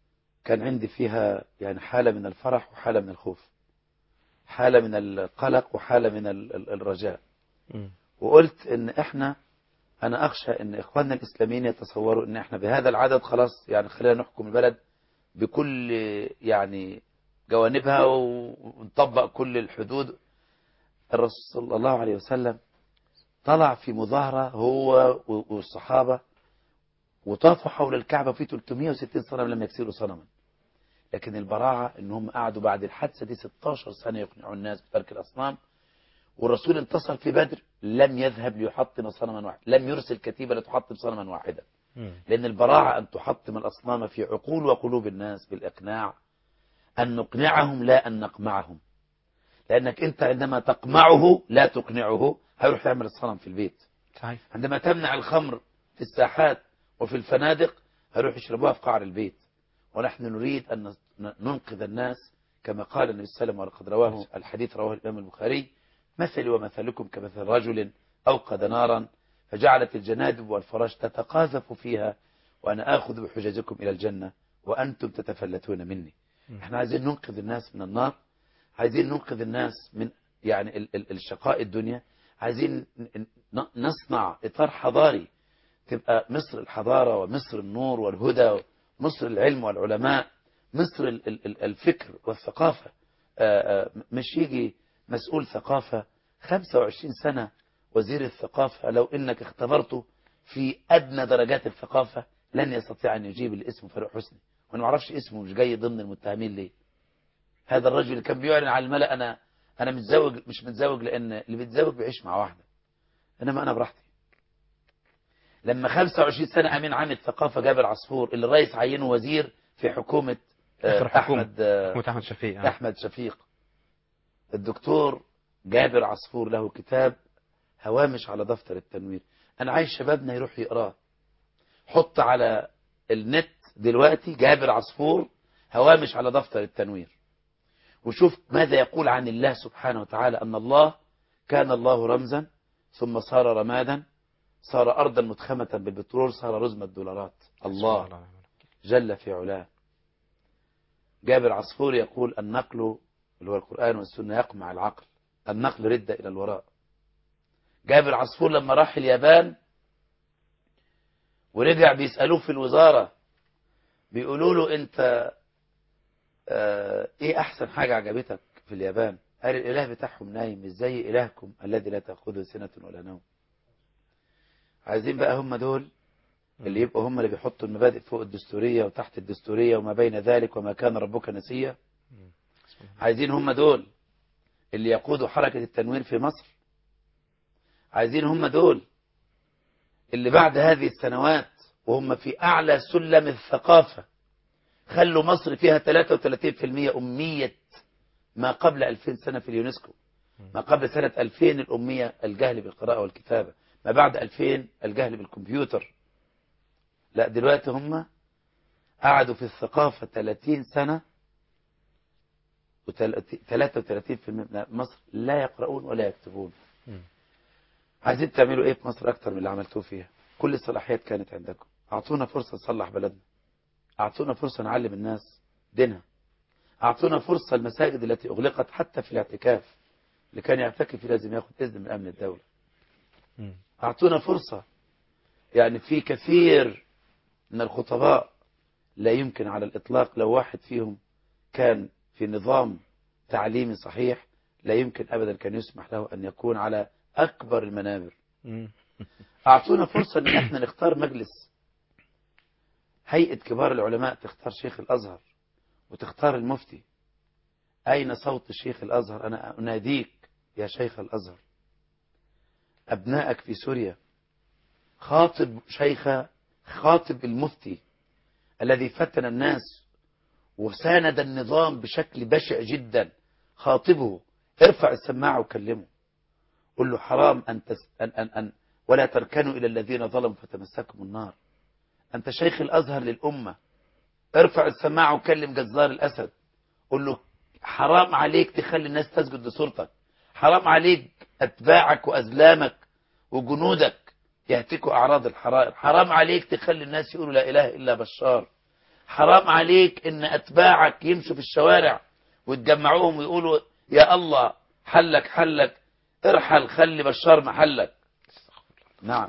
كان عندي فيها يعني حالة من الفرح وحالة من الخوف حالة من القلق وحالة من ال- ال- الرجاء وقلت ان احنا انا اخشى ان اخواننا الاسلاميين يتصوروا ان احنا بهذا العدد خلاص يعني خلينا نحكم البلد بكل يعني جوانبها ونطبق كل الحدود الرسول صلى الله عليه وسلم طلع في مظاهرة هو والصحابة وطافوا حول الكعبة في 360 صنم لم يكسروا صنما لكن البراعة انهم قعدوا بعد الحادثة دي 16 سنة يقنعوا الناس بترك الأصنام والرسول انتصر في بدر لم يذهب ليحطم صنما واحد لم يرسل كتيبة لتحطم صنما واحدا لأن البراعة أن تحطم الأصنام في عقول وقلوب الناس بالإقناع أن نقنعهم لا أن نقمعهم لأنك أنت عندما تقمعه لا تقنعه هيروح يعمل الصنم في البيت صحيح عندما تمنع الخمر في الساحات وفي الفنادق هيروح يشربوها في قعر البيت ونحن نريد أن ننقذ الناس كما قال النبي صلى الله عليه وسلم وقد رواه الحديث رواه الإمام البخاري مثلي ومثلكم كمثل رجل أوقد نارا فجعلت الجنادب والفراش تتقاذف فيها وأنا آخذ بحججكم إلى الجنة وأنتم تتفلتون مني احنا عايزين ننقذ الناس من النار عايزين ننقذ الناس من يعني ال- ال- الشقاء الدنيا عايزين ن- ن- نصنع إطار حضاري تبقى مصر الحضارة ومصر النور والهدى مصر العلم والعلماء مصر ال- ال- ال- الفكر والثقافة آه، آه، مش يجي مسؤول ثقافة 25 سنة وزير الثقافة لو انك اختبرته في ادنى درجات الثقافة لن يستطيع ان يجيب الاسم فاروق حسني وانا ما اعرفش اسمه مش جاي ضمن المتهمين ليه هذا الرجل اللي كان بيعلن على الملأ انا انا متزوج مش متزوج لان اللي بيتزوج بيعيش مع واحدة انما انا براحتي لما 25 سنة امين عام الثقافة جابر عصفور اللي الرئيس عينه وزير في حكومة آه، آخر حكومة. احمد آه، حكومة أحمد شفيق آه. احمد شفيق الدكتور جابر عصفور له كتاب هوامش على دفتر التنوير انا عايز شبابنا يروح يقراه حط على النت دلوقتي جابر عصفور هوامش على دفتر التنوير وشوف ماذا يقول عن الله سبحانه وتعالى أن الله كان الله رمزا ثم صار رمادا صار أرضا متخمة بالبترول صار رزم الدولارات الله جل في علاه جابر عصفور يقول النقل اللي هو القرآن والسنة يقمع العقل النقل ردة إلى الوراء جابر عصفور لما راح اليابان ورجع بيسألوه في الوزارة بيقولوا له انت اه ايه احسن حاجة عجبتك في اليابان قال الاله بتاعهم نايم مش زي الهكم الذي لا تأخذه سنة ولا نوم عايزين بقى هم دول اللي يبقوا هم اللي بيحطوا المبادئ فوق الدستورية وتحت الدستورية وما بين ذلك وما كان ربك نسيا عايزين هم دول اللي يقودوا حركة التنوير في مصر عايزين هم دول اللي بعد هذه السنوات وهم في أعلى سلم الثقافة خلوا مصر فيها 33% أمية ما قبل 2000 سنة في اليونسكو ما قبل سنة 2000 الأمية الجهل بالقراءة والكتابة ما بعد 2000 الجهل بالكمبيوتر لا دلوقتي هم قعدوا في الثقافة 30 سنة و33% من مصر لا يقرؤون ولا يكتبون عايزين تعملوا ايه في مصر اكتر من اللي عملتوه فيها كل الصلاحيات كانت عندكم اعطونا فرصة نصلح بلدنا اعطونا فرصة نعلم الناس دينها اعطونا فرصة المساجد التي اغلقت حتى في الاعتكاف اللي كان يعتكف لازم ياخد اذن من امن الدولة اعطونا فرصة يعني في كثير من الخطباء لا يمكن على الاطلاق لو واحد فيهم كان في نظام تعليمي صحيح لا يمكن ابدا كان يسمح له ان يكون على اكبر المنابر اعطونا فرصة ان احنا نختار مجلس هيئة كبار العلماء تختار شيخ الازهر وتختار المفتي اين صوت الشيخ الازهر انا اناديك يا شيخ الازهر ابنائك في سوريا خاطب شيخ خاطب المفتي الذي فتن الناس وساند النظام بشكل بشع جدا خاطبه ارفع السماعة وكلمه قل له حرام أن, تس... أن, أن, أن ولا تركنوا إلى الذين ظلموا فتمسكم النار أنت شيخ الأزهر للأمة ارفع السماعة وكلم جزار الأسد قل له حرام عليك تخلي الناس تسجد لصورتك حرام عليك أتباعك وأزلامك وجنودك يهتكوا أعراض الحرائر حرام عليك تخلي الناس يقولوا لا إله إلا بشار حرام عليك ان اتباعك يمشوا في الشوارع وتجمعوهم ويقولوا يا الله حلك حلك ارحل خلي بشار محلك نعم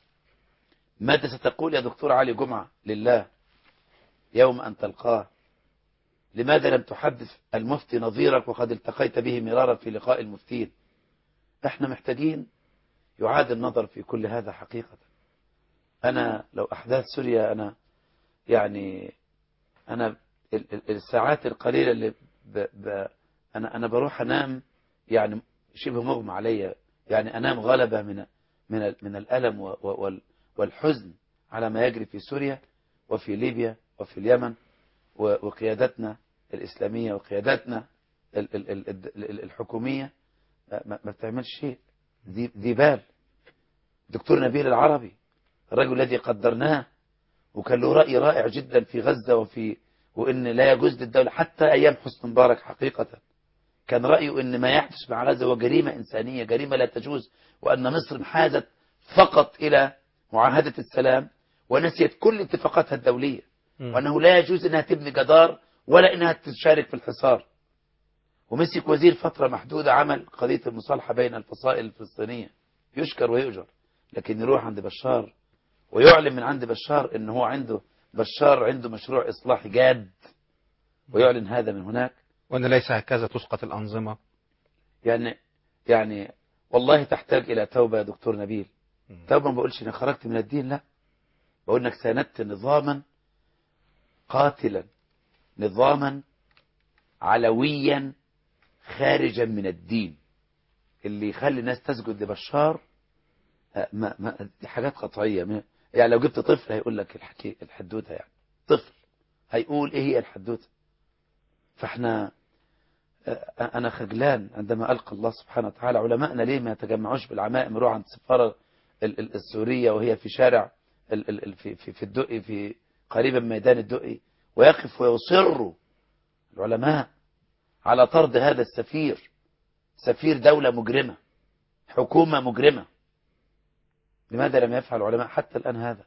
ماذا ستقول يا دكتور علي جمعة لله يوم أن تلقاه لماذا لم تحدث المفتي نظيرك وقد التقيت به مرارا في لقاء المفتين احنا محتاجين يعاد النظر في كل هذا حقيقة أنا لو أحداث سوريا أنا يعني أنا ال- ال- الساعات القليلة اللي ب ب أنا أنا بروح أنام يعني شبه مغمى عليا يعني أنام غلبة من من ال- من الألم و- و- وال- والحزن على ما يجري في سوريا وفي ليبيا وفي اليمن و- وقيادتنا الإسلامية وقيادتنا ال- ال- ال- ال- الحكومية ما ما بتعملش شيء ذي ذي بال دكتور نبيل العربي الرجل الذي قدرناه وكان له رأي رائع جدا في غزة وفي وإن لا يجوز للدولة حتى أيام حسن مبارك حقيقة كان رأيه إن ما يحدث مع غزة هو جريمة إنسانية جريمة لا تجوز وأن مصر انحازت فقط إلى معاهدة السلام ونسيت كل اتفاقاتها الدولية وأنه لا يجوز أنها تبني جدار ولا أنها تشارك في الحصار ومسك وزير فترة محدودة عمل قضية المصالحة بين الفصائل الفلسطينية يشكر ويؤجر لكن يروح عند بشار ويعلن من عند بشار ان هو عنده بشار عنده مشروع اصلاحي جاد ويعلن هذا من هناك وأن ليس هكذا تسقط الأنظمة يعني يعني والله تحتاج الى توبة يا دكتور نبيل توبة ما بقولش اني خرجت من الدين لا بقول انك ساندت نظاما قاتلا نظاما علويا خارجا من الدين اللي يخلي الناس تسجد لبشار آه، ما ما دي حاجات قطعية من- يعني لو جبت طفل هيقول لك الحكي الحدوتة يعني طفل هيقول ايه هي الحدوتة فاحنا آه، انا خجلان عندما القى الله سبحانه وتعالى علماءنا ليه ما يتجمعوش بالعمائم يروحوا عند السفارة ال- ال- السورية وهي في شارع ال- ال- ال- في في في الدقي في قريبا من ميدان الدقي ويقف ويصروا العلماء على طرد هذا السفير سفير دولة مجرمة حكومة مجرمة لماذا لم يفعل العلماء حتى الآن هذا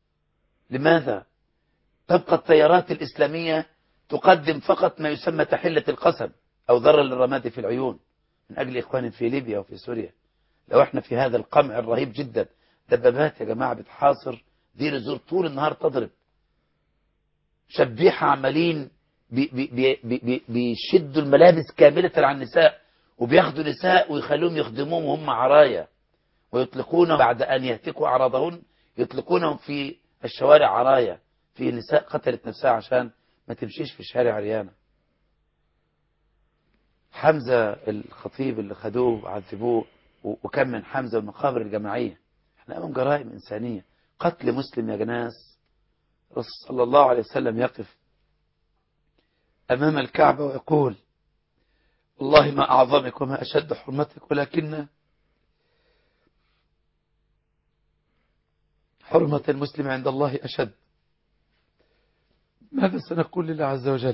لماذا تبقى التيارات الإسلامية تقدم فقط ما يسمى تحلة القسم أو ذر للرماد في العيون من أجل إخوان في ليبيا وفي سوريا لو احنا في هذا القمع الرهيب جدا دبابات يا جماعة بتحاصر دير الزور طول النهار تضرب شبيحة عمالين بي بي بي بي بي بيشدوا الملابس كاملة عن النساء وبياخدوا نساء ويخلوهم يخدموهم وهم عرايا ويطلقونهم بعد أن يهتكوا أعراضهن يطلقونهم في الشوارع عرايا في نساء قتلت نفسها عشان ما تمشيش في الشارع عريانة حمزة الخطيب اللي خدوه وعذبوه و- وكم من حمزة المقابر الجماعية احنا امام جرائم إنسانية قتل مسلم يا جناس الرسول صلى الله عليه وسلم يقف أمام الكعبة ويقول والله ما أعظمك وما أشد حرمتك ولكن حرمة المسلم عند الله أشد ماذا سنقول لله عز وجل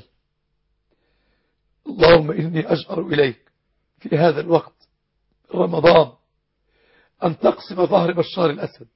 اللهم إني أشعر إليك في هذا الوقت رمضان أن تقسم ظهر بشار الأسد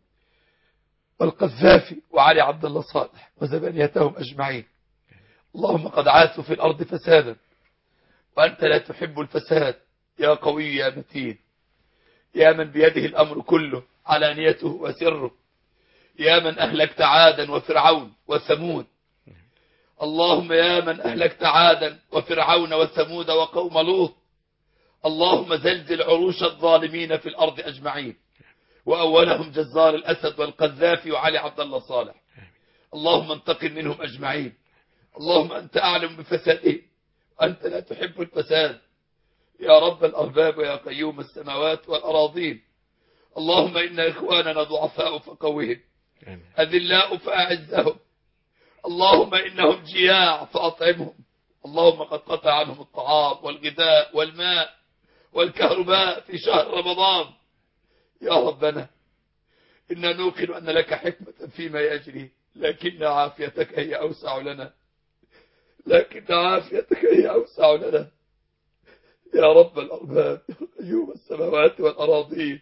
والقذافي وعلي عبد الله صالح وزبانيتهم أجمعين اللهم قد عاثوا في الأرض فسادا وأنت لا تحب الفساد يا قوي يا متين يا من بيده الأمر كله علانيته وسره يا من أهلكت عادا وفرعون وثمود اللهم يا من أهلكت عادا وفرعون وثمود وقوم لوط اللهم زلزل عروش الظالمين في الأرض أجمعين وأولهم جزار الأسد والقذافي وعلي عبد الله صالح اللهم انتقم منهم أجمعين اللهم أنت أعلم بفسادهم وأنت لا تحب الفساد يا رب الأرباب ويا قيوم السماوات والأراضين اللهم إن إخواننا ضعفاء فقوهم أذلاء فأعزهم اللهم إنهم جياع فأطعمهم اللهم قد قطع عنهم الطعام والغذاء والماء والكهرباء في شهر رمضان يا ربنا إنا نوقن أن لك حكمة فيما يجري لكن عافيتك هي أوسع لنا لكن عافيتك هي أوسع لنا يا رب الأرباب يا قيوم السماوات والأراضين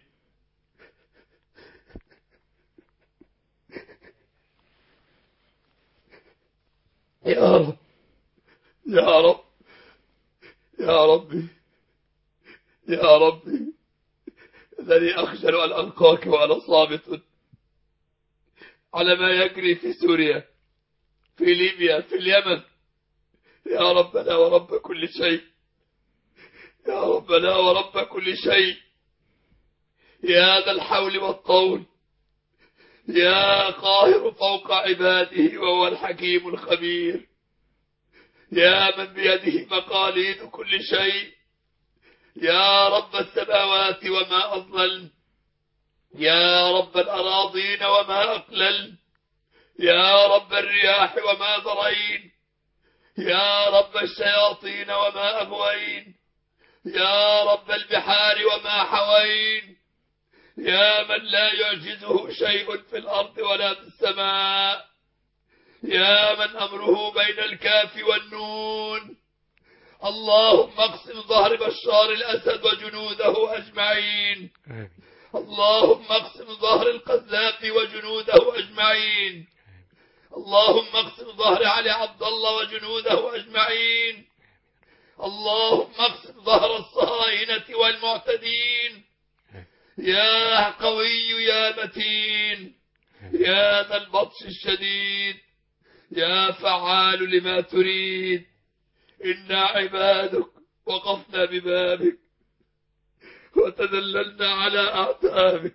يا رب يا رب يا ربي يا ربي الذي أخجل أن ألقاك وأنا صامت على ما يجري في سوريا في ليبيا في اليمن يا ربنا ورب كل شيء يا ربنا ورب كل شيء يا ذا الحول والطول يا قاهر فوق عباده وهو الحكيم الخبير يا من بيده مقاليد كل شيء يا رب السماوات وما أضلل يا رب الأراضين وما أقلل يا رب الرياح وما ذرين يا رب الشياطين وما أغوين يا رب البحار وما حوين يا من لا يعجزه شيء في الأرض ولا في السماء يا من أمره بين الكاف والنون اللهم اقسم ظهر بشار الأسد وجنوده أجمعين اللهم اقسم ظهر القذافي وجنوده أجمعين اللهم اقسم ظهر علي عبد الله وجنوده أجمعين اللهم اقسم ظهر الصهاينة والمعتدين يا قوي يا متين يا ذا البطش الشديد يا فعال لما تريد إنا عبادك وقفنا ببابك وتذللنا على أعتابك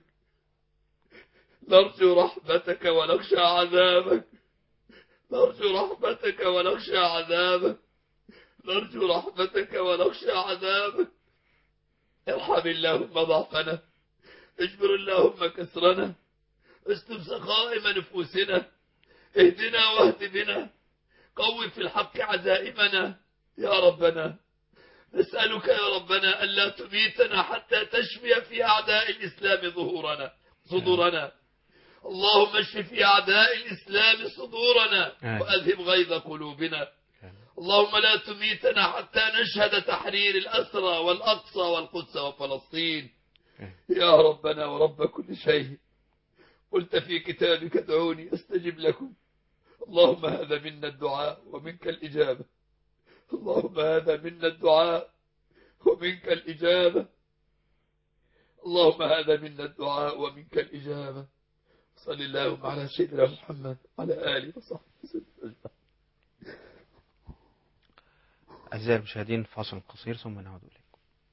نرجو رحمتك ونخشى عذابك نرجو رحمتك ونخشى عذابك نرجو رحمتك ونخشى عذابك ارحم اللهم ضعفنا اجبر اللهم كسرنا استم سخائم نفوسنا اهدنا واهد بنا قوي في الحق عزائمنا يا ربنا نسألك يا ربنا ألا تميتنا حتى تشفي في أعداء الإسلام ظهورنا صدورنا اللهم اشف في أعداء الإسلام صدورنا وأذهب غيظ قلوبنا اللهم لا تميتنا حتى نشهد تحرير الأسرى والأقصى والقدس وفلسطين يا ربنا ورب كل شيء قلت في كتابك ادعوني استجب لكم اللهم هذا منا الدعاء ومنك الإجابة اللهم هذا منا الدعاء ومنك الإجابة اللهم هذا منا الدعاء ومنك الإجابة صل اللهم على سيدنا محمد وعلى آله وصحبه وسلم أعزائي المشاهدين فاصل قصير ثم نعود إليكم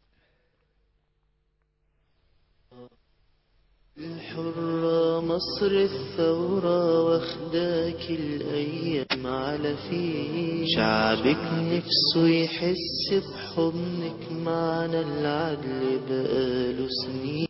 الحرة مصر الثورة واخداك الأيام على فيه شعبك نفسه يحس بحضنك معنى العدل بقاله سنين